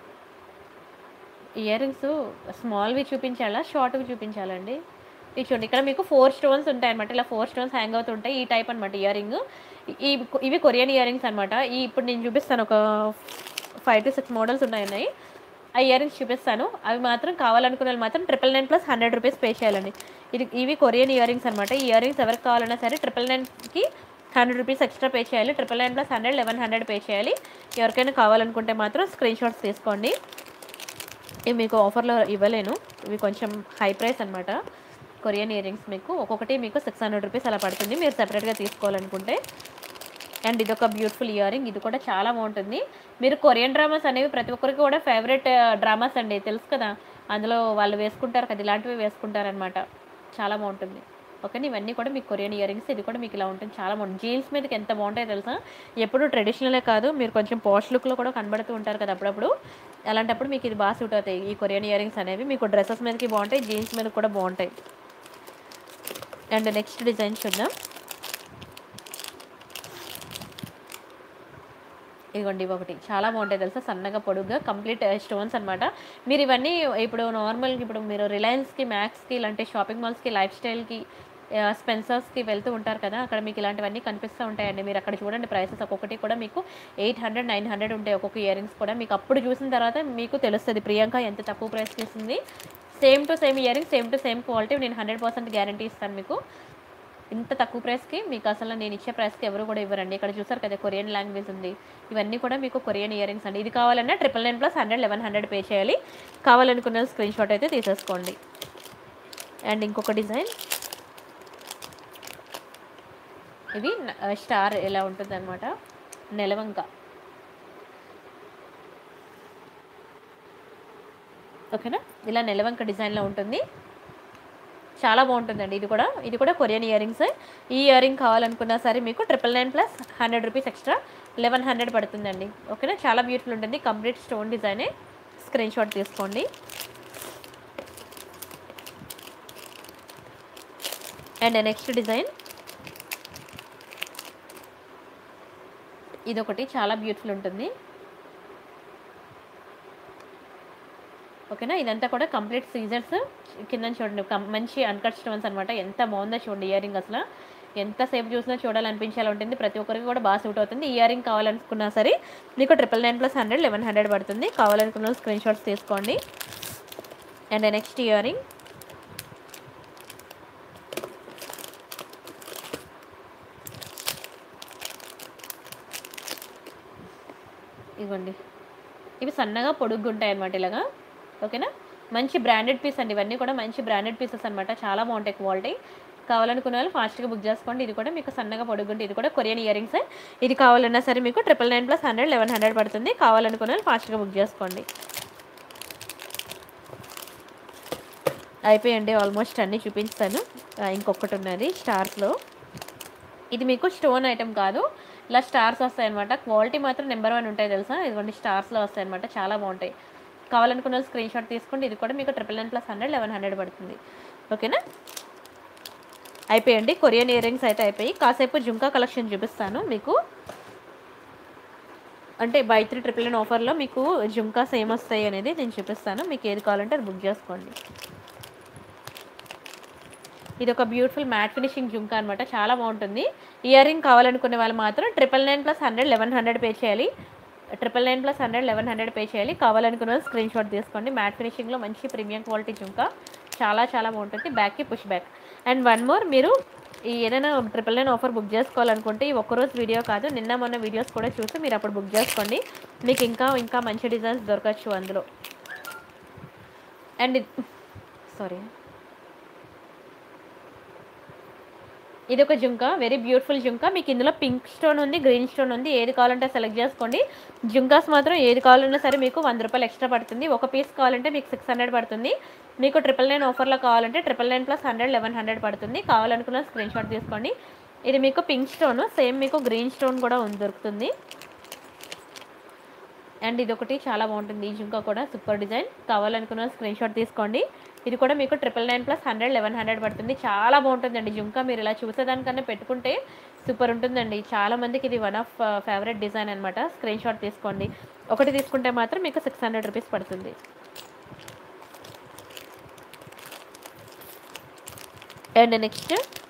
ఇయర్ రింగ్స్ స్మాల్వి చూపించాలా షార్ట్వి చూపించాలండి ఇది చూడండి ఇక్కడ మీకు ఫోర్ స్టోన్స్ ఉంటాయి అనమాట ఇలా ఫోర్ స్టోన్స్ హ్యాంగ్ అవుతుంటాయి ఈ టైప్ అనమాట ఇయర్ రింగ్ ఈ ఇవి కొరియన్ ఇయర్ రింగ్స్ అనమాట ఈ ఇప్పుడు నేను చూపిస్తాను ఒక ఫైవ్ టు సిక్స్ మోడల్స్ ఉన్నాయి ఆ ఇయర్ రింగ్స్ చూపిస్తాను అవి మాత్రం కావాలనుకునే వాళ్ళు మాత్రం triple nine plus hundred rupees pay చేయాలండి ఇది ఇవి కొరియన్ ఇయర్ రింగ్స్ అనమాట ఈ ఇయర్ రింగ్స్ ఎవరికి కావాలన్నా సరే ట్రిపుల్ నైన్కి హండ్రెడ్ రూపీస్ ఎక్స్ట్రా పే చేయాలి triple nine plus hundred eleven hundred pay చేయాలి ఎవరికైనా కావాలనుకుంటే మాత్రం స్క్రీన్ షాట్స్ తీసుకోండి ఇవి మీకు ఆఫర్లో ఇవ్వలేను ఇవి కొంచెం హై ప్రైస్ అనమాట కొరియన్ ఇయర్ రింగ్స్ మీకు ఒక్కొక్కటి మీకు సిక్స్ హండ్రెడ్ రూపీస్ అలా పడుతుంది మీరు సెపరేట్గా తీసుకోవాలనుకుంటే అండ్ ఇది ఒక బ్యూటిఫుల్ ఇయర్ రింగ్ ఇది కూడా చాలా బాగుంటుంది మీరు కొరియన్ డ్రామాస్ అనేవి ప్రతి ఒక్కరికి కూడా ఫేవరెట్ డ్రామాస్ అండి తెలుసు కదా అందులో వాళ్ళు వేసుకుంటారు కదా ఇలాంటివి వేసుకుంటారనమాట చాలా బాగుంటుంది ఓకేనా ఇవన్నీ కూడా మీకు కొరియన్ ఇయర్ రింగ్స్ ఇది కూడా మీకు ఇలా ఉంటుంది చాలా బాగుంటుంది జీన్స్ మీదకి ఎంత బాగుంటాయో తెలుసా ఎప్పుడు ట్రెడిషనలే కాదు మీరు కొంచెం పోస్ట్ లుక్లో కూడా కనబడుతూ ఉంటారు కదా అప్పుడప్పుడు అలాంటప్పుడు మీకు ఇది బాగా సూట్ అవుతాయి ఈ కొరియన్ ఇయర్ రింగ్స్ అనేవి మీకు డ్రెస్సెస్ మీదకి బాగుంటాయి జీన్స్ మీద కూడా బాగుంటాయి అండ్ నెక్స్ట్ డిజైన్ చూద్దాం ఇదిగోండి ఇవి ఒకటి చాలా బాగుంటాయి తెలుసా సన్నగా పొడుగ్గా కంప్లీట్ స్టోన్స్ అనమాట మీరు ఇవన్నీ ఇప్పుడు నార్మల్ ఇప్పుడు మీరు రిలయన్స్కి మ్యాక్స్కి ఇలాంటి షాపింగ్ మాల్స్కి లైఫ్ స్టైల్కి స్పెన్సర్స్కి వెళ్తూ ఉంటారు కదా అక్కడ మీకు ఇలాంటివన్నీ కనిపిస్తూ ఉంటాయండి మీరు అక్కడ చూడండి ప్రైసెస్ ఒక్కొక్కటి కూడా మీకు ఎయిట్ హండ్రెడ్ నైన్ హండ్రెడ్ ఉంటాయి ఒక్కొక్క ఇయర్ రింగ్స్ కూడా మీకు అప్పుడు చూసిన తర్వాత మీకు తెలుస్తుంది ప్రియాంక ఎంత తక్కువ ప్రైస్కి ఇస్తుంది same to same earrings same to same quality నేను హండ్రెడ్ పర్సెంట్ గ్యారంటీ ఇస్తాను మీకు ఇంత తక్కువ ప్రైస్కి మీకు అసలు నేను ఇచ్చే ప్రైస్కి ఎవరు కూడా ఇవ్వరండి ఇక్కడ చూసారు కదా కొరియన్ లాంగ్వేజ్ ఉంది ఇవన్నీ కూడా మీకు కొరియన్ ఇయర్ రింగ్స్ అండి ఇది కావాలన్నా triple nine plus hundred eleven hundred pay చేయాలి కావాలనుకున్న స్క్రీన్ షాట్ అయితే తీసేసుకోండి అండ్ ఇంకొక డిజైన్ ఇవి స్టార్ ఎలా ఉంటుంది అనమాట నెలవంక ఓకేనా ఇలా నెలవంక డిజైన్లో ఉంటుంది చాలా బాగుంటుందండి ఇది కూడా ఇది కూడా కొరియన్ ఇయర్ రింగ్స్ ఈ ఇయర్ రింగ్ కావాలనుకున్నా సరే మీకు triple nine plus hundred rupees extra eleven hundred పడుతుందండి ఓకేనా చాలా బ్యూటిఫుల్ ఉంటుంది కంప్లీట్ స్టోన్ డిజైనే స్క్రీన్ షాట్ తీసుకోండి అండ్ నెక్స్ట్ డిజైన్ ఇదొకటి చాలా బ్యూటిఫుల్ ఉంటుంది ఓకేనా ఇదంతా కూడా కంప్లీట్ సీజర్స్ కింద చూడండి కం- మంచి అన్కట్ స్టోన్స్ అనమాట ఎంత బాగుందో చూడండి ఇయర్ రింగ్ అసలు ఎంతసేపు చూసినా చూడాలనిపించేలా ఉంటుంది ప్రతి ఒక్కరికి కూడా బాగా సూట్ అవుతుంది ఇయర్ రింగ్ కావాలనుకున్నా సరే మీకు triple nine plus hundred eleven hundred పడుతుంది కావాలనుకున్న స్క్రీన్ షాట్స్ తీసుకోండి అండ్ నెక్స్ట్ ఇయర్ రింగ్ ఇవ్వండి ఇవి సన్నగా పొడుగ్గా ఉంటాయి అనమాట ఇలాగా ఓకేనా మంచి బ్రాండెడ్ పీస్ అండి ఇవన్నీ కూడా మంచి బ్రాండెడ్ పీసెస్ అనమాట చాలా బాగుంటాయి క్వాలిటీ కావాలనుకునే వాళ్ళు ఫాస్ట్గా బుక్ చేసుకోండి ఇది కూడా మీకు సన్నగా పొడుగుంటే ఇది కూడా కొరియన్ ఇయర్ రింగ్స్ ఇది కావాలన్నా సరే మీకు triple nine plus hundred eleven hundred పడుతుంది కావాలనుకునే వాళ్ళు ఫాస్ట్గా బుక్ చేసుకోండి అయిపోయండి ఆల్మోస్ట్ అన్నీ చూపించాను ఆ, ఇంకొకటి ఉన్నది స్టార్స్లో ఇది మీకు స్టోన్ ఐటమ్ కాదు ఇలా స్టార్స్ వస్తాయి అనమాట క్వాలిటీ మాత్రం నెంబర్ వన్ ఉంటాయి తెలుసా ఇదిగోండి స్టార్స్లో వస్తాయి అనమాట చాలా బాగుంటాయి కావాలనుకున్న స్క్రీన్ షాట్ తీసుకోండి ఇది కూడా మీకు triple nine plus hundred eleven hundred పడుతుంది ఓకేనా అయిపోయండి కొరియన్ ఇయర్ రింగ్స్ అయితే అయిపోయి కాసేపు జుంకా కలెక్షన్ చూపిస్తాను మీకు అంటే బై త్రీ ట్రిపుల్ నైన్ ఆఫర్లో మీకు జుంకాస్ ఏమొస్తాయి అనేది నేను చూపిస్తాను మీకు ఏది కావాలంటే అది బుక్ చేసుకోండి ఇది ఒక బ్యూటిఫుల్ మ్యాట్ ఫినిషింగ్ జుంకా అనమాట చాలా బాగుంటుంది ఇయర్ రింగ్ కావాలనుకునే వాళ్ళు మాత్రం triple nine plus hundred eleven hundred pay చేయాలి triple nine plus hundred eleven hundred pay చేయాలి కావాలనుకున్న వాళ్ళు స్క్రీన్ షాట్ తీసుకోండి మ్యాట్ ఫినిషింగ్లో మంచి ప్రీమియం క్వాలిటీ జుంకా చాలా చాలా బాగుంటుంది బ్యాక్కి push back and one more మీరు ఈ ఏదైనా ట్రిపుల్ నైన్ ఆఫర్ బుక్ చేసుకోవాలనుకుంటే ఈ ఒక్కరోజు వీడియో కాదు నిన్న మొన్న వీడియోస్ కూడా చూసి మీరు అప్పుడు బుక్ చేసుకోండి మీకు ఇంకా ఇంకా మంచి డిజైన్స్ దొరకచ్చు అందులో అండ్ సారీ ఇది ఒక జుంకా వెరీ బ్యూటిఫుల్ జుంకా మీకు ఇందులో పింక్ స్టోన్ ఉంది గ్రీన్ స్టోన్ ఉంది ఏది కావాలంటే సెలెక్ట్ చేసుకోండి జుంకాస్ మాత్రం ఏది కావాలన్నా సరే మీకు వంద రూపాయలు ఎక్స్ట్రా పడుతుంది ఒక పీస్ కావాలంటే మీకు సిక్స్ హండ్రెడ్ పడుతుంది మీకు ట్రిపుల్ నైన్ ఆఫర్లో కావాలంటే triple nine plus hundred eleven hundred పడుతుంది కావాలనుకున్న స్క్రీన్ షాట్ తీసుకోండి ఇది మీకు పింక్ స్టోన్ సేమ్ మీకు గ్రీన్ స్టోన్ కూడా ఉంది దొరుకుతుంది అండ్ ఇది ఒకటి చాలా బాగుంటుంది ఈ జుంకా కూడా సూపర్ డిజైన్ కావాలనుకున్న స్క్రీన్ షాట్ తీసుకోండి ఇది కూడా మీకు triple nine plus hundred eleven hundred పడుతుంది చాలా బాగుంటుందండి జుంకా మీరు ఇలా చూసేదానికన్నా పెట్టుకుంటే సూపర్ ఉంటుందండి చాలా మందికి ఇది వన్ ఆఫ్ ఫేవరెట్ డిజైన్ అనమాట స్క్రీన్ షాట్ తీసుకోండి ఒకటి తీసుకుంటే మాత్రం మీకు సిక్స్ హండ్రెడ్ రూపీస్ పడుతుంది and next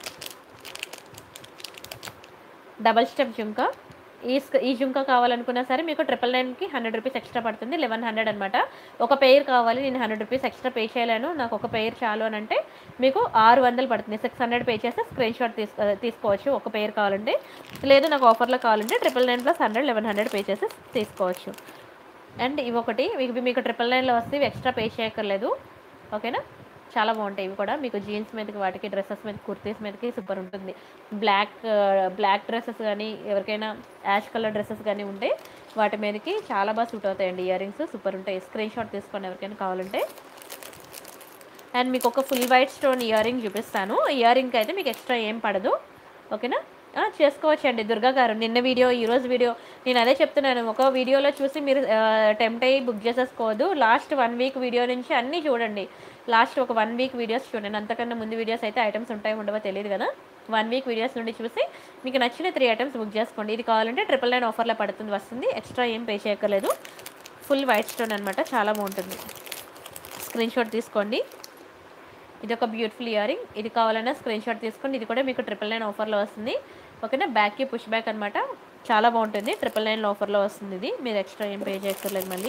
double step jhumka ఈ స్క- ఈ జుంకా కావాలనుకున్నా సరే మీకు ట్రిపుల్ నైన్కి హండ్రెడ్ రూపీస్ ఎక్స్ట్రా పడుతుంది లెవెన్ హండ్రెడ్ అనమాట ఒక పెయిర్ కావాలి నేను హండ్రెడ్ రూపీస్ ఎక్స్ట్రా పే చేయలేను నాకు ఒక పెయిర్ చాలు అని అంటే మీకు ఆరు వందలు పడుతుంది సిక్స్ హండ్రెడ్ పే చేస్తే స్క్రీన్ షాట్ తీసు తీసుకోవచ్చు ఒక పెయిర్ కావాలంటే లేదు నాకు ఆఫర్లో కావాలంటే triple nine plus hundred eleven hundred pay చేసి తీసుకోవచ్చు అండ్ ఇవి ఒకటి ఇవి మీకు ట్రిపుల్ నైన్లో వస్తే ఇవి ఎక్స్ట్రా పే చేయక్కర్లేదు ఓకేనా చాలా బాగుంటాయి ఇవి కూడా మీకు జీన్స్ మీదకి వాటికి డ్రెస్సెస్ మీద కుర్తీస్ మీదకి సూపర్ ఉంటుంది బ్లాక్ బ్లాక్ డ్రెస్సెస్ కానీ ఎవరికైనా యాష్ కలర్ డ్రెస్సెస్ కానీ ఉంటే వాటి మీదకి చాలా బాగా సూట్ అవుతాయండి ఇయర్ రింగ్స్ సూపర్ ఉంటాయి స్క్రీన్ షాట్ తీసుకోండి ఎవరికైనా కావాలంటే అండ్ మీకు ఒక full white stone earring చూపిస్తాను ఇయర్ రింగ్ అయితే మీకు ఎక్స్ట్రా ఏం పడదు ఓకేనా ఆ, చేసుకోవచ్చండి దుర్గా గారు నిన్న వీడియో ఈరోజు వీడియో నేను అదే చెప్తున్నాను ఒక వీడియోలో చూసి మీరు టెంప్ట్ అయ్యి బుక్ చేసేసుకోవద్దు లాస్ట్ వన్ వీక్ వీడియో నుంచి అన్నీ చూడండి లాస్ట్ ఒక వన్ వీక్ వీడియోస్ చూడండి అంతకన్నా ముందు వీడియోస్ అయితే ఐటమ్స్ ఉంటాయి ఉండవో తెలియదు కదా వన్ వీక్ వీడియోస్ నుండి చూసి మీకు నచ్చిన త్రీ ఐటమ్స్ బుక్ చేసుకోండి ఇది కావాలంటే ట్రిపుల్ నైన్ ఆఫర్లో పడుతుంది వస్తుంది ఎక్స్ట్రా ఏం పే చేయక్కర్లేదు ఫుల్ వైట్ స్టోన్ అనమాట చాలా బాగుంటుంది స్క్రీన్ షాట్ తీసుకోండి ఇది ఒక బ్యూటిఫుల్ ఇయర్ రింగ్ ఇది కావాలన్నా స్క్రీన్ షాట్ తీసుకోండి ఇది కూడా మీకు ట్రిపుల్ నైన్ ఆఫర్లో వస్తుంది ఓకేనా బ్యాక్కి పుష్ బ్యాక్ అనమాట చాలా బాగుంటుంది ట్రిపుల్ నైన్లో ఆఫర్లో వస్తుంది ఇది మీరు ఎక్స్ట్రా ఏం పే చేయక్కర్లేదు మళ్ళీ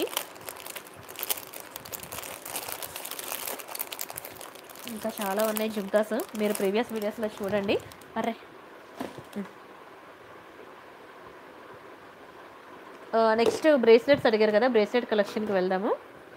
ఇంకా చాలా ఉన్నాయి జుంకాస్ మీరు ప్రీవియస్ వీడియోస్లో చూడండి అరే నెక్స్ట్ బ్రేస్లెట్స్ అడిగారు కదా బ్రేస్లెట్ కలెక్షన్కి వెళ్దాము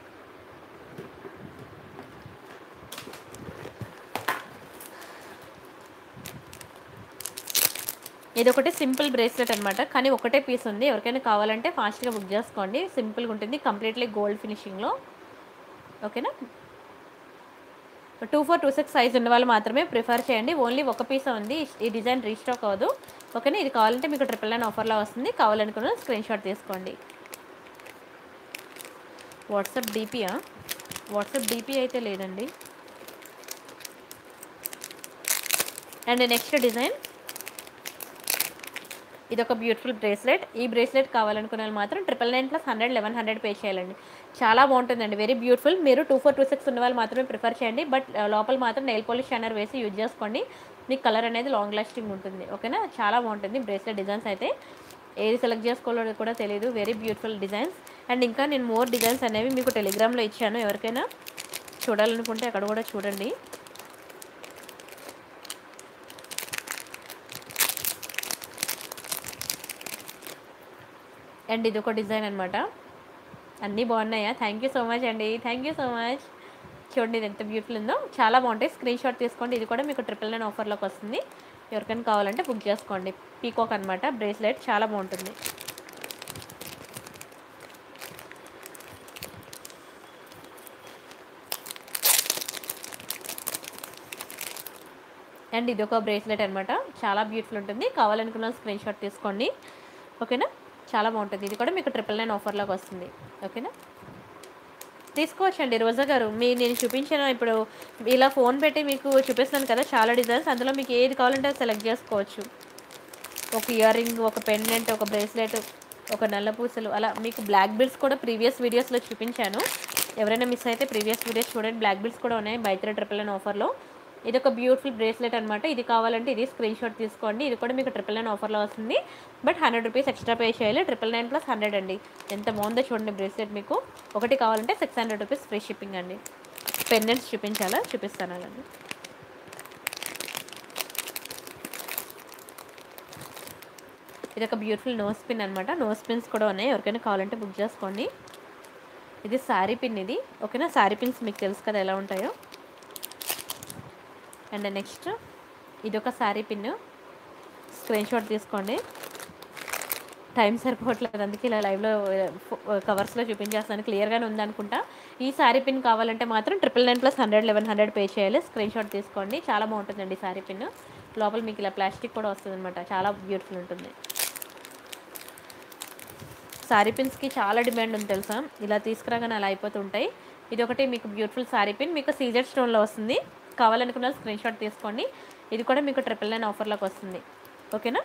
ఇది ఒకటి సింపుల్ బ్రేస్లెట్ అనమాట కానీ ఒకటే పీస్ ఉంది ఎవరికైనా కావాలంటే ఫాస్ట్గా బుక్ చేసుకోండి సింపుల్గా ఉంటుంది కంప్లీట్లీ గోల్డ్ ఫినిషింగ్లో ఓకేనా two four two six size ఉన్న వాళ్ళు మాత్రమే ప్రిఫర్ చేయండి ఓన్లీ ఒక పీస్ ఉంది ఈ డిజైన్ రీస్టాక్ అవ్వదు ఓకేనా ఇది కావాలంటే మీకు ట్రిపుల్ నైన్ ఆఫర్లో వస్తుంది కావాలనుకున్న స్క్రీన్ షాట్ తీసుకోండి వాట్సాప్ డీపీయా వాట్సాప్ డీపీ అయితే లేదండి అండ్ నెక్స్ట్ డిజైన్ ఇది ఒక బ్యూటిఫుల్ బ్రేస్లెట్ ఈ బ్రేస్లెట్ కావాలనుకునే వాళ్ళు మాత్రం triple nine plus hundred eleven hundred pay చేయాలండి చాలా బాగుంటుందండి వెరీ బ్యూటిఫుల్ మీరు టూ ఫోర్ టూ సిక్స్ ఉన్న వాళ్ళు మాత్రమే ప్రిఫర్ చేయండి బట్ లోపల మాత్రం నెయిల్ పాలిష్ షైనర్ వేసి యూజ్ చేసుకోండి మీకు కలర్ అనేది లాంగ్ లాస్టింగ్ ఉంటుంది ఓకేనా చాలా బాగుంటుంది బ్రేస్లెట్ డిజైన్స్ అయితే ఏది సెలెక్ట్ చేసుకోవాలో కూడా తెలియదు వెరీ బ్యూటిఫుల్ డిజైన్స్ అండ్ ఇంకా నేను మోర్ డిజైన్స్ అనేవి మీకు టెలిగ్రామ్లో ఇచ్చాను ఎవరికైనా చూడాలనుకుంటే అక్కడ కూడా చూడండి అండ్ ఇది ఒక డిజైన్ అనమాట అన్నీ బాగున్నాయా థ్యాంక్ యూ సో మచ్ అండి థ్యాంక్ యూ సో మచ్ చూడండి ఇది ఎంత బ్యూటిఫుల్ ఉందో చాలా బాగుంటాయి స్క్రీన్ షాట్ తీసుకోండి ఇది కూడా మీకు ట్రిపుల్ నైన్ ఆఫర్లోకి వస్తుంది ఎవరికైనా కావాలంటే బుక్ చేసుకోండి పీకాక్ అనమాట బ్రేస్లెట్ చాలా బాగుంటుంది అండ్ ఇది ఒక బ్రేస్లెట్ అనమాట చాలా బ్యూటిఫుల్ ఉంటుంది కావాలనుకున్న స్క్రీన్ షాట్ తీసుకోండి ఓకేనా చాలా బాగుంటుంది ఇది కూడా మీకు ట్రిపుల్ నైన్ ఆఫర్లోకి వస్తుంది ఓకేనా తీసుకోవచ్చండి రోజా గారు మీ నేను చూపించిన ఇప్పుడు ఇలా ఫోన్ పెట్టి మీకు చూపిస్తున్నాను కదా చాలా డిజైన్స్ అందులో మీకు ఏది కావాలంటే అది సెలెక్ట్ చేసుకోవచ్చు ఒక ఇయర్ రింగ్ ఒక పెండెంట్ ఒక బ్రేస్లెట్ ఒక నల్ల పూసలు అలా మీకు బ్లాక్ బిల్స్ కూడా ప్రీవియస్ వీడియోస్లో చూపించాను ఎవరైనా మిస్ అయితే ప్రీవియస్ వీడియోస్ చూడండి బ్లాక్ బిల్స్ కూడా ఉన్నాయి బై త్రీ ట్రిపుల్ నైన్ ఆఫర్లో ఇది ఒక బ్యూటిఫుల్ బ్రేస్లెట్ అనమాట ఇది కావాలంటే ఇది స్క్రీన్ షాట్ తీసుకోండి ఇది కూడా మీకు ట్రిపుల్ నైన్ ఆఫర్లో వస్తుంది but hundred rupees extra pay చేయాలి ట్రిపుల్ నైన్ ప్లస్ హండ్రెడ్ అండి ఎంత బాగుందో చూడండి బ్రేస్లెట్ మీకు ఒకటి కావాలంటే six hundred rupees free shipping అండి పెండెంట్స్ చూపించాలా చూపిస్తాను అలాగే ఇది ఒక బ్యూటిఫుల్ నోస్ పిన్ అనమాట నోస్ పిన్స్ కూడా ఉన్నాయి ఎవరికైనా కావాలంటే బుక్ చేసుకోండి ఇది శారీ పిన్ ఇది ఓకేనా శారీ పిన్స్ మీకు తెలుసు కదా ఎలా ఉంటాయో అండ్ నెక్స్ట్ ఇది ఒక శారీ పిన్ స్క్రీన్ షాట్ తీసుకోండి టైం సరిపోవట్లేదు అందుకే ఇలా లైవ్లో కవర్స్లో చూపించేస్తాను క్లియర్గానే ఉందనుకుంటా ఈ శారీ పిన్ కావాలంటే మాత్రం triple nine plus hundred eleven hundred pay చేయాలి స్క్రీన్ షాట్ తీసుకోండి చాలా బాగుంటుందండి ఈ శారీ పిన్ లోపల మీకు ఇలా ప్లాస్టిక్ కూడా వస్తుంది అనమాట చాలా బ్యూటిఫుల్ ఉంటుంది శారీ పిన్స్కి చాలా డిమాండ్ ఉంది తెలుసా ఇలా తీసుకురాగానే అలా అయిపోతుంటాయి ఇది ఒకటి మీకు బ్యూటిఫుల్ శారీ పిన్ మీకు సీజర్ స్టోన్లో వస్తుంది కావాలనుకున్న స్క్రీన్ షాట్ తీసుకోండి ఇది కూడా మీకు ట్రిపుల్ నైన్ ఆఫర్లోకి వస్తుంది ఓకేనా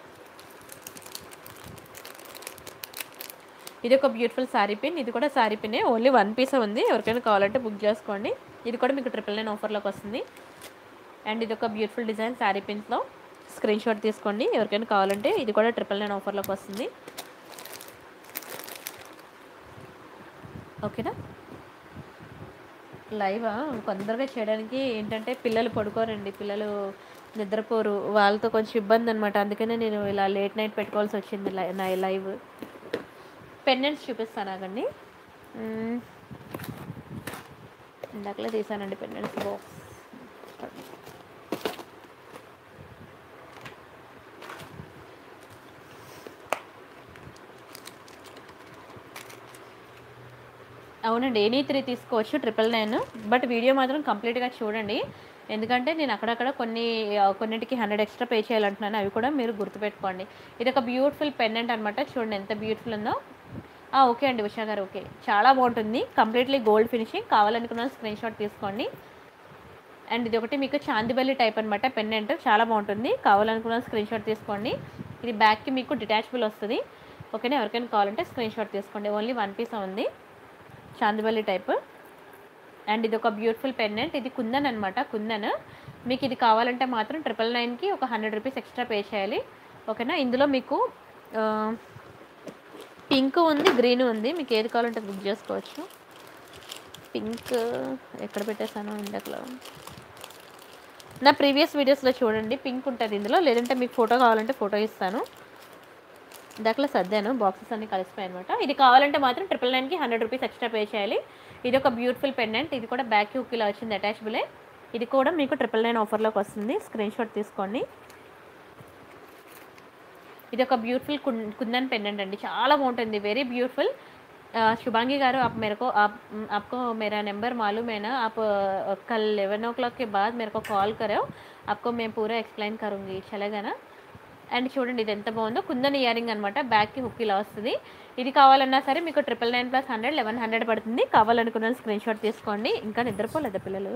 ఇది ఒక బ్యూటిఫుల్ శారీ పిన్ ఇది కూడా శారీ పిన్నే ఓన్లీ వన్ పీస్ ఉంది ఎవరికైనా కావాలంటే బుక్ చేసుకోండి ఇది కూడా మీకు ట్రిపుల్ నైన్ ఆఫర్లోకి వస్తుంది అండ్ ఇది ఒక బ్యూటిఫుల్ డిజైన్ శారీ పిన్స్లో స్క్రీన్ షాట్ తీసుకోండి ఎవరికైనా కావాలంటే ఇది కూడా ట్రిపుల్ నైన్ ఆఫర్లోకి వస్తుంది ఓకేనా లైవా తొందరగా చేయడానికి ఏంటంటే పిల్లలు పడుకోరండి పిల్లలు నిద్రపోరు వాళ్ళతో కొంచెం ఇబ్బంది అనమాట అందుకనే నేను ఇలా లేట్ నైట్ పెట్టుకోవాల్సి వచ్చింది లై- నా లైవ్ పెండెంట్స్ చూపిస్తాను ఆగండి మ్మ్. ఇందాకలే తీసానండి పెండెంట్స్ బాక్స్ అవునండి ఎనీ త్రీ తీసుకోవచ్చు ట్రిపుల్ నైన్ బట్ వీడియో మాత్రం కంప్లీట్గా చూడండి ఎందుకంటే నేను అక్కడక్కడ కొన్ని ఆ, కొన్నిటికి హండ్రెడ్ ఎక్స్ట్రా పే చేయాలంటున్నాను అవి కూడా మీరు గుర్తుపెట్టుకోండి ఇది ఒక బ్యూటిఫుల్ పెండెంట్ అనమాట చూడండి ఎంత బ్యూటిఫుల్ ఉందో ఆ, ఓకే అండి ఉషా గారు ఓకే చాలా బాగుంటుంది కంప్లీట్లీ గోల్డ్ ఫినిషింగ్ కావాలనుకున్న స్క్రీన్ షాట్ తీసుకోండి అండ్ ఇది ఒకటి మీకు చాందిబల్లి టైప్ అనమాట పెండెంట్ చాలా బాగుంటుంది కావాలనుకున్న స్క్రీన్ షాట్ తీసుకోండి ఇది బ్యాక్కి మీకు డిటాచబుల్ వస్తుంది ఓకేనా ఎవరికైనా కావాలంటే స్క్రీన్ షాట్ తీసుకోండి ఓన్లీ వన్ పీస్ ఉంది చాందిబల్లి టైప్ అండ్ ఇది ఒక బ్యూటిఫుల్ పెండెంట్ ఇది కుందన్ అనమాట కుందన్ మీకు ఇది కావాలంటే మాత్రం ట్రిపుల్ నైన్కి ఒక హండ్రెడ్ రూపీస్ ఎక్స్ట్రా పే చేయాలి ఓకేనా ఇందులో మీకు పింక్ ఉంది గ్రీన్ ఉంది మీకు ఏది కావాలంటే బుక్ చేసుకోవచ్చు పింక్ ఎక్కడ పెట్టేశాను ఇందాకలో నా ప్రీవియస్ వీడియోస్లో చూడండి పింక్ ఉంటుంది ఇందులో లేదంటే మీకు ఫోటో కావాలంటే ఫోటో ఇస్తాను ఇందాకలో సర్దాను బాక్సెస్ అన్ని కలిసిపోయాయి అనమాట ఇది కావాలంటే మాత్రం ట్రిపుల్ నైన్కి హండ్రెడ్ రూపీస్ ఎక్స్ట్రా పే చేయాలి ఇది ఒక బ్యూటిఫుల్ పెండెంట్ ఇది కూడా బ్యాక్ హుక్ ఇలా వచ్చింది అటాచబులే ఇది కూడా మీకు ట్రిపుల్ నైన్ ఆఫర్లోకి వస్తుంది స్క్రీన్ షాట్ తీసుకోండి ఇది ఒక బ్యూటిఫుల్ కున్ కుందన్ పెండెంట్ అండి చాలా బాగుంటుంది వెరీ బ్యూటిఫుల్ शुभांगी गारू आप मेरे को आप आपको मेरा नंबर मालूम है ना आप अ, कल एलेवन ओ क्लॉक के बाद मेरे को कॉल करो आपको मैं पूरा एक्सप्लेन करूँगी चलेगा ना అండ్ చూడండి ఇది ఎంత బాగుందో కుందన్ ఇయరింగ్ అనమాట బ్యాక్కి హుక్ ఇలా వస్తుంది ఇది కావాలన్నా సరే మీకు triple nine plus hundred eleven hundred పడుతుంది కావాలనుకున్న స్క్రీన్ షాట్ తీసుకోండి ఇంకా నిద్రపోలేదా పిల్లలు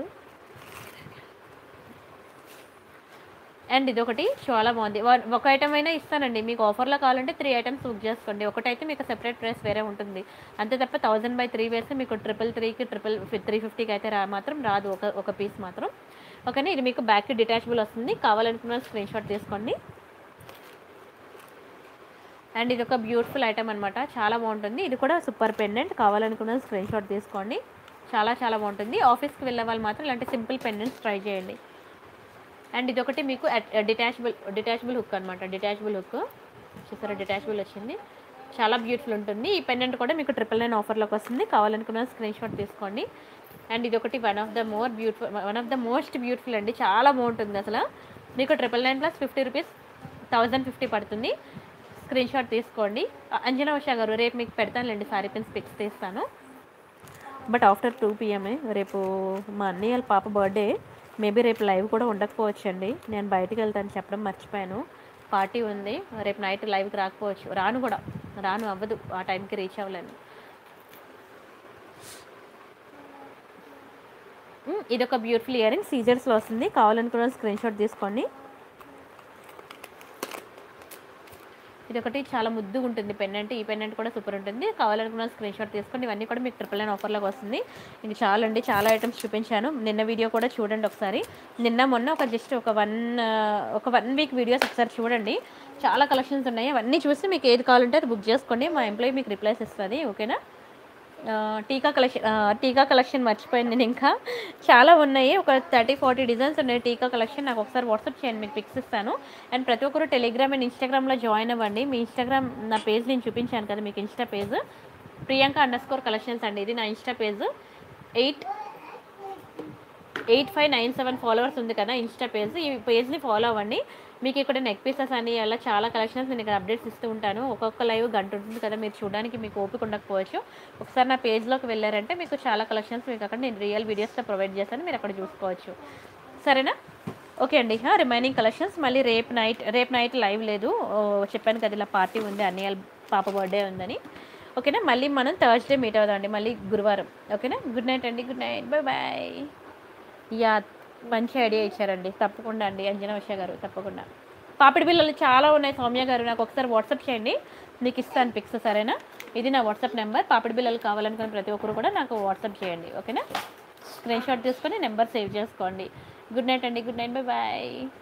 అండ్ ఇది ఒకటి చాలా బాగుంది వన్- ఒక ఐటమ్ అయినా ఇస్తానండి మీకు ఆఫర్లో కావాలంటే త్రీ ఐటమ్స్ బుక్ చేసుకోండి ఒకటైతే మీకు సెపరేట్ ప్రైస్ వేరే ఉంటుంది అంతే తప్ప థౌజండ్ బై త్రీ వేస్తే మీకు ట్రిపుల్ త్రీకి ట్రిపుల్ త్రీ ఫిఫ్టీకి అయితే రా మాత్రం రాదు ఒక ఒక పీస్ మాత్రం ఓకేనా ఇది మీకు బ్యాక్ డిటాచబుల్ వస్తుంది కావాలనుకున్న స్క్రీన్ షాట్ తీసుకోండి అండ్ ఇది ఒక బ్యూటిఫుల్ ఐటమ్ అనమాట చాలా బాగుంటుంది ఇది కూడా సూపర్ పెండెంట్ కావాలనుకున్న స్క్రీన్ షాట్ తీసుకోండి చాలా చాలా బాగుంటుంది ఆఫీస్కి వెళ్ళే వాళ్ళు మాత్రం ఇలాంటి సింపుల్ పెండెంట్స్ ట్రై చేయండి అండ్ ఇది ఒకటి మీకు డిటాచబుల్ డిటాచబుల్ హుక్ అనమాట డిటాచబుల్ హుక్ చూసారా డిటాచబుల్ వచ్చింది చాలా బ్యూటిఫుల్ ఉంటుంది ఈ పెండెంట్ కూడా మీకు ట్రిపుల్ నైన్ ఆఫర్లోకి వస్తుంది కావాలనుకున్న స్క్రీన్ షాట్ తీసుకోండి అండ్ ఇది ఒకటి one of the more beautiful one of the most beautiful అండి చాలా బాగుంటుంది అసలు మీకు triple nine plus fifty rupees thousand fifty పడుతుంది స్క్రీన్ షాట్ తీసుకోండి అ- అంజనా ఉషా గారు రేపు మీకు పెడతానులేండి సారీ పిన్స్ పిక్స్ తీస్తాను బట్ ఆఫ్టర్ టూ పిఎంఏ రేపు మా అన్నయ్య వాళ్ళ పాప బర్త్డే మేబీ రేపు లైవ్ కూడా ఉండకపోవచ్చు అండి నేను బయటికి వెళ్తాను చెప్పడం మర్చిపోయాను పార్టీ ఉంది రేపు నైట్ లైవ్కి రాకపోవచ్చు రాను కూడా రాను అవ్వదు ఆ టైంకి రీచ్ అవ్వలేను మ్, ఇది ఒక బ్యూటిఫుల్ ఇయరింగ్ సీజర్స్లో వస్తుంది కావాలనుకున్న స్క్రీన్ షాట్ తీసుకోండి ఇది ఒకటి చాలా ముద్దుగా ఉంటుంది పెన్నెంట్ ఈ పెన్నెంట్ కూడా సూపర్ ఉంటుంది కావాలనుకున్న స్క్రీన్ షాట్ తీసుకోండి ఇవన్నీ కూడా మీకు ట్రిపుల్ నైన్ ఆఫర్లోకి వస్తుంది ఇది చాలా అండి చాలా ఐటమ్స్ చూపించాను నిన్న వీడియో కూడా చూడండి ఒకసారి నిన్న మొన్న ఒక జస్ట్ ఒక వన్ ఒక వన్ వీక్ వీడియోస్ ఒకసారి చూడండి చాలా కలెక్షన్స్ ఉన్నాయి అవన్నీ చూసి మీకు ఏది కావాలంటే అది బుక్ చేసుకోండి మా ఎంప్లాయీ మీకు రిప్లైస్ ఇస్తుంది ఓకేనా ఆ, టీకా కలెక్షన్ ఆ, టీకా కలెక్షన్ మర్చిపోయింది నేను ఇంకా చాలా ఉన్నాయి ఒక థర్టీ ఫార్టీ డిజైన్స్ ఉన్నాయి టీకా కలెక్షన్ నాకు ఒకసారి వాట్సాప్ చేయండి మీకు పిక్స్ ఇస్తాను అండ్ ప్రతి ఒక్కరు టెలిగ్రామ్ అండ్ ఇన్స్టాగ్రామ్లో జాయిన్ అవ్వండి మీ ఇన్స్టాగ్రామ్ నా పేజ్ నేను చూపించాను కదా మీకు insta page Priyanka underscore collections అండి ఇది నా insta page eight eight five nine seven followers ఉంది కదా ఇన్స్టా పేజ్ ఈ పేజ్ని ఫాలో అవ్వండి మీకు ఇక్కడ నెక్ పీసెస్ అని అలా చాలా కలెక్షన్స్ నేను ఇక్కడ అప్డేట్స్ ఇస్తూ ఉంటాను ఒక్కొక్క లైవ్ గంట ఉంటుంది కదా మీరు చూడడానికి మీకు ఓపిక ఉండకపోవచ్చు ఒకసారి నా పేజ్లోకి వెళ్ళారంటే మీకు చాలా కలెక్షన్స్ మీకు అక్కడ నేను రియల్ వీడియోస్లో ప్రొవైడ్ చేస్తాను మీరు అక్కడ చూసుకోవచ్చు సరేనా ఓకే అండి రిమైనింగ్ కలెక్షన్స్ మళ్ళీ రేపు నైట్ రేపు నైట్ లైవ్ లేదు ఓ, చెప్పాను కదా ఇలా పార్టీ ఉంది అన్నయ్య పాప బర్త్డే ఉందని ఓకేనా మళ్ళీ మనం థర్స్డే మీట్ అవుదామండి మళ్ళీ గురువారం ఓకేనా గుడ్ నైట్ అండి good night bye bye yeah మంచి ఐడియా ఇచ్చారండి తప్పకుండా అండి అంజనా ఉషా గారు తప్పకుండా పాపిడి బిల్లలు చాలా ఉన్నాయి సౌమ్య గారు నాకు ఒకసారి వాట్సాప్ చేయండి మీకు ఇస్తాను పిక్స్ సరేనా ఇది నా వాట్సాప్ నెంబర్ పాపిడి బిల్లలు కావాలనుకున్న ప్రతి ఒక్కరు కూడా నాకు వాట్సాప్ చేయండి ఓకేనా స్క్రీన్ షాట్ తీసుకొని నెంబర్ సేవ్ చేసుకోండి గుడ్ నైట్ అండి గుడ్ నైట్ బాయ్ బాయ్